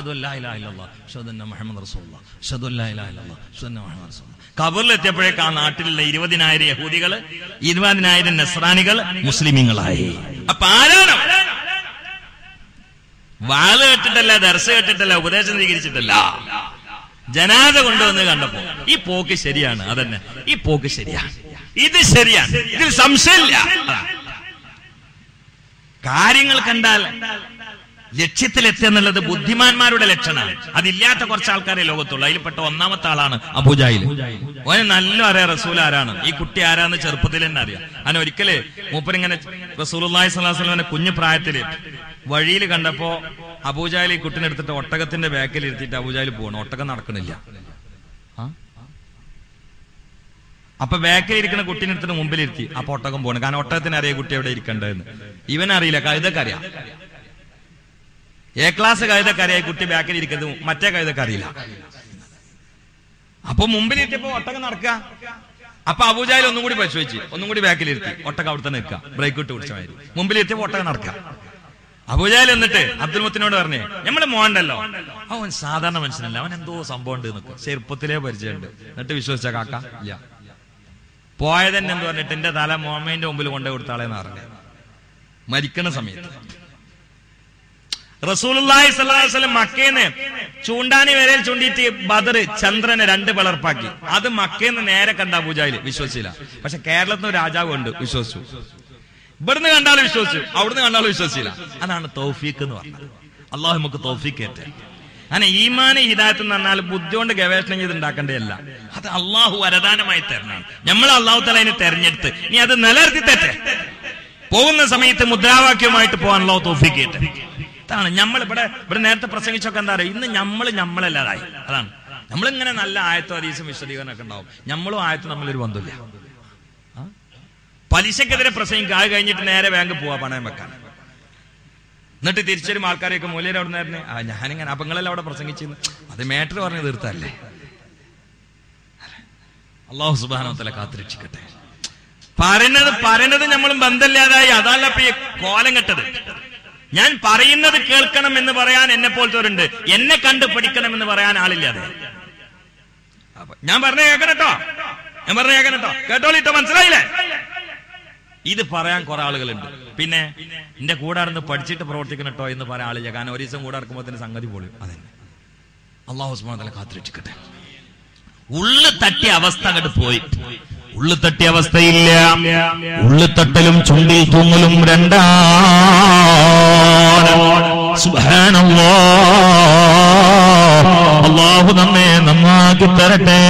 കബറിലെത്തിയപ്പോഴേക്ക് ആ നാട്ടിലുള്ള ഇരുപതിനായിരം യഹൂദികള് ഇരുപതിനായിരം നസ്രാനികൾ മുസ്ലിമീങ്ങളായി അപ്പൊ ആരാണ് വാള് കേട്ടിട്ടല്ല ദർശ കേട്ടിട്ടല്ല ഉപദേശം സ്വീകരിച്ചിട്ടല്ല ജനാദ കൊണ്ടുവന്ന് കണ്ടപ്പോ ഈ പോക്ക് ശരിയാണ് അതന്നെ ഈ പോക്ക് ശരിയാണ് ഇത് ശരിയാണ് ഇതിൽ സംശയമില്ല കാര്യങ്ങൾ കണ്ടാൽ ലക്ഷ്യത്തിലെത്തുക എന്നുള്ളത് ബുദ്ധിമാന്മാരുടെ ലക്ഷണമാണ് അതില്ലാത്ത കുറച്ച് ആൾക്കാരെ ലോകത്തുള്ളൂ അതിൽപ്പെട്ട ഒന്നാമത്തെ ആളാണ് അബുജാഹിൽ ഓന് നല്ല അറിയാം റസൂൽ ആരാണ് ഈ കുട്ടി ആരാന്ന് ചെറുപ്പത്തിൽ തന്നെ അറിയാം അങ്ങനെ ഒരിക്കല് മൂപ്പരിങ്ങനെ റസൂൽ സ്വലാസ്ലമിനെ കുഞ്ഞു പ്രായത്തില് വഴിയിൽ കണ്ടപ്പോ അബൂജാലി കുട്ടിനെ എടുത്തിട്ട് ഒട്ടകത്തിന്റെ ബാക്കിൽ ഇരുത്തിയിട്ട് അബൂജാലി പോകണം ഒട്ടകം നടക്കണില്ല ആ? അപ്പൊ ബാക്കിൽ ഇരിക്കുന്ന കുട്ടീനെ എടുത്തിട്ട് മുമ്പിൽ ഇരുത്തി അപ്പൊ ഒട്ടകം പോകണം കാരണം ഒട്ടകത്തിന് അറിയാം കുട്ടി എവിടെ ഇരിക്കേണ്ടതെന്ന് ഇവനറിയില്ല കഴുതൊക്കെ അറിയാം എ ക്ലാസ് കഴുതൊക്കെ അറിയാം ഈ കുട്ടി ബാക്കിൽ ഇരിക്കുന്നത് മറ്റേ കഴുതൊക്കെ അറിയില്ല അപ്പൊ മുമ്പിൽ ഇരുത്തിയപ്പോ ഒട്ടകം നടക്കുക അപ്പൊ അബൂജായിൽ ഒന്നും കൂടി പരിശോധിച്ച് ഒന്നും കൂടി ബാക്കിൽ ഇരുത്തി ഒട്ടകം അവിടെ തന്നെ നിൽക്കുക ബ്രേക്ക് ഇട്ട് പിടിച്ച മാതിരി മുമ്പിൽ ഇരുത്തിയപ്പോ ഒട്ടകം നടക്കുക അബൂജാൽ എന്നിട്ട് അബ്ദുൽ മുത്തിനോട് പറഞ്ഞേ നമ്മള് മോണ്ടല്ലോ അവൻ സാധാരണ മനുഷ്യനല്ല അവൻ എന്തോ സംഭവം ഉണ്ട് എന്നൊക്കെ ചെറുപ്പത്തിലേ പരിചയമുണ്ട് എന്നിട്ട് വിശ്വസിച്ച കാക്ക ഇല്ല പോയതന്നെ എന്ന് പറഞ്ഞിട്ട് എന്റെ തല മോമേന്റെ മുമ്പിൽ കൊണ്ടു കൊടുത്താളെന്ന് പറഞ്ഞു മരിക്കണ സമയത്ത് റസൂലുള്ളാഹി സ്വല്ലല്ലാഹു അലൈഹി വസല്ലം മക്കേന്ന് ചൂണ്ടാനി വരെ ചൂണ്ടിയിട്ട് ബദർ ചന്ദ്രനെ രണ്ട് പിളർപ്പാക്കി അത് മക്കേന്ന് നേരെ കണ്ട അബൂജാഹിൽ വിശ്വസിച്ചില്ല പക്ഷെ കേരളത്തിൽ നിന്ന് രാജാവ് ഉണ്ട് വിശ്വസിച്ചു ഇവിടുന്ന് കണ്ടാലും വിശ്വസിച്ചു അവിടുന്ന് കണ്ടാലും വിശ്വസിച്ചില്ല അതാണ് തൗഫീഖ് എന്ന് പറഞ്ഞത് അള്ളാഹു നമുക്ക് തൗഫീഖ് ഏറ്റെ അങ്ങനെ ഈമാന് ഹിദായത്ത് എന്ന് പറഞ്ഞാൽ ബുദ്ധി കൊണ്ട് ഗവേഷണം ചെയ്ത് ഉണ്ടാക്കേണ്ടതല്ല അത് അള്ളാഹു വരദാനമായി തരണം നമ്മൾ അള്ളാഹു തല അതിനെ തെരഞ്ഞെടുത്ത് നീ അത് നിലനിർത്തി തെറ്റേ പോകുന്ന സമയത്ത് മുദ്രാവാക്യവുമായിട്ട് പോകാനുള്ള തോഫിക്കേറ്റ് ഇതാണ് നമ്മൾ ഇവിടെ ഇവിടെ നേരത്തെ പ്രസംഗിച്ചൊക്കെ എന്താ പറയുക ഇന്ന് നമ്മൾ നമ്മളല്ലാതായി അതാണ് നമ്മളിങ്ങനെ നല്ല ആയത്തോ അതീസും വിശദീകരണമൊക്കെ ഉണ്ടാവും നമ്മളും ആയത്തും തമ്മിലൊരു ബന്ധമില്ല ആ? പലിശക്കെതിരെ പ്രസംഗിക്കുക അത് കഴിഞ്ഞിട്ട് നേരെ ബാങ്ക് പോവാ പണയം വെക്കാൻ എന്നിട്ട് തിരിച്ചൊരു ആൾക്കാരെയൊക്കെ മൂലയിൽ അവിടെ നിന്നായിരുന്നു ആ ഞാനിങ്ങനെ അപ്പങ്ങളെല്ലാം അവിടെ പ്രസംഗിച്ചിരുന്നു അത് മേട്ടർ പറഞ്ഞ് തീർത്തല്ലേ അള്ളാഹു സുബാനോത്തല കാത്തുരക്ഷിക്കട്ടെ പറയുന്നത് പറയുന്നത് നമ്മളും ബന്ധമില്ലാതായി അതല്ല ഇപ്പൊ ഈ കോലം കെട്ടത് ഞാൻ പറയുന്നത് കേൾക്കണം എന്ന് പറയാൻ എന്നെ പോലത്തോരുണ്ട് എന്നെ കണ്ട് പഠിക്കണം എന്ന് പറയാൻ ആളില്ലാതെ അപ്പൊ ഞാൻ പറഞ്ഞ കേൾക്കണട്ടോ ഞാൻ പറഞ്ഞ കേൾക്കണട്ടോ കേട്ടോളിട്ടോ മനസ്സിലായില്ലേ ഇത് പറയാൻ കുറെ ആളുകളുണ്ട് പിന്നെ എന്റെ കൂടെ നടന്ന് പഠിച്ചിട്ട് പ്രവർത്തിക്കണട്ടോ എന്ന് പറയാൻ ആളില്ല കാരണം ഒരു ദിവസം കൂടെ ഇറക്കുമ്പോൾ സംഗതി പോലും അതെ അള്ളാഹു സുബ്ഹാനഹു കാത്തിരക്ഷിക്കട്ടെ ഉള്ളു തട്ടിയ അവസ്ഥ അങ്ങോട്ട് പോയി ഉള്ളു തട്ടിയ അവസ്ഥയില്ല ഉള്ളു തട്ടലും ചുണ്ടിൽ തൂങ്ങലും രണ്ടാണ് സുബ്ഹാനല്ലാ അള്ളാഹു നമ്മെ നന്നാക്കി തരട്ടെ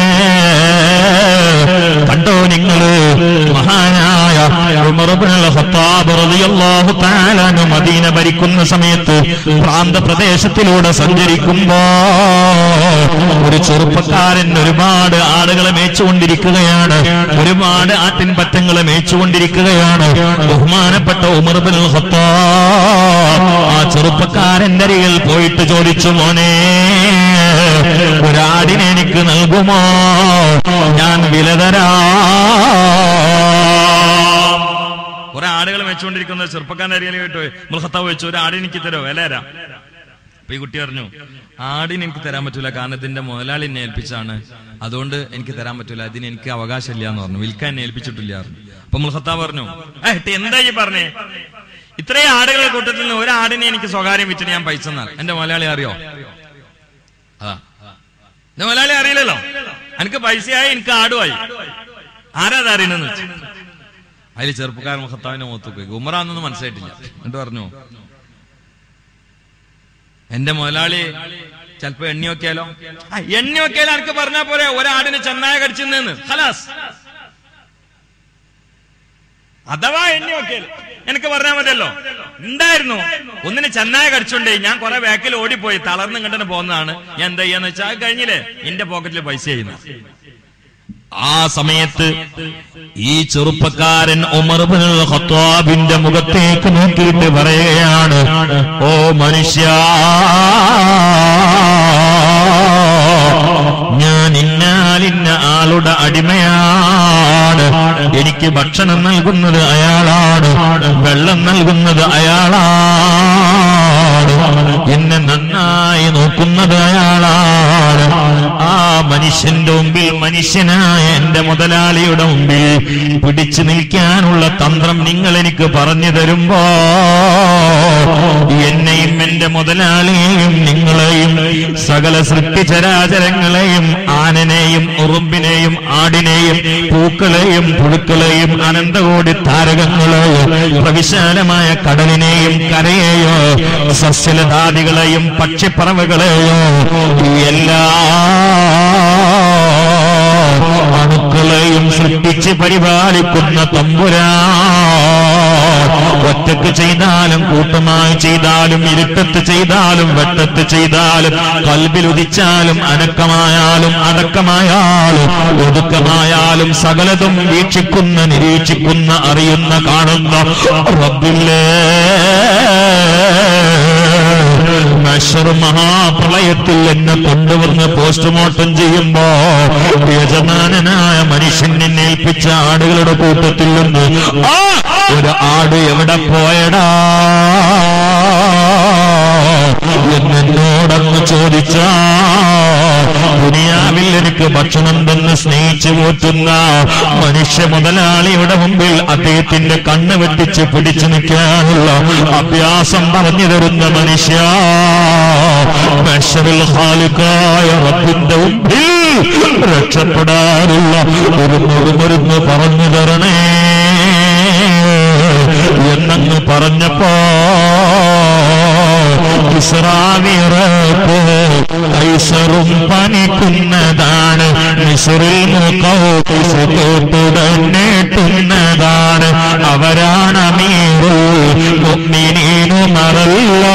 കണ്ടോ നിങ്ങള് മഹാനായ ഉമർ ഇബ്നുൽ ഖത്താബ് റളിയല്ലാഹു തആല അൻഹു മദീന ഭരിക്കുന്ന സമയത്ത് പ്രാന്ത പ്രദേശത്തിലൂടെ സഞ്ചരിക്കുമ്പോ ഒരു ചെറുപ്പക്കാരൻ ഒരുപാട് ആടുകളെ മേച്ചുകൊണ്ടിരിക്കുകയാണ് ഒരുപാട് ആട്ടിൻ പറ്റങ്ങളെ മേച്ചുകൊണ്ടിരിക്കുകയാണ് ബഹുമാനപ്പെട്ട ഉമർ ഇബ്നുൽ ഖത്താബ് ആ ചെറുപ്പക്കാരന്റെ അരികിൽ പോയിട്ട് ചോദിച്ചു മോനെ ഒരാടിനെ എനിക്ക് നൽകുമോ ഞാൻ വില തരാം കുറെ ആടുകൾ വെച്ചുകൊണ്ടിരിക്കുന്ന ചെറുപ്പക്കാരൻ അറിയാൻ കേട്ടോ മൃഹത്താവ് വെച്ചു ഒരു ആടിന് എനിക്ക് തരോ വില തരാം അപ്പൊ ഈ കുട്ടി പറഞ്ഞു ആടിന് എനിക്ക് തരാൻ പറ്റൂല കാരണം ഇതിന്റെ മുതലാളി എന്നെ ഏൽപ്പിച്ചാണ് അതുകൊണ്ട് എനിക്ക് തരാൻ പറ്റൂല അതിന് എനിക്ക് അവകാശമില്ല എന്ന് പറഞ്ഞു വിൽക്കാൻ എന്നെ ഏൽപ്പിച്ചിട്ടില്ല പറഞ്ഞു അപ്പൊ മുൽഹത്താവ് പറഞ്ഞു ഏ ഏട്ടാ, എന്താ ഈ പറഞ്ഞേ ഇത്രയും ആടുകളെ കൂട്ടത്തിൽ നിന്ന് ഒരു ആടിനെ എനിക്ക് സ്വകാര്യം വിറ്റിട്ട് ഞാൻ പൈസ എന്നാൽ എന്റെ മുതലാളി അറിയോ അതാ എന്റെ മുതലാളി അറിയില്ലല്ലോ എനിക്ക് പൈസയായി എനിക്ക് ആടുമായി ആരാ അത് അറിയണെന്ന് വെച്ചു അതിൽ ചെറുപ്പക്കാരൻ മുഖത്താവിന്റെ മുഖത്ത് പോയി ഉമറാന്നൊന്നും മനസ്സിലായിട്ടില്ല എന്നിട്ട് പറഞ്ഞു എന്റെ മുതലാളി ചിലപ്പോ എണ്ണി നോക്കിയാലോ ആ, എണ്ണി നോക്കിയാലോ എനിക്ക് പറഞ്ഞാ പോരെ ഒരാടിന് ചെന്നായ കടിച്ചെന്ന് ഹലാസ് അഥവാ എണ്ണി നോക്കിയാൽ എനിക്ക് പറഞ്ഞാൽ മതിയല്ലോ ഉണ്ടായിരുന്നു ഒന്നിന് ചെന്നായ കടിച്ചുണ്ടേ ഞാൻ കുറെ ബാക്കിൽ ഓടിപ്പോയി തളർന്ന് ഇങ്ങോട്ട് പോകുന്നതാണ് ഞാൻ എന്താ ചെയ്യാന്ന് വെച്ചാൽ അത് കഴിഞ്ഞില്ലേ എന്റെ പോക്കറ്റിൽ പൈസ ചെയ്യുന്നു ആ സമയത്ത് ഈ ചെറുപ്പക്കാരൻ ഉമർ ഇബ്നുൽ ഖത്താബിന്റെ മുഖത്തേക്ക് നോക്കിയിട്ട് പറയുകയാണ് ഓ മനുഷ്യ ഞാൻ ഇന്നാലിന്ന ആളുടെ അടിമയാണ് എനിക്ക് ഭക്ഷണം നൽകുന്നത് അയാളാണ് വെള്ളം നൽകുന്നത് അയാളാണ് എന്നെ നന്നായി നോക്കുന്നത് അയാളാണ് ആ മനുഷ്യന്റെ മുമ്പിൽ മനുഷ്യനായ എന്റെ മുതലാളിയുടെ മുമ്പിൽ പിടിച്ചു നിൽക്കാനുള്ള തന്ത്രം നിങ്ങൾ എനിക്ക് പറഞ്ഞു തരുമ്പോ എന്നെയും എന്റെ മുതലാളിയെയും നിങ്ങളെയും സകല സൃഷ്ടിചരാചരങ്ങളെയും ആനനെയും ഉറുമ്പിനെയും ആടിനെയും പൂക്കളെയും പുഴുക്കളെയും അനന്തകോടി താരകങ്ങളെയും പ്രവിശാലമായ കടലിനെയും കരയെയോ സസ്യലതാദികളെയും പക്ഷിപ്പറവകളെയോ എല്ലാ അണുക്കളെയും സൃഷ്ടിച്ച് പരിപാലിക്കുന്ന തമ്പുരാ ഒറ്റക്ക് ചെയ്താലും കൂട്ടമായി ചെയ്താലും ഇരുട്ടത്ത് ചെയ്താലും വെട്ടത്ത് ചെയ്താലും കൽബിൽ ഉദിച്ചാലും അനക്കമായാലും അടക്കമായാലും ഒതുക്കമായാലും സകലതും വീക്ഷിക്കുന്ന നിരീക്ഷിക്കുന്ന അറിയുന്ന കാണുന്ന റബ്ബില്ലേ മഷർ മഹാപ്രളയത്തിൽ എന്നെ കൊണ്ടുവന്ന് പോസ്റ്റ്മോർട്ടം ചെയ്യുമ്പോ യജമാനനായ മനുഷ്യൻ എന്നെ ഏൽപ്പിച്ച ആടുകളുടെ കൂട്ടത്തിൽ നിന്ന് ആ ഒരു ആട് എവിടെ പോയടാ എന്നോടന്ന് ചോദിച്ച ദുനിയാവിൽ എനിക്ക് ഭക്ഷണം തന്ന് സ്നേഹിച്ചു പോറ്റുന്ന മനുഷ്യ മുതലാളിയുടെ മുമ്പിൽ അദ്ദേഹത്തിന്റെ കണ്ണ് വെട്ടിച്ച് പിടിച്ചു നിൽക്കാനുള്ള അഭ്യാസം പറഞ്ഞു തരുന്ന മനുഷ്യ ബഷറിൽ ഖാലിക്കായ റബ്ബിന്റെ മുമ്പിൽ രക്ഷപ്പെടാനുള്ള ഒരു മുറുമുരുന്ന് പറഞ്ഞു തരണേ എന്നങ്ങ് പറഞ്ഞപ്പോ ഇസ്രാവിറപ്പോ കൈസറും പനിക്കുന്നതാണ് മിസറിൽ മുഖത്തുടനേട്ടുന്നതാണ് അവരാണ് അമീർ ഉമറല്ലോ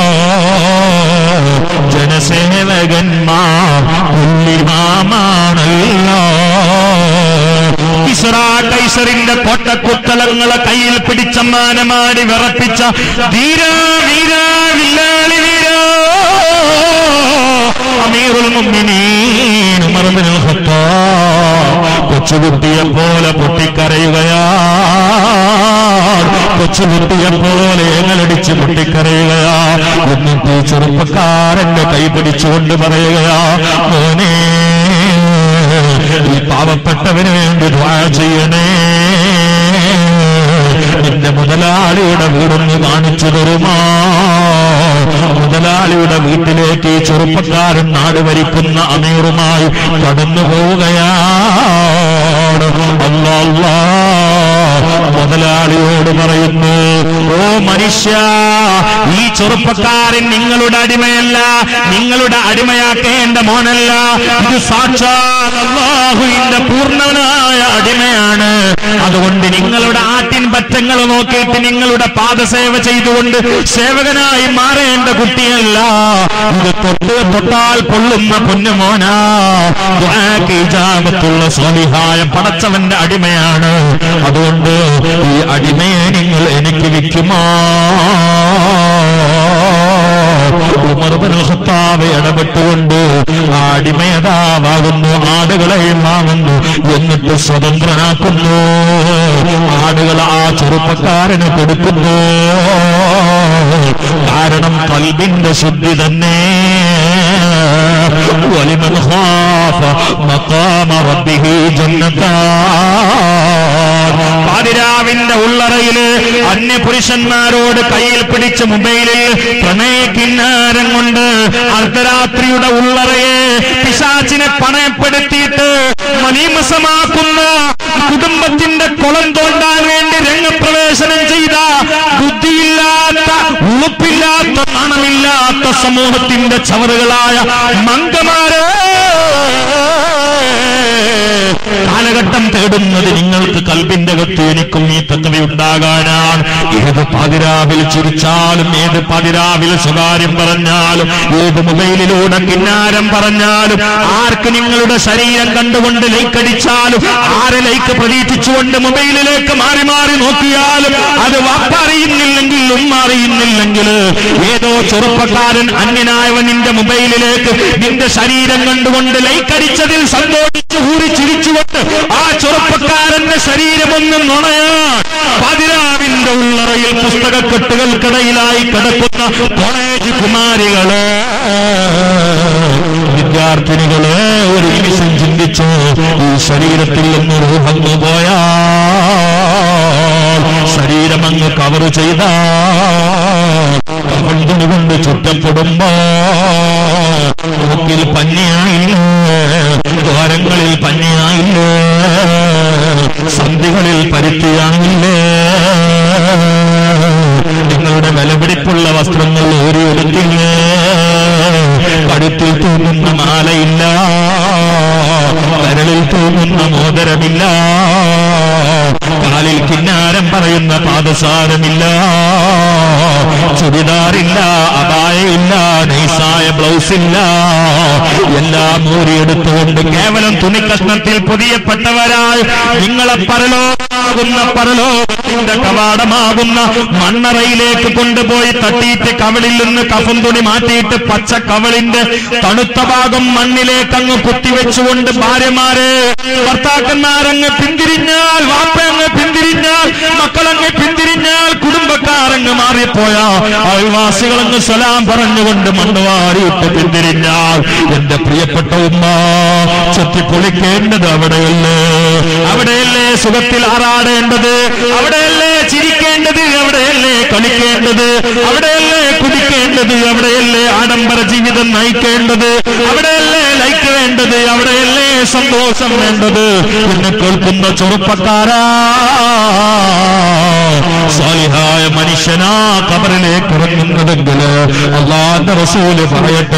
ജനസേവകന്മാർ ഉള്ളിമാമാണല്ലോ ഇസ്ര കൈസറിന്റെ കോട്ടക്കുത്തളങ്ങളെ കയ്യിൽ പിടിച്ചമ്മാനമാടി വിറപ്പിച്ച ധീരാ വീരാ വില്ലാളി വീരാ അമീറുൽ മുഅ്മിനീൻ ഉമർ ഇബ്നുൽ ഖത്താബ് കൊച്ചുകുട്ടിയെ പോലെ പൊട്ടിക്കരയുകയാ കൊച്ചുകുട്ടിയെ പോലെ ഏങ്ങലടിച്ച് പൊട്ടിക്കരയുകയാ എന്നിട്ട് ഈ ചെറുപ്പക്കാരന്റെ കൈ പിടിച്ചുകൊണ്ട് പറയുകയാ മോനെ ഈ പാവപ്പെട്ടവന് വേണ്ടി ദ്വാ ചെയ്യണേ നിന്റെ മുതലാളിയുടെ വീടൊന്ന് കാണിച്ചു തരുമോ മുതലാളിയുടെ വീട്ടിലേക്ക് ഈ ചെറുപ്പക്കാരൻ നാട് ഭരിക്കുന്ന അമീറുമായി കടന്നു പോവുകയാണ് അല്ലാ മുതലാളിയോട് പറയുന്നു ഓ മനുഷ്യ ഈ ചെറുപ്പക്കാരൻ നിങ്ങളുടെ അടിമയല്ല നിങ്ങളുടെ അടിമയാക്കേണ്ട മോനല്ല ഇത് സാക്ഷാത് അള്ളാഹുവിന്റെ പൂർണ്ണനായ അടിമയാണ് അതുകൊണ്ട് നിങ്ങളുടെ ആട്ടിൻ പറ്റങ്ങൾ നോക്കിയിട്ട് നിങ്ങളുടെ പാദസേവ ചെയ്തുകൊണ്ട് സേവകനായി മാറേണ്ട കുട്ടിയല്ല ഇത് തൊട്ട് തൊട്ടാൽ പൊള്ളുന്ന പൊന്നുമോനാ ദുആക്ക് ഇജാബത്തുള്ള സ്വാലിഹായ പടച്ചവന്റെ അടിമയാണ് അതുകൊണ്ട് ഈ അടിമയെ നിങ്ങൾ എനിക്ക് വിൽക്കുമോ ഉമർബനുഹത്താവ് ഇടപെട്ടുകൊണ്ട് ആ അടിമയതാവാകുന്നു ആടുകളെയും വാങ്ങുന്നു എന്നിട്ട് സ്വതന്ത്രനാക്കുന്നു ആടുകൾ ആ ചെറുപ്പക്കാരന് കൊടുക്കുന്നു കാരണം കൽബിന്റെ ശുദ്ധി തന്നെ ولمن خاف مقام ربه جنتان പാതിരാവിന്റെ ഉള്ളറയില് അന്യപുരുഷന്മാരോട് കയ്യിൽ പിടിച്ച മൊബൈലിൽ പ്രണയക്കിന്നാരം കൊണ്ട് അർദ്ധരാത്രിയുടെ ഉള്ളറയെ പിശാച്ചിനെ പണയപ്പെടുത്തിയിട്ട് മലീമസമാക്കുന്ന കുടുംബത്തിന്റെ കുളം തോണ്ടാൻ വേണ്ടി രംഗപ്രവേശനം ചെയ്ത ബുദ്ധിയില്ലാത്ത ഉളുപ്പില്ലാത്ത നാണമില്ലാത്ത സമൂഹത്തിന്റെ ചവറുകളായ മംഗമാര് കാലഘട്ടം തേടുന്നത് നിങ്ങൾക്ക് കൽബിന്റെ കത്ത് എനിക്കും ഈ തക്കവയുണ്ടാകാനാണ് ഏത് പാതിരാവിൽ ചിരിച്ചാലും ഏത് പാതിരാവിൽ സ്വകാര്യം പറഞ്ഞാലും ഏത് മൊബൈലിലൂടെ കിന്നാരം പറഞ്ഞാലും ആർക്ക് നിങ്ങളുടെ ശരീരം കണ്ടുകൊണ്ട് ലൈക്ക് അടിച്ചാലും ആരെ ലൈക്ക് പ്രതീക്ഷിച്ചുകൊണ്ട് മൊബൈലിലേക്ക് മാറി മാറി നോക്കിയാലും അത് വാപ്പ അറിയുന്നില്ലെങ്കിൽ ഉമ്മ അറിയുന്നില്ലെങ്കിൽ ഏതോ ചെറുപ്പക്കാരൻ അന്യനായവൻ നിന്റെ മൊബൈലിലേക്ക് നിന്റെ ശരീരം കണ്ടുകൊണ്ട് ലൈക്ക് അടിച്ചതിൽ സന്തോഷിച്ചു ഊരി ചിരിച്ചുകൊണ്ട് ആ ചെറുപ്പക്കാരന്റെ ശരീരമൊന്നും നുണയാൻ പതിരാവിന്റെ ഉള്ളറയിൽ പുസ്തകക്കെട്ടുകൾക്കിടയിലായി കിടക്കുന്ന കോളേജ് കുമാരികള് വിദ്യാർത്ഥിനികളെ ഒരു നിമിഷം ചിന്തിച്ചു ഈ ശരീരത്തിൽ നിന്ന് റൂഹങ്ങ് പോയാ ശരീരം അങ്ങ് കവർ ചെയ്ത കവണ്ടിന് കൊണ്ട് ചുറ്റപ്പെടുമ്പോ മൂക്കിൽ പന്നിയായില്ലേ ദ്വാരങ്ങളിൽ പന്നിയായില്ലേ സന്ധികളിൽ പരുത്തിയായില്ലേ നിങ്ങളുടെ വിലപിടിപ്പുള്ള വസ്ത്രങ്ങൾ ഓരിയെടുത്തില്ലേ കടുത്തിൽ തൂങ്ങുന്ന മാലയില്ല കരളിൽ തൂങ്ങുന്ന മോദരമില്ല കാലിൽ കിന്നാരം പറയുന്ന പാദസാരമില്ല ചുരിദാറില്ല അപായയില്ല നൈസായ ബ്ലൗസ് ഇല്ല എല്ലാം മൂരിയെടുത്തുകൊണ്ട് കേവലം തുണിക്കഷ്ണത്തിൽ പൊതിയപ്പെട്ടവരായി നിങ്ങളെ പരലോകമാകുന്ന പരലോകത്തിന്റെ കവാടമാകുന്ന മണ്ണറയിലേക്ക് കൊണ്ടുപോയി തട്ടിയിട്ട് കവളിൽ നിന്ന് കഫം തുണി മാറ്റിയിട്ട് പച്ച കവളിന്റെ തണുത്ത ഭാഗം മണ്ണിലേക്ക് അങ്ങ് കുത്തിവെച്ചുകൊണ്ട് ഭാര്യമാരെ ഭർത്താക്കന്മാരങ്ങ് പിന്തിരിഞ്ഞാൽ വാപ്പയങ്ങ് പിന്തിരിഞ്ഞാൽ മക്കളങ്ങ് പിന്തിരിഞ്ഞാൽ കുടുംബക്കാരങ്ങ് മാറിപ്പോയാ അയൽവാസികളങ്ങ് സലാം പറഞ്ഞുകൊണ്ട് മണ്ണുവാരിയിട്ട് പിന്തിരിഞ്ഞാൽ എന്റെ പ്രിയപ്പെട്ട ഉമ്മ ചെത്തിപ്പൊളിക്കേണ്ടത് അവിടെയല്ലേ അവിടെയല്ലേ സുഖത്തിൽ ആറാടേണ്ടത് അവിടെയല്ലേ ചിരിക്കേണ്ടത് അവിടെയല്ലേ കളിക്കേണ്ടത് അവിടെയല്ലേ കുടിക്കേണ്ടത് അവിടെയല്ലേ ആഡംബര ജീവിതം നയിക്കേണ്ടത് അവിടെയല്ലേ ലൈക്ക് വേണ്ടത് അവിടെയല്ലേ സന്തോഷം വേണ്ടത് എന്ന് കേൾക്കുന്ന ചെറുപ്പക്കാരാ സാലിഹായ മനുഷ്യനാ കബറിലേക്ക് ഇറങ്ങുന്നതെങ്കിൽ അള്ളാന്റെ റസൂല് പറയട്ടെ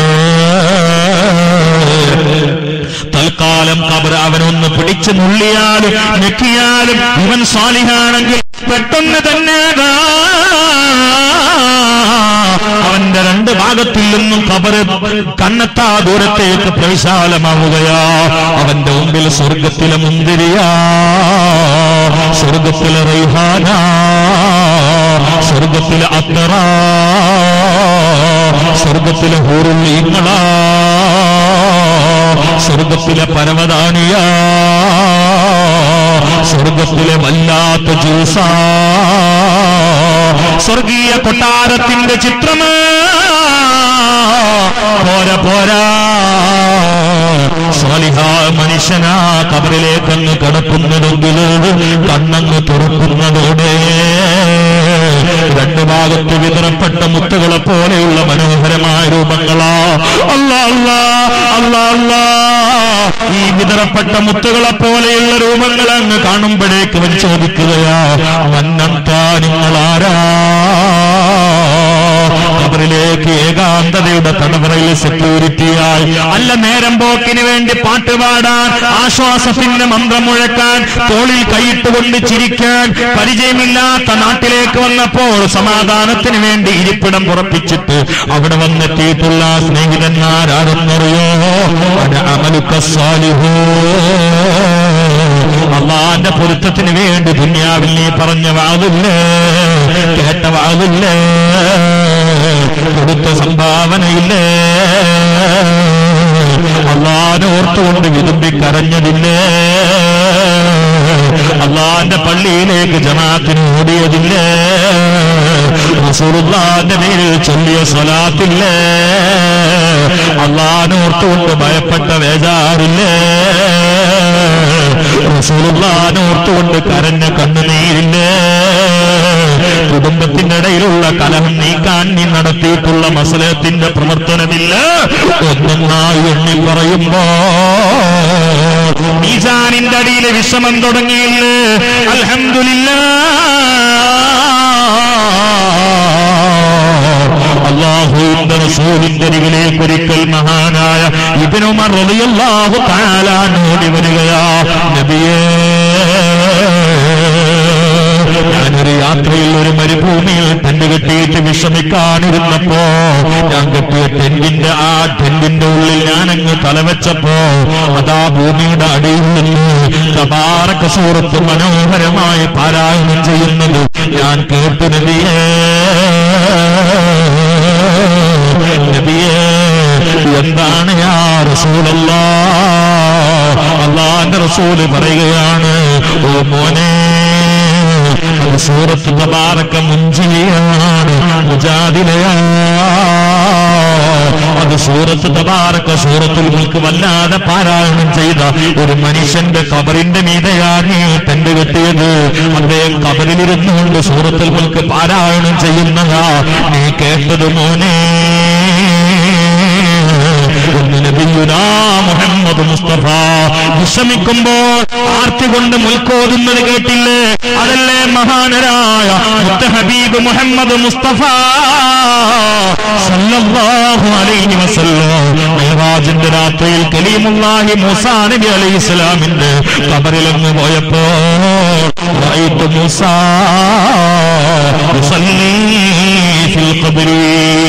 തൽക്കാലം കബർ അവനൊന്ന് പിടിച്ചു നുള്ളിയാലും ഞെക്കിയാലും ഇവൻ സാലിഹാണെങ്കിൽ പെട്ടെന്ന് തന്നെ ദാ അവന്റെ രണ്ട് ഭാഗത്തിൽ നിന്നും കബറ് കണ്ണെത്താ ദൂരത്തേക്ക് പ്രവിശാലമാവുകയാ അവന്റെ മുമ്പിൽ സ്വർഗത്തിലെ മുന്തിരിയാ സ്വർഗത്തിലെ റൈഹാന സ്വർഗത്തിലെ അത്തറ സ്വർഗത്തിലെ ഹൂറുള്ളീങ്ങളാ സ്വർഗത്തിലെ പരമദാനിയ സ്വർഗത്തിലെ വല്ലാത്ത ജ്യൂസ സ്വർഗീയ കൊട്ടാരത്തിന്റെ ചിത്രമേ പോരാ പോരാ സ്വാലിഹ മനുഷ്യനാ കബറിലേക്കങ്ങ് കിടക്കുന്നതെങ്കിൽ കണ്ണങ്ങ് തുറക്കുന്നതോടെ രണ്ട് ഭാഗത്ത് വിതറപ്പെട്ട മുത്തുകളെ പോലെയുള്ള മനോഹരമായ രൂപങ്ങളാ അല്ല അല്ല അല്ല അല്ല ഈ വിതറപ്പെട്ട മുത്തുകളെ പോലെയുള്ള രൂപങ്ങൾ അങ്ങ് കാണുമ്പോഴേക്ക് അവൻ ചോദിക്കുകയാ മന്നന്താ നിങ്ങളാരാ ഖബറിലേക്ക് ഏകാന്തതയുടെ തടവറയിൽ സെക്യൂരിറ്റിയായി അല്ല നേരം പോക്കിന് വേണ്ടി പാട്ട് പാടാൻ ആശ്വാസത്തിന്റെ മന്ത്രം മുഴക്കാൻ തോളിൽ കൈയിട്ടുകൊണ്ട് ചിരിക്കാൻ പരിചയമില്ലാത്ത നാട്ടിലേക്ക് വന്നപ്പോൾ സമാധാനത്തിന് വേണ്ടി ഇരിപ്പിടം ഉറപ്പിച്ചിട്ട് അവിടെ വന്നെത്തിയിട്ടുള്ള സ്നേഹിതന്മാരാരെന്നറിയോ അത് അമലുക്ക സാലിഹോ അള്ളാന്റെ പൊരുത്തത്തിന് വേണ്ടി ദുന്യാവിൽ നീ പറഞ്ഞ വാതില്ലേ കേട്ട വാതില്ലേ കൊടുത്ത സംഭാവനയില്ലേ അള്ളാനെ ഓർത്തുകൊണ്ട് വിതുമ്പി കരഞ്ഞതില്ലേ അള്ളാന്റെ പള്ളിയിലേക്ക് ജമാത്തിന് ഓടിയതില്ലേ റസൂലുള്ളാന്റെ പേരിൽ ചൊല്ലിയ സ്വലാത്തില്ലേ അള്ളാനെ ഓർത്തുകൊണ്ട് ഭയപ്പെട്ട വേജാറില്ലേ റസൂലുള്ളാനെ ഓർത്തുകൊണ്ട് കരഞ്ഞ കണ്ണുനീരില്ലേ കുടുംബത്തിന്റെ ഇടയിലുള്ള കലഹം നീക്കാൻ നീ നടത്തിയിട്ടുള്ള മസലത്തിന്റെ പ്രവർത്തനമില്ല ഒന്നായി എണ്ണി പറയുമ്പോ മീസാനിന്റെ അടിയിലെ വിഷമം തുടങ്ങിയില്ലേ അൽഹംദുലില്ലാ അള്ളാഹുവിന്റെ റസൂലിന്റെ അരികിലേക്ക് ഒരിക്കൽ മഹാനായ ഇബിനുമർ റളിയല്ലാഹു തആലാനോടി വരികയാ നബിയേ ഞാനൊരു യാത്രയിൽ ഒരു മരുഭൂമിയിൽ ടെന്റ് കെട്ടിയിട്ട് വിശ്രമിക്കാനിരുന്നപ്പോ ഞാൻ കെട്ടിയ ടെന്റിന്റെ ആ ടെന്റിന്റെ ഉള്ളിൽ ഞാനങ്ങ് തലവെച്ചപ്പോ അതാ ഭൂമിയുടെ അടിയിൽ നിന്ന് തബാറക സൂറത്ത് മനോഹരമായി പാരായണം ചെയ്യുന്നത് ഞാൻ കേട്ടു നബിയേ നബിയേ എന്താണ് യാ റസൂലല്ലാ അള്ളാന്റെ റസൂല് പറയുകയാണ് ഓ മോനെ അത് സൂറത്ത് തബാറക്ക മുഞ്ചിയാണ് മുജാദിലയാണ് അത് സൂറത്ത് തബാറക്ക സൂറത്തുൽ മുൽക്ക് വല്ലാതെ പാരായണം ചെയ്ത ഒരു മനുഷ്യന്റെ കബറിന്റെ മീതയാണ് തെണ്ട് കെട്ടിയത് അദ്ദേഹം കബറിലിരുന്നുകൊണ്ട് സൂറത്തുൽ മുൽക്ക് പാരായണം ചെയ്യുന്നതാ നീ കേട്ടത് മോനെ ഒന്ന് നബിയുനാ മുഹമ്മദ് മുസ്തഫ വിഷമിക്കുമ്പോൾ ആർത്തി കൊണ്ട് മുൽക്കോതുന്നത് കേട്ടില്ലേ അതല്ലേ മഹാനരായ മുത്ത ഹബീബ് മുഹമ്മദ് മുസ്തഫ സല്ലല്ലാഹു അലൈഹി വസല്ലം മെഹ്റാജിന്റെ രാത്രിയിൽ കലീമുല്ലാഹി മൂസാ നബി അലൈഹി ഇസ്ലാമിന്റെ കബറിലെന്ന് പോയപ്പോ റഅയ്തു മൂസാ യുസല്ലി ഫിൽ ഖബരി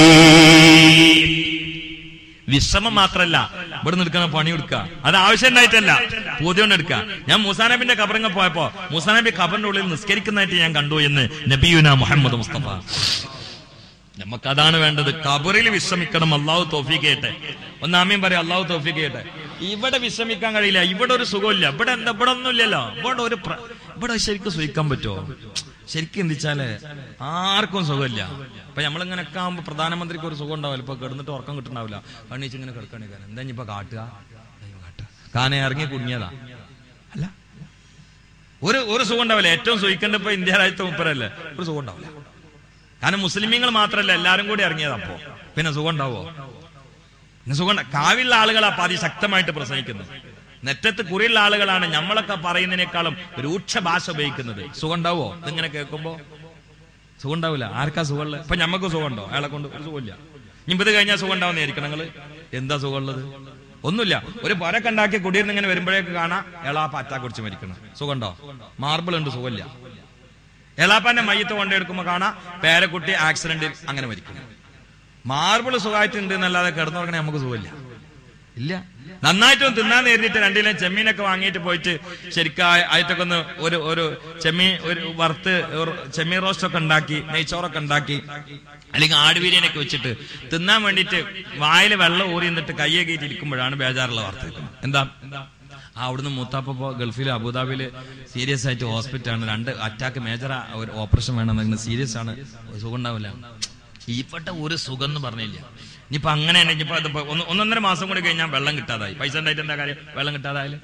വിശ്രമം മാത്രല്ല ഇവിടെ നിൽക്കുന്ന പണി എടുക്കുക അത് ആവശ്യം ഉണ്ടായിട്ടല്ല പൂതികൊണ്ട് എടുക്കുക ഞാൻ മൂസാനബിന്റെ കബറിങ്ങ പോയപ്പോ മൂസാനബി കബറിന്റെ ഉള്ളിൽ നിസ്കരിക്കുന്നതായിട്ട് ഞാൻ കണ്ടു എന്ന് നബിയുന മുഹമ്മദ് മുസ്തഫ നമുക്കതാണ് വേണ്ടത് കബറിൽ വിശ്രമിക്കണം അള്ളാഹു തോഫീക്ക് ചെയ്യട്ടെ ഒന്നാമയും പറയാം അള്ളാഹു തോഫീക്ക് ചെയ്യട്ടെ ഇവിടെ വിശ്രമിക്കാൻ കഴിയില്ല ഇവിടെ ഒരു സുഖമില്ല ഇവിടെ എന്താ ഇവിടെ ഒന്നുമില്ലല്ലോ ഇവിടെ ഒരു പ്ര- ഇവിടെ ശരിക്കും സുഖിക്കാൻ പറ്റുമോ ശരിക്കും എന്തിച്ചാല് ആർക്കും സുഖമില്ല ഇപ്പൊ നമ്മളിങ്ങനെയൊക്കെ ആകുമ്പോ പ്രധാനമന്ത്രിക്ക് ഒരു സുഖം ഉണ്ടാവില്ല ഇപ്പൊ കിടന്നിട്ട് ഉറക്കം കിട്ടുണ്ടാവില്ല കണ്ണീച്ച് ഇങ്ങനെ കിടക്കണേ എന്താ ഇനിയിപ്പൊ കാട്ടുക എന്താ ഇനിയിപ്പോ കാട്ടുക? കാന ഇറങ്ങി കുടുങ്ങിയതാ അല്ല ഒരു ഒരു സുഖം ഉണ്ടാവില്ല ഏറ്റവും സുഖിക്കേണ്ട ഇപ്പൊ ഇന്ത്യ രാജ്യത്തെ മുപ്പരല്ലേ ഒരു സുഖം ഉണ്ടാവില്ല കാരണം മുസ്ലിമീങ്ങൾ മാത്രല്ല എല്ലാരും കൂടി ഇറങ്ങിയത് അപ്പോ പിന്നെ സുഖം ഉണ്ടാവോ പിന്നെ സുഖം ഉണ്ടാ- കാവിലുള്ള ആളുകളാ അപ്പൊ അതിശക്തമായിട്ട് പ്രസംഗിക്കുന്നത് നെറ്റത്ത് കുറിയുള്ള ആളുകളാണ് നമ്മളൊക്കെ പറയുന്നതിനേക്കാളും രൂക്ഷ ഭാഷ ഉപയോഗിക്കുന്നത് സുഖം ഉണ്ടാവോ ഇതിങ്ങനെ കേൾക്കുമ്പോ സുഖം ഉണ്ടാവില്ല ആർക്കാ സുഖമുള്ളത് ഇപ്പൊ ഞമ്മക്ക് സുഖമുണ്ടോ അയാളെ കൊണ്ട് ഒരു സുഖമില്ല ഇനിയിപ്പോ ഇത് കഴിഞ്ഞാൽ സുഖം ഉണ്ടാവുന്ന ആയിരിക്കണം നിങ്ങള് എന്താ സുഖമുള്ളത് ഒന്നുമില്ല ഒരു പൊരക്കെ ഉണ്ടാക്കി കുടിയിരുന്ന് ഇങ്ങനെ വരുമ്പോഴേക്ക് കാണാം എളാ പാറ്റ കുടിച്ച് മരിക്കണം സുഖമുണ്ടോ മാർബിൾ ഉണ്ട് സുഖമില്ല എളാപ്പാന്റെ മയ്യത്ത് കൊണ്ടെടുക്കുമ്പോ കാണാം പേരക്കുട്ടി ആക്സിഡന്റിൽ അങ്ങനെ മരിക്കുന്നു മാർബിൾ സുഖമായിട്ട് ഉണ്ട് എന്നല്ലാതെ കിടന്നുറങ്ങണേ നമുക്ക് സുഖമില്ല ഇല്ല നന്നായിട്ടും തിന്നാൻ നേരിട്ട് രണ്ടിലും ചെമ്മീനൊക്കെ വാങ്ങിയിട്ട് പോയിട്ട് ശരിക്കും ആ- ആയിട്ടൊക്കെ ഒന്ന് ഒരു ഒരു ചെമ്മീൻ ഒരു വറുത്ത് ഒരു ചെമ്മീൻ റോസ്റ്റ് ഒക്കെ ഉണ്ടാക്കി നെയ്ച്ചോറൊക്കെ ഉണ്ടാക്കി അല്ലെങ്കിൽ ആട് ബിരിയാണിയൊക്കെ വെച്ചിട്ട് തിന്നാൻ വേണ്ടിയിട്ട് വായിൽ വെള്ളം ഊറി നിന്നിട്ട് കയ്യൊക്കെ ഇരിക്കുമ്പോഴാണ് ബേജാറുള്ള വാർത്ത കേൾക്കുന്നത്. എന്താ ആ അവിടുന്ന് മൂത്താപ്പോ ഗൾഫിൽ അബുദാബിയിൽ സീരിയസ് ആയിട്ട് ഹോസ്പിറ്റലാണ് രണ്ട് അറ്റാക്ക് മേജർ ഒരു ഓപ്പറേഷൻ വേണം സീരിയസ് ആണ് സുഖം ഉണ്ടാവില്ല ഈപ്പെട്ട ഒരു സുഖം എന്ന് പറഞ്ഞില്ല ഇനിയിപ്പോ അങ്ങനെ തന്നെ ഇനിയിപ്പോ അതിപ്പോ ഒന്ന് ഒന്നൊന്നര മാസം കൂടി കഴിഞ്ഞാൽ വെള്ളം കിട്ടാതായി പൈസ ഉണ്ടായിട്ട് എന്താ കാര്യം വെള്ളം കിട്ടാതായാലും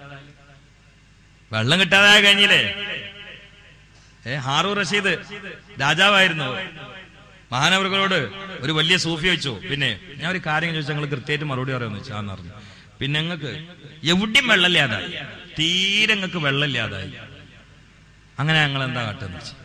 വെള്ളം കിട്ടാതായ കഴിഞ്ഞില്ലേ ഏ ഹാറു റഷീദ് രാജാവായിരുന്നു മഹാനവറുകളോട് ഒരു വലിയ സൂഫി വെച്ചു പിന്നെ ഞാൻ ഒരു കാര്യം ചോദിച്ചാൽ നിങ്ങൾ കൃത്യമായിട്ട് മറുപടി പറയാമെന്ന് വെച്ചാന്ന് പറഞ്ഞു പിന്നെ നിങ്ങൾക്ക് എവിടെയും വെള്ളമില്ലാതായി തീരെ നിങ്ങൾക്ക് വെള്ളമില്ലാതായി അങ്ങനെ ഞങ്ങൾ എന്താ കാട്ടുന്ന വെച്ചു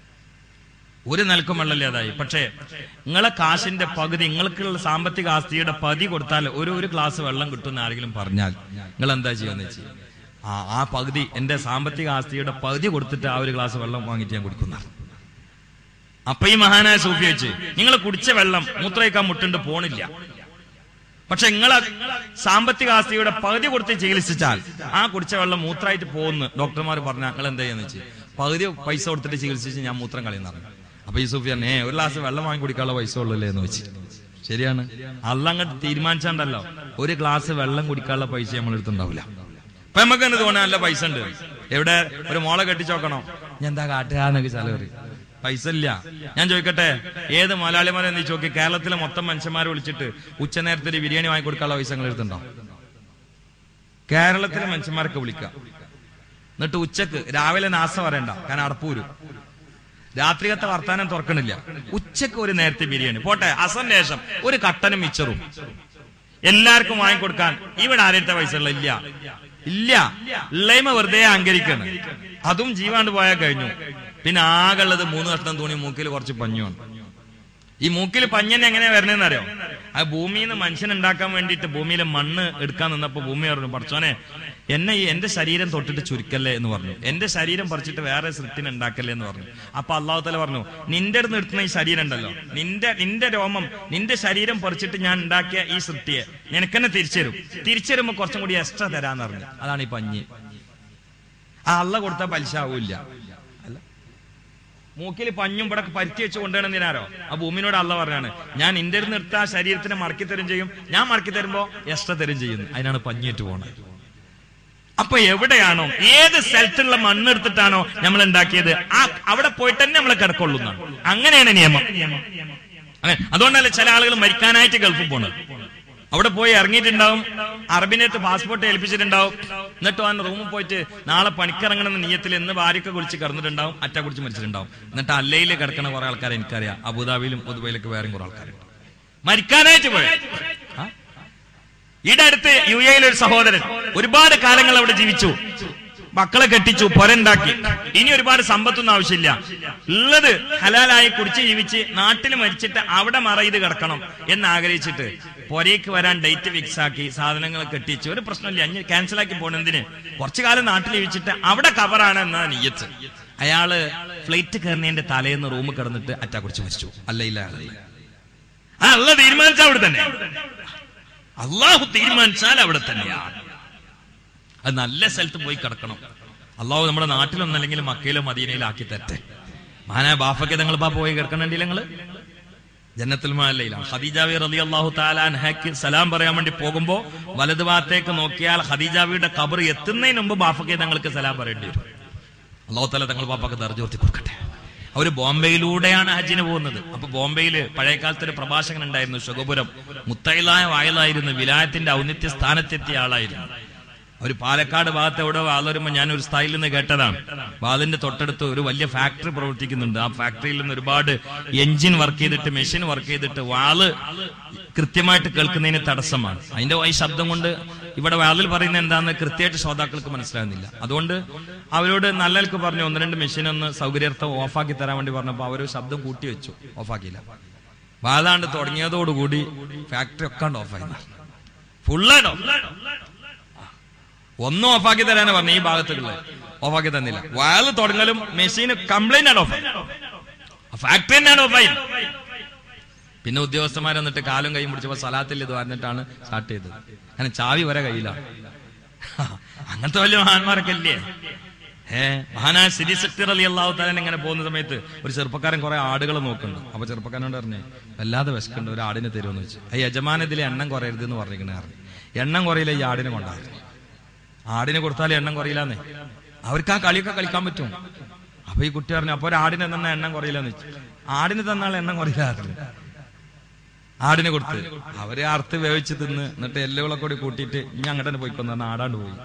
ഒരു നിലക്കും വെള്ളമില്ലാതായി പക്ഷേ നിങ്ങളെ കാശിന്റെ പകുതി നിങ്ങൾക്കുള്ള സാമ്പത്തിക ആസ്തിയുടെ പതി കൊടുത്താൽ ഒരു ഒരു ഗ്ലാസ് വെള്ളം കിട്ടുമെന്ന് ആരെങ്കിലും പറഞ്ഞാൽ നിങ്ങൾ എന്താ ചെയ്യുമെന്ന് വെച്ച് ആ ആ പകുതി എന്റെ സാമ്പത്തിക ആസ്തിയുടെ പകുതി കൊടുത്തിട്ട് ആ ഒരു ഗ്ലാസ് വെള്ളം വാങ്ങിയിട്ട് ഞാൻ കുടിക്കുന്ന അപ്പൊ ഈ മഹാനായ സൂഫി വെച്ച് നിങ്ങൾ കുടിച്ച വെള്ളം മൂത്രയിക്കാൻ മുട്ടുണ്ട് പോണില്ല പക്ഷെ നിങ്ങളെ സാമ്പത്തിക ആസ്തിയുടെ പകുതി കൊടുത്ത് ചികിത്സിച്ചാൽ ആ കുടിച്ച വെള്ളം മൂത്രമായിട്ട് പോകുന്നു ഡോക്ടർമാർ പറഞ്ഞാൽ നിങ്ങൾ എന്താ ചെയ്യുന്ന വെച്ച് പകുതി പൈസ കൊടുത്തിട്ട് ചികിത്സിച്ച് ഞാൻ മൂത്രം കളയുന്ന പറഞ്ഞു അപ്പൊ ഈ സൂഫി പറഞ്ഞേ ഒരു ഗ്ലാസ് വെള്ളം വാങ്ങി കുടിക്കാനുള്ള പൈസ ഉള്ളല്ലേ എന്ന് വെച്ച് ശരിയാണ് അല്ല അങ്ങോട്ട് തീരുമാനിച്ചാണ്ടല്ലോ ഒരു ഗ്ലാസ് വെള്ളം കുടിക്കാനുള്ള പൈസ നമ്മൾ എടുത്തുണ്ടാവില്ല അപ്പൊ നമുക്ക് തന്നെ തോന്നാൻ നല്ല പൈസ ഉണ്ട് എവിടെ ഒരു മോളെ കെട്ടിച്ചോക്കണോ ഞാൻ എന്താ കാട്ടുകാന്നൊക്കെ ചിലവര് പൈസ ഇല്ല ഞാൻ ചോദിക്കട്ടെ ഏത് മലയാളിമാരെ നീ ചോക്കി കേരളത്തിലെ മൊത്തം മനുഷ്യന്മാരെ വിളിച്ചിട്ട് ഉച്ചനേരത്തെ ഒരു ബിരിയാണി വാങ്ങി കൊടുക്കാനുള്ള പൈസ നിങ്ങൾ എടുത്തുണ്ടോ കേരളത്തിലെ മനുഷ്യന്മാരൊക്കെ വിളിക്കാം എന്നിട്ട് ഉച്ചക്ക് രാവിലെ നാസ പറയണ്ട കാരണം അടപ്പൂര് രാത്രികത്തെ വർത്താനം തുറക്കണില്ല ഉച്ചക്ക് ഒരു നേരത്തെ ബിരിയാണി പോട്ടെ അസന്റെ ശേഷം ഒരു കട്ടനും മിച്ചറും എല്ലാവർക്കും വാങ്ങിക്കൊടുക്കാൻ ഇവിടെ ആരുടെ പൈസ ഉള്ള ഇല്ല ഇല്ല ഉള്ളൈമ വെറുതെ അങ്കരിക്കാണ് അതും ജീവാണ്ട് പോയാൽ കഴിഞ്ഞു പിന്നെ ആകെയുള്ളത് മൂന്ന് കഷ്ണം തുണി മൂക്കിൽ കുറച്ച് പഞ്ഞുമാണ് ഈ മൂക്കിൽ പഞ്ഞന്നെ എങ്ങനെയാ വരണേന്ന് അറിയോ ആ ഭൂമിയിൽ നിന്ന് മനുഷ്യൻ ഉണ്ടാക്കാൻ വേണ്ടിയിട്ട് ഭൂമിയിലെ മണ്ണ് എടുക്കാൻ നിന്നപ്പോ ഭൂമി പറഞ്ഞു പഠിച്ചോനെ എന്നെ ഈ എന്റെ ശരീരം തൊട്ടിട്ട് ചുരുക്കല്ലേ എന്ന് പറഞ്ഞു എന്റെ ശരീരം പറിച്ചിട്ട് വേറെ സൃഷ്ടിനെ ഉണ്ടാക്കല്ലേ എന്ന് പറഞ്ഞു അപ്പൊ അള്ളാഹു തല പറഞ്ഞു നിന്റെ അടുത്ത് നിർത്തുന്ന ഈ ശരീരം ഉണ്ടല്ലോ നിന്റെ നിന്റെ രോമം നിന്റെ ശരീരം പറിച്ചിട്ട് ഞാൻ ഉണ്ടാക്കിയ ഈ സൃഷ്ടിയെ നിനക്കെന്നെ തിരിച്ചു തരും തിരിച്ചു തരുമ്പോ കുറച്ചും കൂടി എക്സ്ട്രാ തരാന്ന് പറഞ്ഞു അതാണ് ഈ പഞ്ഞി ആ അള്ള കൊടുത്ത പലിശ ആവൂല്ല അല്ല മൂക്കിൽ പഞ്ഞും ഇവിടെ പരുത്തി വെച്ച് കൊണ്ടുവരുന്നതിനാരോ ആ ഭൂമിനോട് അല്ല പറഞ്ഞാണ് ഞാൻ ഇന്റെ അടുത്ത് നിർത്ത ആ ശരീരത്തിനെ മടക്കി തരും ചെയ്യും ഞാൻ മടക്കി തരുമ്പോ എക്സ്ട്രാ തരും ചെയ്യുന്നു അതിനാണ് പഞ്ഞേറ്റ് പോണത് അപ്പൊ എവിടെയാണോ ഏത് സ്ഥലത്തുള്ള മണ്ണെടുത്തിട്ടാണോ നമ്മൾ ഉണ്ടാക്കിയത് ആ അവിടെ പോയിട്ട് തന്നെ നമ്മൾ കിടക്കൊള്ളൂ എന്നാണ് അങ്ങനെയാണ് നിയമം അങ്ങനെ അതുകൊണ്ടല്ലേ ചില ആളുകൾ മരിക്കാനായിട്ട് ഗൾഫിൽ പോണത് അവിടെ പോയി ഇറങ്ങിയിട്ടുണ്ടാവും അറബിനകത്ത് പാസ്പോർട്ട് ഏൽപ്പിച്ചിട്ടുണ്ടാവും എന്നിട്ട് അവൻ റൂമിൽ പോയിട്ട് നാളെ പണിക്കിറങ്ങണമെന്ന നീയത്തിൽ എന്ന് ഭാര്യയൊക്കെ കുളിച്ച് കിടന്നിട്ടുണ്ടാവും അറ്റ കുടിച്ച് മരിച്ചിട്ടുണ്ടാവും എന്നിട്ട് അല്ലയിൽ കിടക്കുന്ന കുറെ ആൾക്കാരെ എനിക്കറിയാം അബുദാബിയിലും പൊതുവയിലൊക്കെ വേറെയും കുറെ ആൾക്കാരുണ്ട് മരിക്കാനായിട്ട് പോയി ആ? ഈടെ അടുത്ത് യു എയിൽ ഒരു സഹോദരൻ ഒരുപാട് കാലങ്ങൾ അവിടെ ജീവിച്ചു മക്കളെ കെട്ടിച്ചു പൊരണ്ടാക്കി ഇനി ഒരുപാട് സമ്പത്തൊന്നും ആവശ്യമില്ല ഉള്ളത് ഹലാലായി കുടിച്ച് ജീവിച്ച് നാട്ടിൽ മരിച്ചിട്ട് അവിടെ മറയത് കിടക്കണം എന്ന് ആഗ്രഹിച്ചിട്ട് പൊരയ്ക്ക് വരാൻ ഡേറ്റ് ഫിക്സ് ആക്കി സാധനങ്ങൾ കെട്ടിച്ചു ഒരു പ്രശ്നമില്ല അഞ്ഞ് ക്യാൻസലാക്കി പോണെന്തിന് കുറച്ചു കാലം നാട്ടിൽ ജീവിച്ചിട്ട് അവിടെ കവറാണ് എന്നാ നീയത്ത് അയാള് ഫ്ലൈറ്റ് കയറുന്നതിന്റെ തലേന്ന് റൂമിൽ കിടന്നിട്ട് അറ്റാ കുടിച്ച് മരിച്ചു അല്ല ഇല്ല അല്ല ആ അല്ല തീരുമാനിച്ച അവിടെ തന്നെ അള്ളാഹു തീരുമാനിച്ചാൽ അവിടെ തന്നെയാണ് അത് നല്ല സ്ഥലത്ത് പോയി കിടക്കണം അള്ളാഹു നമ്മുടെ നാട്ടിലൊന്നല്ലെങ്കിൽ മക്കയിലോ മദീനയിലോ ആക്കി തരട്ടെ മാനാ ബാഫയ്ക്ക് നിങ്ങൾ പാ പോയി കിടക്കണുണ്ടല്ലേ നിങ്ങള് ജന്നത്തുൽ മാലയിലാണ് ഖദീജാവി റലി അള്ളാഹു താലാൻഹയ്ക്ക് സലാം പറയാൻ വേണ്ടി പോകുമ്പോ വലതു ഭാഗത്തേക്ക് നോക്കിയാൽ ഖദീജാവിയുടെ കബർ എത്തുന്നതിന് മുമ്പ് ബാഫയ്ക്ക് തങ്ങൾക്ക് സലാം പറയേണ്ടി വരും അള്ളാഹു താല തങ്ങൾ പാപ്പക്ക് ദർജോർത്തി കൊടുക്കട്ടെ അവര് ബോംബെയിലൂടെയാണ് ഹജ്ജിന് പോകുന്നത് അപ്പൊ ബോംബെയിൽ പഴയ കാലത്ത് ഒരു പ്രഭാഷകൻ ഉണ്ടായിരുന്നു ശുഗപുരം മുത്തയിലായ വായലായിരുന്നു വിലായത്തിന്റെ ഔന്നിത്യ സ്ഥാനത്തെത്തിയ ആളായിരുന്നു ഒരു പാലക്കാട് ഭാഗത്ത് എവിടെ വാളരുമ്പോ ഞാൻ ഒരു സ്ഥലയിൽ നിന്ന് കേട്ടതാണ് വാതിന്റെ തൊട്ടടുത്ത് ഒരു വലിയ ഫാക്ടറി പ്രവർത്തിക്കുന്നുണ്ട് ആ ഫാക്ടറിയിൽ നിന്ന് ഒരുപാട് എഞ്ചിൻ വർക്ക് ചെയ്തിട്ട് മെഷീൻ വർക്ക് ചെയ്തിട്ട് വാള് കൃത്യമായിട്ട് കേൾക്കുന്നതിന് തടസ്സമാണ് അതിന്റെ ഈ ശബ്ദം കൊണ്ട് ഇവിടെ വാതിൽ പറയുന്നത് എന്താണെന്ന് കൃത്യമായിട്ട് ശ്രോതാക്കൾക്ക് മനസ്സിലാകുന്നില്ല അതുകൊണ്ട് അവരോട് നല്ലൽക്ക് പറഞ്ഞു ഒന്ന് രണ്ട് മെഷീൻ ഒന്ന് സൗകര്യാർത്ഥം ഓഫാക്കി തരാൻ വേണ്ടി പറഞ്ഞപ്പോൾ അവർ ശബ്ദം കൂട്ടി വെച്ചു ഓഫാക്കിയില്ല വാതാണ്ട് തുടങ്ങിയതോടുകൂടി ഫാക്ടറി ഒക്കെ ഓഫായി ഫുള്ളായിട്ട് ഓഫ് ഒന്നും ഓഫാക്കി തരാനാ പറഞ്ഞു ഈ ഭാഗത്തുള്ളത് ഓഫാക്കി തന്നില്ല വയൽ തുടങ്ങലും മെഷീന് കംപ്ലൈന്റ് ആണ് ഓഫ് ഫാക്ടറി തന്നെയാണ് ഓഫായി പിന്നെ ഉദ്യോഗസ്ഥന്മാർ വന്നിട്ട് കാലും കൈയും പിടിച്ചപ്പോ സലാത്തിൽ ഇത് പറഞ്ഞിട്ടാണ് സ്റ്റാർട്ട് ചെയ്തത് അങ്ങനെ ചാവി വരെ കയ്യിലാണ് അങ്ങനത്തെ വലിയ മഹാന്മാരൊക്കെ ഇല്ലേ ഏ മഹാനായ സിരി സക്തിർ അലി അള്ളാഹു താലൻ ഇങ്ങനെ പോകുന്ന സമയത്ത് ഒരു ചെറുപ്പക്കാരൻ കുറെ ആടുകൾ നോക്കുന്നുണ്ട് അപ്പൊ ചെറുപ്പക്കാരനോട് പറഞ്ഞേ വല്ലാതെ വിശക്കുണ്ട് ഒരു ആടിനെ തരുമെന്ന് വെച്ചു ആ യജമാനതിൽ എണ്ണം കുറയരുത് എന്ന് പറഞ്ഞിരിക്കണേ പറഞ്ഞു എണ്ണം കുറയില്ല ഈ ആടിനെ കൊണ്ടായിരുന്നു ആടിനെ കൊടുത്താൽ എണ്ണം കുറയില്ലെന്നേ അവർക്ക് ആ കളിയൊക്കെ കളിക്കാൻ പറ്റും അപ്പൊ ഈ കുട്ടി പറഞ്ഞു അപ്പൊ ഒരു ആടിനെ തന്ന എണ്ണം കുറയില്ലെന്ന് വെച്ചു ആടിന് തന്നാൽ എണ്ണം കുറയില്ല ആടിനെ കൊടുത്ത് അവര് അറുത്ത് വേവിച്ച് തിന്ന് എന്നിട്ട് എല്ലുകളൊക്കെ കൂടി കൂട്ടിയിട്ട് ഇനി അങ്ങോട്ട് തന്നെ പോയിക്കൊന്നു പറഞ്ഞാൽ ആടാണ്ട് പോയി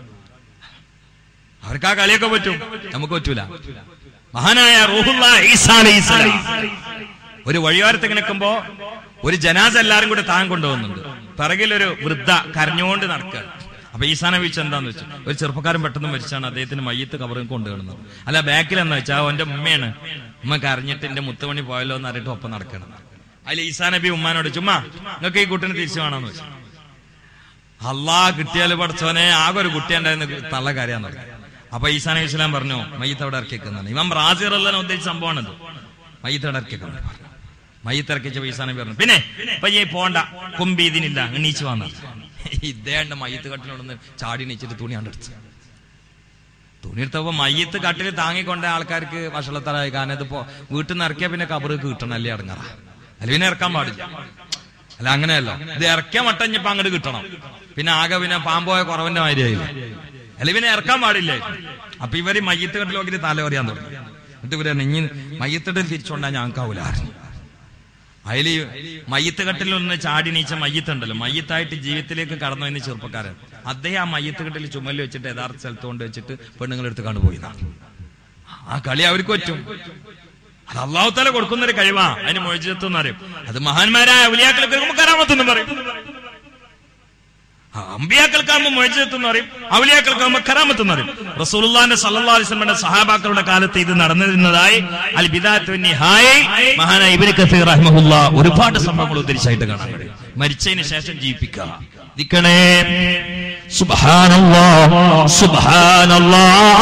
അവർക്ക് ആ കളിയൊക്കെ പറ്റും നമുക്ക് പറ്റൂല മഹാനായ റൂഹുള്ള ഈസാ അലൈഹിസ്സലാം ഒരു വഴിയോരത്ത് നിൽക്കുമ്പോ ഒരു ജനാസ എല്ലാരും കൂടെ താൻ കൊണ്ടുപോകുന്നുണ്ട് പിറകിലൊരു വൃദ്ധ കരഞ്ഞുകൊണ്ട് നടക്കുക അപ്പൊ ഈസാ നബി വെച്ച് എന്താന്ന് വെച്ചു ഒരു ചെറുപ്പക്കാരൻ പെട്ടെന്ന് മരിച്ചാണ് അദ്ദേഹത്തിന് മയ്യത്ത് കവറിൽ കൊണ്ടുവരുന്നത് അല്ല ബാക്കിൽ എന്താ വെച്ചാൽ അവന്റെ ഉമ്മയാണ് ഉമ്മ കരഞ്ഞിട്ട് എന്റെ മുത്തുമണി പോയല്ലോ എന്ന് അറിയിട്ട് ഒപ്പം നടക്കണം അതിൽ ഈസാ നബി ഉമ്മാനോട് ചുമ്മാ നിങ്ങൾക്ക് ഈ കുട്ടിനെ തിരിച്ചു വേണമെന്ന് വെച്ചു അള്ളാ കിട്ടിയാല് പഠിച്ചോനെ ആകെ ഒരു കുട്ടി ഉണ്ടായിരുന്നു തള്ള കരയാൻ തുടങ്ങി അപ്പൊ ഈസാ നബി ഇസ്ലാം പറഞ്ഞു മയ്യത്ത് അവിടെ ഇറക്കിക്കുന്നതാണ് ഇവൻ ബ്രാസീർ അല്ലെന്ന് ഉദ്ദേശിച്ച സംഭവമാണിത് മയ്യത്ത് അവിടെ ഇറക്കിക്കുന്നു പറഞ്ഞു മയ്യത്ത് ഇറക്കിച്ച ഈസാ നബി പറഞ്ഞു പിന്നെ ഇപ്പൊ ഈ പോണ്ട കുമ്പി ഇതിനില്ല എണീച്ച് വന്ന ഇദ്ദേഹം മയ്യത്ത് കട്ടിലോടൊന്ന് ചാടി എണീച്ചിട്ട് തുണി കണ്ടെടുത്തു തുണി എടുത്തപ്പോ മയ്യത്ത് കട്ടിൽ താങ്ങിക്കൊണ്ട ആൾക്കാർക്ക് വഷളത്തരായി കാരണം ഇതിപ്പോ വീട്ടിൽ നിന്ന് ഇറക്കിയാ പിന്നെ കബറ് കിട്ടണം അല്ലേ ഇറങ്ങാറ അല്ല പിന്നെ ഇറക്കാൻ പാടില്ല അല്ല അങ്ങനെയല്ല ഇത് ഇറക്കിയ മട്ടഞ്ഞപ്പോ അങ്ങോട്ട് കിട്ടണം പിന്നെ ആകെ പിന്നെ പാമ്പോയ കുറവിന്റെ മാതിരിയായില്ലേ അല്ല പിന്നെ ഇറക്കാൻ പാടില്ലേ അപ്പൊ ഇവര് മയ്യത്ത് കെട്ടിൽ നോക്കിയിട്ട് തല പറയാൻ തുടങ്ങി എന്നിട്ട് ഇവര് പറഞ്ഞു, ഇനി മയ്യത്തിട്ട് തിരിച്ചുകൊണ്ടാ ഞങ്ങൾക്കാവൂല അതില് മയ്യത്ത് കെട്ടിൽ ഒന്ന് ചാടി നീച്ച മയ്യത്തുണ്ടല്ലോ മയ്യത്തായിട്ട് ജീവിതത്തിലേക്ക് കടന്നു വരുന്ന ചെറുപ്പക്കാരൻ അദ്ദേഹം ആ മയ്യത്ത് കെട്ടിൽ ചുമല് വെച്ചിട്ട് യഥാർത്ഥ സ്ഥലത്ത് കൊണ്ട് വെച്ചിട്ട് പെണ്ണുങ്ങളെടുത്ത് കണ്ടുപോയി ആ കളി അവർക്ക് പറ്റും അത് അള്ളാഹു തല കൊടുക്കുന്ന ഒരു കഴിവാ അതിന് മൊഴിജത്ത് എന്ന് പറയും അത് മഹാന്മാരായ അവലിയാക്കൾക്ക് കേൾക്കുമ്പോൾ കറാമത്ത് എന്ന് പറയും ആ, അമ്പിയാക്കൾക്കാകുമ്പോൾ മൊഴിജത്ത് എന്ന് പറയും അവലിയാക്കൾക്കാകുമ്പോൾ കറാമത്ത് എന്ന് പറയും റസൂലുള്ളാന്റെ സല്ലല്ലാഹു അലൈഹി വസല്ലമയുടെ സഹാബാക്കളുടെ കാലത്ത് ഇത് നടന്നിരുന്നതായി അൽ ബിദാത്തു നിഹായയിൽ മഹാനായ ഇബ്നു കസീർ റഹിമഹുല്ല ഒരുപാട് സംഭവങ്ങൾ ഉദ്ധരിച്ചായിട്ട് കാണാൻ കഴിയും മരിച്ചതിന് ശേഷം ജീവിപ്പിക്കുക ദിക്കണേ സുബ്ഹാനല്ലാ സുബ്ഹാനല്ലാ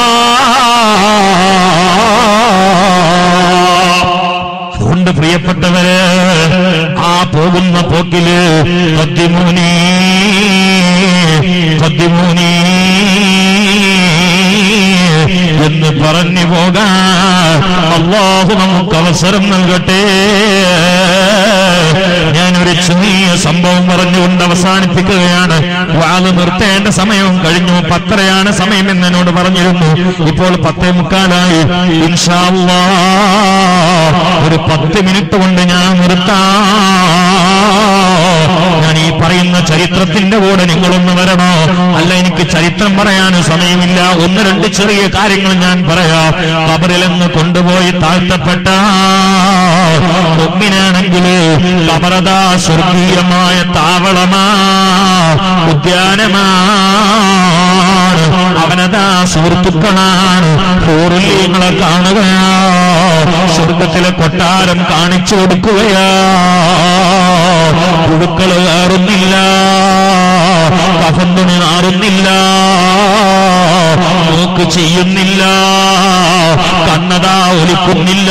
അതുകൊണ്ട് പ്രിയപ്പെട്ടവര് ആ പോകുന്ന പോക്കില് പത്തിമൂനി പത്തിമൂനി എന്ന് പറഞ്ഞു പോകാൻ അള്ളാഹു നമുക്ക് അവസരം നൽകട്ടെ ഞാനൊരു ചെറിയ സംഭവം പറഞ്ഞുകൊണ്ട് അവസാനിപ്പിക്കുകയാണ് വാല് നിർത്തേണ്ട സമയവും കഴിഞ്ഞു പത്തരയാണ് സമയം എന്ന് എന്നോട് പറഞ്ഞിരുന്നു ഇപ്പോൾ പത്തേ മുക്കാലായി ഇൻഷാ അല്ലാ ഒരു പത്ത് മിനിറ്റ് കൊണ്ട് ഞാൻ നിർത്താം ഞാൻ ഈ പറയുന്ന ചരിത്രത്തിന്റെ കൂടെ നിങ്ങളൊന്ന് വരണോ അല്ല എനിക്ക് ചരിത്രം പറയാൻ സമയമില്ല ഒന്ന് രണ്ട് ചെറിയ കാര്യങ്ങൾ ഞാൻ പറയാം കബറിൽ നിന്ന് കൊണ്ടുപോയി താഴ്ത്തപ്പെട്ട മുമ്പിനാണെങ്കിൽ കബറതാ സ്വർഗീയമായ താവളമാ ഉദ്യാനമാണ് അവനതാ സുഹൃത്തുക്കളാണ് പൂർവീങ്ങളെ കാണുകയാ സ്വർഗത്തിലെ കൊട്ടാരം കാണിച്ചു കൊടുക്കുകയാ പുഴുക്കള് കയറുന്നില്ല കഫന്തുണി മാറുന്നില്ല മൂക്ക് ചെയ്യുന്നില്ല കണ്ണതാ ഒലിക്കുന്നില്ല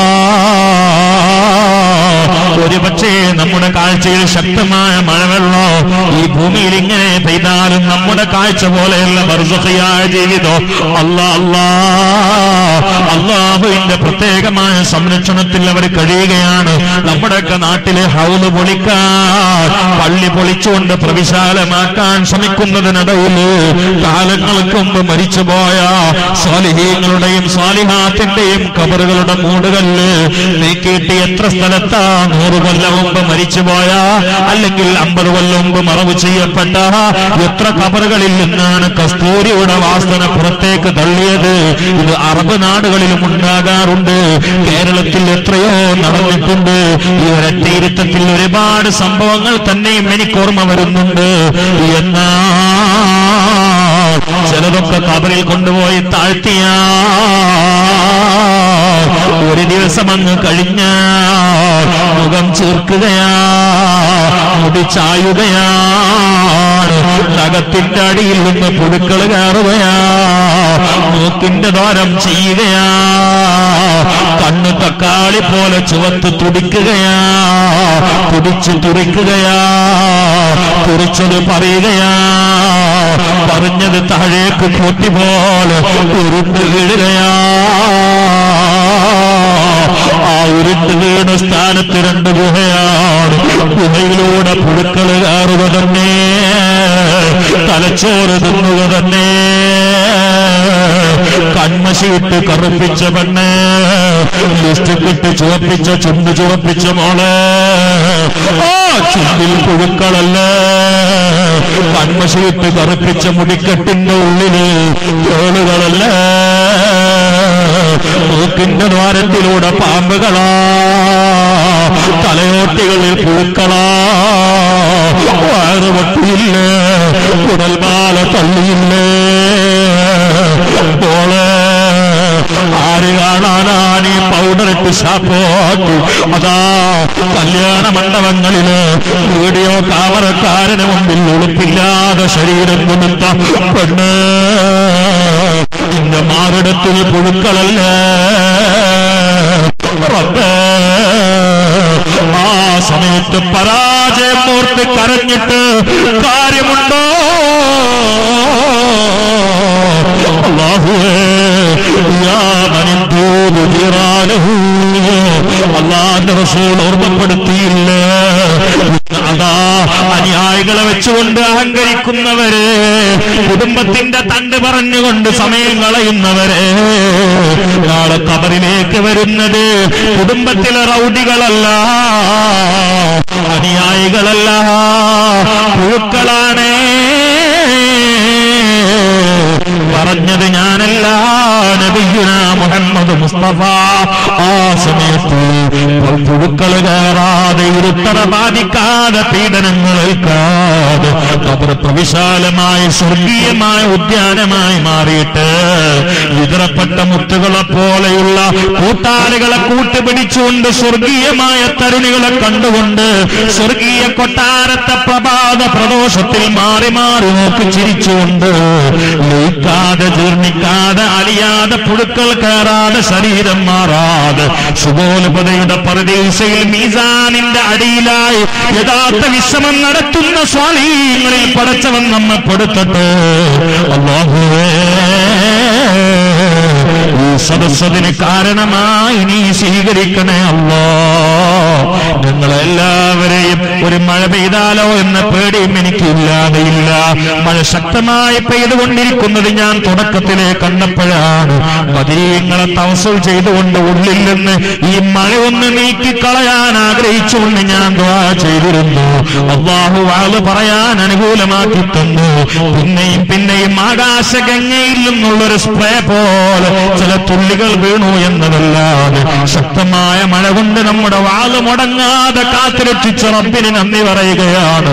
ഒരുപക്ഷേ നമ്മുടെ കാഴ്ചയിൽ ശക്തമായ മഴവെള്ളോ ഈ ഭൂമിയിൽ ഇങ്ങനെ പെയ്താലും നമ്മുടെ കാഴ്ച പോലെയുള്ള ബർസഖിയായ ജീവിതം അല്ലാ അല്ലാ അള്ളാഹുവിന്റെ പ്രത്യേകമായ സംരക്ഷണത്തിൽ അവർ കഴിയുകയാണ് നമ്മുടെയൊക്കെ നാട്ടിലെ ഹൗല് പൊളിക്കാൻ പള്ളി പൊളിച്ചുകൊണ്ട് പ്രവിശാലമാക്കാൻ ശ്രമിക്കുന്നതിനിടയിൽ കാലങ്ങൾക്ക് മുമ്പ് മരിച്ചുപോയ സ്വാലിഹീങ്ങളുടെയും സ്വാലിഹാത്തിന്റെയും കബറുകളുടെ മൂടുകല്ല് നീക്കിയിട്ട് എത്ര സ്ഥലത്താ നൂറ് കൊല്ലം മുമ്പ് മരിച്ചുപോയ അല്ലെങ്കിൽ അമ്പത് കൊല്ലം മുമ്പ് മറവ് ചെയ്യപ്പെട്ട എത്ര കബറുകളിൽ നിന്നാണ് കസ്തൂരിയുടെ വാസന പുറത്തേക്ക് തള്ളിയത് ഇത് അറബ് നാടുകളിലും ഉണ്ടാകാറുണ്ട് കേരളത്തിൽ എത്രയോ നടന്നിട്ടുണ്ട് ഈ ഒരൊറ്റ ഇരുത്തത്തിൽ ഒരുപാട് സംഭവങ്ങൾ തന്നെയും എനിക്ക് ഓർമ്മ വരുന്നുണ്ട് എന്നാ ചിലതൊക്കെ കബറിൽ കൊണ്ടുപോയി താഴ്ത്തിയ ഒരു ദിവസം അങ്ങ് കഴിഞ്ഞ മുഖം ചേർക്കുകയാ മുടി ചായുകയാണ് നഖത്തിന്റെ അടിയിൽ നിന്ന് പുഴുക്കൾ കയറുകയാ മൂക്കിന്റെ ദ്വാരം ചെയ്യുകയാ കണ്ണു തക്കാളി പോലെ ചുവത്ത് തുടിക്കുകയാ തുടിച്ചു തുറിക്കുകയാ തുറിച്ചത് പറയുകയാ പറഞ്ഞത് താഴേക്ക് കൂട്ടി പോലെ ഉരുണ്ട് വീഴുകയാ ആ ഉരുണ്ട് വീണ സ്ഥാനത്ത് രണ്ട് ഗുഹയാണ് ഗുഹയിലൂടെ പുഴുക്കൾ കയറുക തന്നെ തലച്ചോറ് തിന്നുക തന്നെ കൺമശിയിട്ട് കറുപ്പിച്ച പെണ്ണ് ലിസ്റ്റിക്കിട്ട് ചുവപ്പിച്ച ചുണ്ട് ചുവപ്പിച്ച മോള് ആ ചുണ്ടിൽ പുഴുക്കളല്ലേ കൺമശിയിട്ട് കറുപ്പിച്ച മുടിക്കെട്ടിന്റെ ഉള്ളില് തോളുകളല്ലേ മൂക്കിന്റെ ദ്വാരത്തിലൂടെ പാമ്പുകളാ തലയോട്ടികളിൽ പുഴുക്കളാ വയറുപൊട്ടിയില്ലേ കുടൽമാല തള്ളിയില്ലേ മോളെ ആര് കാണാനാണ് ഈ പൗഡർ ഇട്ട് ഷാപ്പോട്ട് അതാ കല്യാണ മണ്ഡപങ്ങളില് വീഡിയോ കാവറക്കാരന് മുമ്പിൽ ഉളുപ്പില്ലാതെ ശരീരം കൊടുത്ത പെണ്ണ് നിന്റെ മാറിടത്തിൽ പുഴുക്കളല്ലേ റബ്ബേ, ആ സമയത്ത് പരാജയം ഓർത്ത് കരഞ്ഞിട്ട് കാര്യമുണ്ടോ അള്ളാഹുവേ യാ മനിന്തൂബ് ജിറാനഹു. അള്ളാന്റെ റസൂൽ ഓർമ്മപ്പെടുത്തിയില്ലേ അതാ അനുയായികളെ വെച്ചുകൊണ്ട് അഹങ്കരിക്കുന്നവരെ കുടുംബത്തിന്റെ തണ്ട് പറഞ്ഞുകൊണ്ട് സമയം കളയുന്നവരെ നാളെ കബറിലേക്ക് വരുന്നത് കുടുംബത്തിലെ റൗഡികളല്ല അനുയായികളല്ല പുഴുക്കളാണേ പറഞ്ഞത് ഞാനല്ല നബിയുന മുഹമ്മദ് മുസ്തഫ ആ സമയത്ത് പുഴുക്കൾ കയറാതെ ഇരുത്തറ ബാധിക്കാതെ പീഡനങ്ങൾ ഏൽക്കാതെ അവർ പ്രവിശാലമായ സ്വർഗീയമായ ഉദ്യാനമായി മാറിയിട്ട് വിതറപ്പെട്ട മുത്തുകളെ പോലെയുള്ള കൂട്ടാളികളെ കൂട്ടുപിടിച്ചുകൊണ്ട് സ്വർഗീയമായ തരുണികളെ കണ്ടുകൊണ്ട് സ്വർഗീയ കൊട്ടാരത്തെ പ്രഭാത പ്രദോഷത്തിൽ മാറി മാറി നോക്കി ചിരിച്ചുകൊണ്ട് ലയിക്കാതെ ജീർണിക്കാതെ അലിയാതെ പുഴുക്കൾ കയറാതെ ശരീരം മാറാതെ സുബോലപതയുടെ പരദീസയിൽ മീസാനിന്റെ അടിയിലായി യഥാർത്ഥ വിശ്രമം നടത്തുന്ന സ്വാധീനങ്ങളിൽ പടച്ചവൻ നമ്മെ പെടുത്തട്ടെ അള്ളാഹുവേ ഈ സദസ്സതിന് കാരണമായി നീ സ്വീകരിക്കണേ അല്ലോ ഞങ്ങളെല്ലാവരെയും ഒരു മഴ പെയ്താലോ എന്ന പേടിയും എനിക്കില്ലാതെയില്ല മഴ ശക്തമായി പെയ്തുകൊണ്ടിരിക്കുന്നത് ഞാൻ തുടക്കത്തിലെ കണ്ടപ്പോഴാണ് മദീങ്ങളെ തവസൽ ചെയ്തുകൊണ്ട് ഉള്ളിൽ നിന്ന് ഈ മഴ ഒന്ന് നീക്കിക്കളയാൻ ആഗ്രഹിച്ചുകൊണ്ട് ഞാൻ ദ്വാ ചെയ്തിരുന്നു അള്ളാഹു വാള് പറയാൻ അനുകൂലമാക്കി തന്നു പിന്നെയും പിന്നെയും ആകാശഗംഗയിൽ നിന്നുള്ളൊരു സ്പ്രേ പോലെ ചില തുള്ളികൾ വീണു എന്നതല്ലാതെ ശക്തമായ മഴ കൊണ്ട് നമ്മുടെ വാള് മുടങ്ങാതെ കാത്തുരക്ഷിച്ച റബ്ബിന് നന്ദി പറയുകയാണ്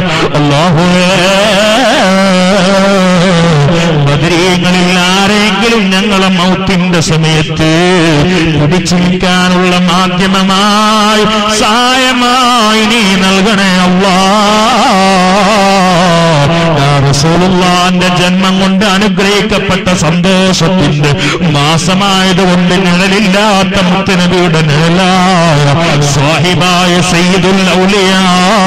അള്ളാഹുവേ ബദരീങ്ങളിൽ ആരെങ്കിലും ഞങ്ങളെ മൗത്തിന്റെ സമയത്ത് പിടിച്ചു നിൽക്കാനുള്ള മാധ്യമമായി സഹായമായി നീ നൽകണേ അള്ളാ യാ റസൂലുള്ളാന്റെ ജന്മം കൊണ്ട് അനുഗ്രഹിക്കപ്പെട്ട സന്തോഷത്തിന്റെ മാസമായതുകൊണ്ട് നിഴലില്ലാത്ത മുത്തനബിയുടെ നിഴലായ സ്വാഹിബായ സയ്യിദുൽ ഔലിയാ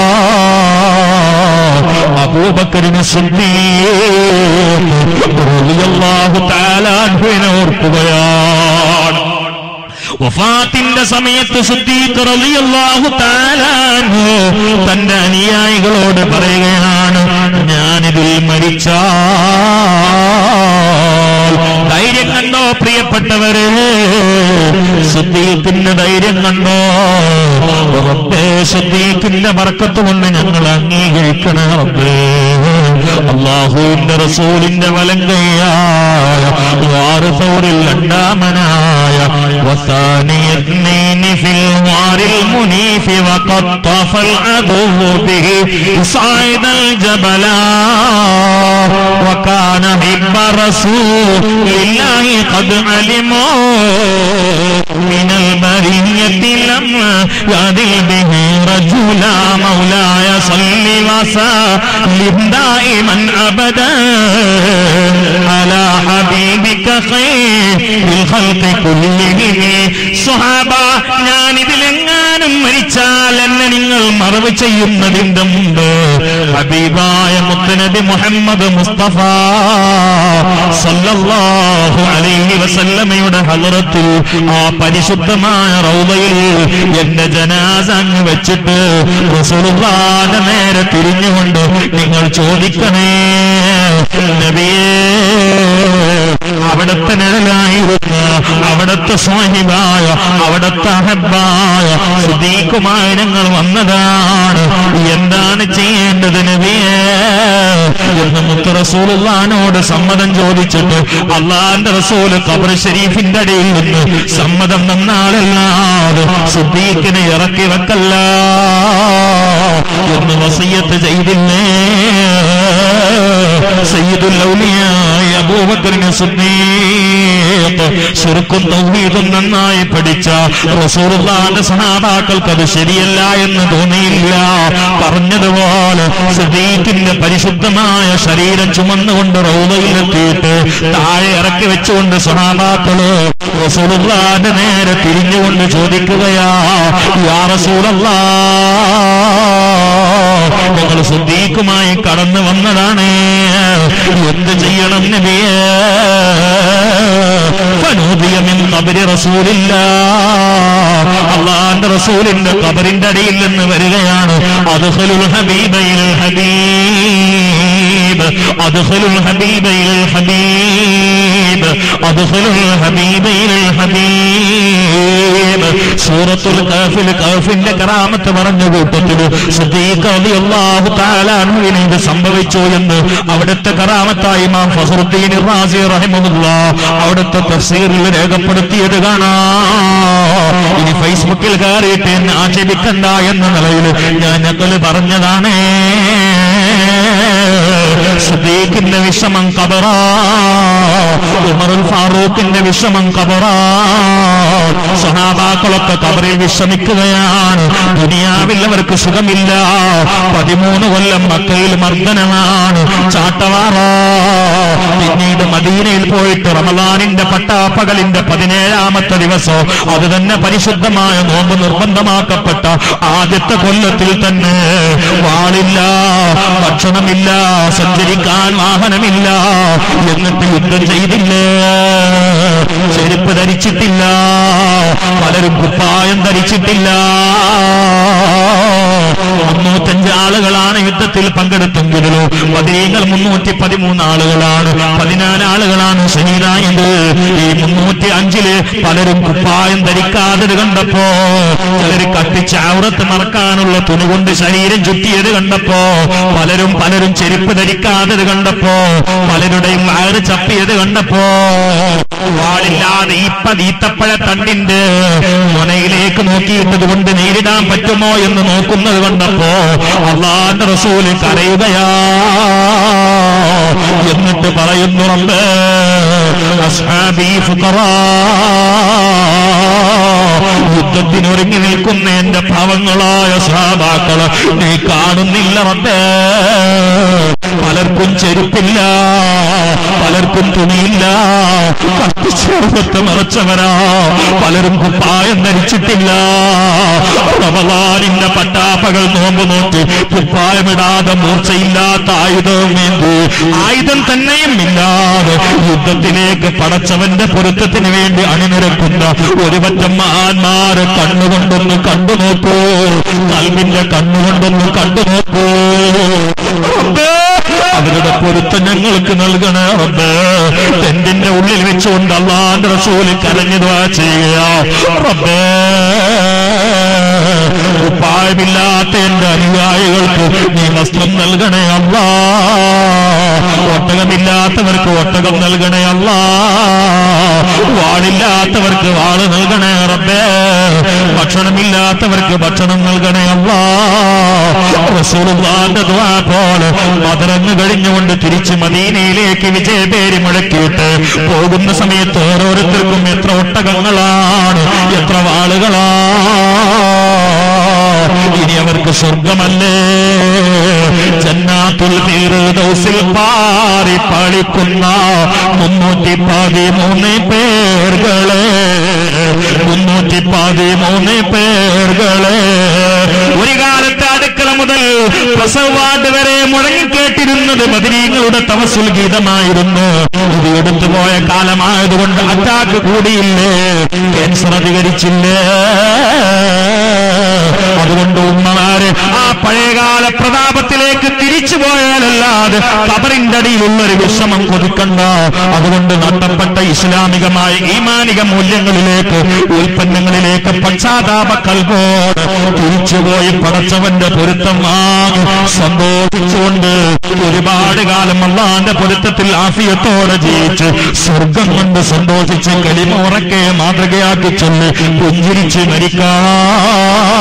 അബൂബക്കറിന് റളിയല്ലാഹു തആല അൻഹുവിനെ ഓർക്കുകയാണ് വഫാത്തിന്റെ സമയത്ത് സിദ്ദീഖ് റളിയല്ലാഹു തആല അൻഹു തന്റെ അനുയായികളോട് പറയുകയാണ് ഞാനിതിൽ മരിച്ചാൽ ധൈര്യം കണ്ടോ പ്രിയപ്പെട്ടവരെ സിദ്ദീഖിന്റെ ധൈര്യം കണ്ടോ റബ്ബേ സിദ്ദീഖിന്റെ ബർക്കത്ത് കൊണ്ട് ഞങ്ങൾ അംഗീകരിക്കണ റബ്ബേ അള്ളാഹുവിന്റെ റസൂലിന്റെ വലങ്കയായ വാറുസൗരിൽ രണ്ടാമനായ وثاني اثنين في الغار المنيف وقد طاف العدو به صعد الجبل وكان حب رسول الله قد علموا من البرية لم يعدل به رجلا مولاي صل وسلم دائما ابدا على حبيبك ഖൈറിൽ ഖൽഖി കുല്ലിഹിം സ്വഹാബ ഞാൻ ഇതിലെങ്ങാനും മരിച്ചാൽ എന്നെ നിങ്ങൾ മറവ് ചെയ്യുന്നതിന്റെ മുമ്പ് ഹബീബായ മുത്തനബി മുഹമ്മദ് മുസ്തഫ സല്ലല്ലാഹു അലൈഹി വസല്ലമയുടെ ഹലറത്തിൽ ആ പരിശുദ്ധമായ റൗദയിൽ എന്റെ ജനാസ അങ്ങ് വെച്ചിട്ട് റസൂലുള്ളാഹിന്റെ നേരെ തിരിഞ്ഞുകൊണ്ട് നിങ്ങൾ ചോദിക്കണേ നബിയേ അവിടത്തെ നിഴലായിരുന്ന അവിടത്തെ സ്വാഹിബായ അവിടത്തെ അഹബായ സുദീഖുമായി ഞങ്ങൾ വന്നതാണ് എന്താണ് ചെയ്യേണ്ടത് നബിയേ എന്ന് മുത്ത് റസൂലുള്ളാനോട് സമ്മതം ചോദിച്ചിട്ട് അള്ളാന്റെ റസൂല് ഖബർ ഷരീഫിന്റെ അടിയിൽ നിന്ന് സമ്മതം നന്നാളല്ലാതെ സുദ്ദീഖിനെ ഇറക്കി വെക്കല്ല എന്ന് വസയ്യത്ത് ചെയ്തില്ലേ സയ്യിദുൽ ഔലിയായ അബൂബക്കറിന് സുദ്ദീഖ് ശിർക്കും തൗഹീദും നന്നായി പഠിച്ച റസൂലുള്ളാന്റെ സഹാബാക്കൾക്ക് അത് ശരിയല്ല എന്ന് തോന്നിയില്ല പറഞ്ഞതുപോലെ സുദ്ദീഖിന്റെ പരിശുദ്ധമായ ശരീരം ചുമന്നുകൊണ്ട് റൗദയിലെത്തിയിട്ട് താഴെ ഇറക്കി വെച്ചുകൊണ്ട് സഹാബാക്കള് റസൂലുള്ളാന്റെ നേരെ തിരിഞ്ഞുകൊണ്ട് ചോദിക്കുകയാ യാ റസൂലല്ലാ ഞങ്ങൾ സുദ്ദീഖുമായി കടന്നു വന്നതാണ് എന്ത് ചെയ്യണം നബിയേ ഫനൂദിയമിൻ ഖബരി റസൂലില്ല അള്ളാന്റെ റസൂലിന്റെ ഖബറിന്റെ അടിയിൽ നിന്ന് വരികയാണ് അദ്ഖലുൽ ഹബീബയിൽ ഹബീബ് അദ്ഖലുൽ ഹബീബയിൽ ഹബീബ് അദ്ഖലുൽ ഹബീബയിൽ ഹബീബ് സൂറത്തുൽ കഹഫിൽ കഹഫിന്റെ കറാമത്ത് പറഞ്ഞ കൂട്ടത്തിൽ സിദ്ദീഖ് റളിയല്ലാഹു തആല അൻഹുവിന് ഇത് സംഭവിച്ചു എന്ന് അവിടുത്തെ കറാമത്തായി ഇമാം ഫഖറുദ്ദീൻ റാസി റഹിമഹുല്ലാഹ് അവിടുത്തെ തഫ്സീറിൽ രേഖപ്പെടുത്തിയത് കാണാം ഇനി ഫേസ്ബുക്കിൽ കയറിയിട്ട് എന്നെ ആക്ഷേപിക്കണ്ട എന്ന നിലയിൽ ഞാൻ ഞങ്ങള് പറഞ്ഞതാണ് സുദ്ദീഖിന്റെ വിഷമം കബറാ ഉമറുൽ ഫാറൂഖിന്റെ വിഷമം കബറാ സഹാബാക്കളൊക്കെ കബറിൽ വിശ്രമിക്കുകയാണ് ദുനിയാവിൽ അവർക്ക് സുഖമില്ല പതിമൂന്ന് കൊല്ലം മക്കയിൽ മർദ്ദനമാണ് ചാട്ടവാറ പിന്നീട് മദീനയിൽ പോയിട്ട് റമദാനിന്റെ പട്ടാപ്പകലിന്റെ പതിനേഴാമത്തെ ദിവസം അത് തന്നെ പരിശുദ്ധമായ നോമ്പ് നിർബന്ധമാക്കപ്പെട്ട ആദ്യത്തെ കൊല്ലത്തിൽ തന്നെ വാളില്ല ഭക്ഷണമില്ല സഞ്ചരിക്കാൻ വാഹനമില്ല എന്നിട്ട് യുദ്ധം ചെയ്തില്ലേ ചെരുപ്പ് ധരിച്ചിട്ടില്ല പലരും കുപ്പായം ധരിച്ചിട്ടില്ല മുന്നൂറ്റഞ്ച് ആളുകളാണ് യുദ്ധത്തിൽ പങ്കെടുത്തെങ്കിലോ പതിനീങ്ങൾ മുന്നൂറ്റി പതിമൂന്ന് ആളുകളാണ് പതിനാല് ആളുകളാണ് ഷഹീദായത് ഈ മുന്നൂറ്റി അഞ്ചില് പലരും കുപ്പായം ധരിക്കാത്തത് കണ്ടപ്പോ ചിലര് കത്തിച്ച് ഔറത്ത് മറക്കാനുള്ള തുണി കൊണ്ട് ശരീരം ചുറ്റിയത് കണ്ടപ്പോ പലരും പലരും ചെരുപ്പ് ധരിക്കാത്തത് കണ്ടപ്പോ പലരുടെയും വയറ് ചപ്പിയത് കണ്ടപ്പോ വാളില്ലാതെ ഇപ്പ ഈത്തപ്പഴ തണ്ടിന്റെ മുനയിലേക്ക് നോക്കിയിട്ടത് കൊണ്ട് നേരിടാൻ പറ്റുമോ എന്ന് നോക്കുന്നത് കണ്ടപ്പോ അള്ളാന്റെ റസൂല് കരയുകയാ എന്നിട്ട് പറയുന്നു റബ്ബേ അസ്ഹാബി ഫുഖറാ യുദ്ധത്തിനൊരുങ്ങി നിൽക്കുന്ന എന്റെ പാവങ്ങളായ സഹാബാക്കള് നീ കാണുന്നില്ല റബ്ബേ പലർക്കും ചെരുപ്പില്ല പലർക്കും തുണിയില്ല കത്തിച്ചേർത്ത് മറച്ചവരാ പലരും കുപ്പായം ധരിച്ചിട്ടില്ല റമദാനിന്റെ പട്ടാപ്പകൾ നോമ്പ് നോക്കി കുപ്പായമിടാതെ മൂർച്ചയില്ലാത്ത ആയുധവും വേണ്ടി ആയുധം തന്നെയും ഇല്ലാതെ യുദ്ധത്തിലേക്ക് പടച്ചവന്റെ പൊരുത്തത്തിന് വേണ്ടി അണിനിരക്കുന്ന ഒരു പറ്റം മഹാന്മാരെ കണ്ണുകൊണ്ടൊന്ന് കണ്ടു നോക്കൂ കൽവിന്റെ കണ്ണുകൊണ്ടൊന്ന് കണ്ടു നോക്കൂ റബ്ബേ, അവരുടെ പൊരുത്തം ഞങ്ങൾക്ക് നൽകണേ റബ്ബേ ടെന്റിന്റെ ഉള്ളിൽ വെച്ചുകൊണ്ട് അള്ളാന്റെ റസൂല് കരഞ്ഞു ദ്വാ ചെയ്യുക റബ്ബേ ഉപ്പായമില്ലാത്ത എന്റെ അനുയായികൾക്ക് നീ വസ്ത്രം നൽകണേ അല്ലാ ഒട്ടകമില്ലാത്തവർക്ക് ഒട്ടകം നൽകണേ അല്ലാ വാളില്ലാത്തവർക്ക് വാള് നൽകണേ റബ്ബേ ഭക്ഷണമില്ലാത്തവർക്ക് ഭക്ഷണം നൽകണേ അല്ലാ റസൂലുള്ളാന്റെ ദുആ പോലെ മദറങ്ങ് കഴിഞ്ഞുകൊണ്ട് തിരിച്ച് മദീനയിലേക്ക് വിജയപേരി മുഴക്കിയിട്ട് പോകുന്ന സമയത്ത് ഓരോരുത്തർക്കും എത്ര ഒട്ടകങ്ങളാണ് എത്ര വാളുകളാ ഇനി അവർക്ക് സ്വർഗമല്ലേ ജന്നാത്തുൽ ഫിർദൗസിൽ പാറി പളിക്കുന്ന മുന്നൂറ്റി പതിമൂന്ന് പേർകളെ മുന്നൂറ്റി പതിമൂന്ന് പേർകളെ ഒരു കാലത്ത് അടുക്കള മുതൽ പ്രസവാർഡ് വരെ മുഴങ്ങിക്കേട്ടിരുന്നത് മതിരീങ്ങളുടെ തവസുൽ ഗീതമായിരുന്നു ഇത് എടുത്തുപോയ കാലമായതുകൊണ്ട് അറ്റാക്ക് കൂടിയില്ലേ ക്യാൻസർ അധികരിച്ചില്ലേ അതുകൊണ്ട് ഉമ്മമാര് ആ പഴയകാല പ്രതാപത്തിലേക്ക് തിരിച്ചു പോയാലല്ലാതെ കബറിന്റെ അടിയിലുള്ള ഒരു വിഷമം കൊതുക്കണ്ട അതുകൊണ്ട് നഷ്ടപ്പെട്ട ഇസ്ലാമികമായ ഈമാനിക മൂല്യങ്ങളിലേക്ക് ഉൽപ്പന്നങ്ങളിലേക്ക് പക്ഷാതാപ കൽപോട് തിരിച്ചുപോയി പടച്ചവന്റെ പൊരുത്തം വാങ്ങി സന്തോഷിച്ചുകൊണ്ട് ഒരുപാട് കാലം അള്ളാന്റെ പൊരുത്തത്തിൽ ആഫിയത്തോടെ ജീവിച്ച് സ്വർഗം കൊണ്ട് സന്തോഷിച്ച് കലിമുറക്കെ മാതൃകയാക്കി ചൊല്ല് പുഞ്ചിരിച്ച് മരിക്കാൻ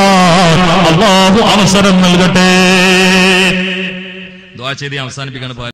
അള്ളാഹു അവസരം നൽകട്ടെ ദ്വാ ചെയ്ത് അവസാനിപ്പിക്കാണ്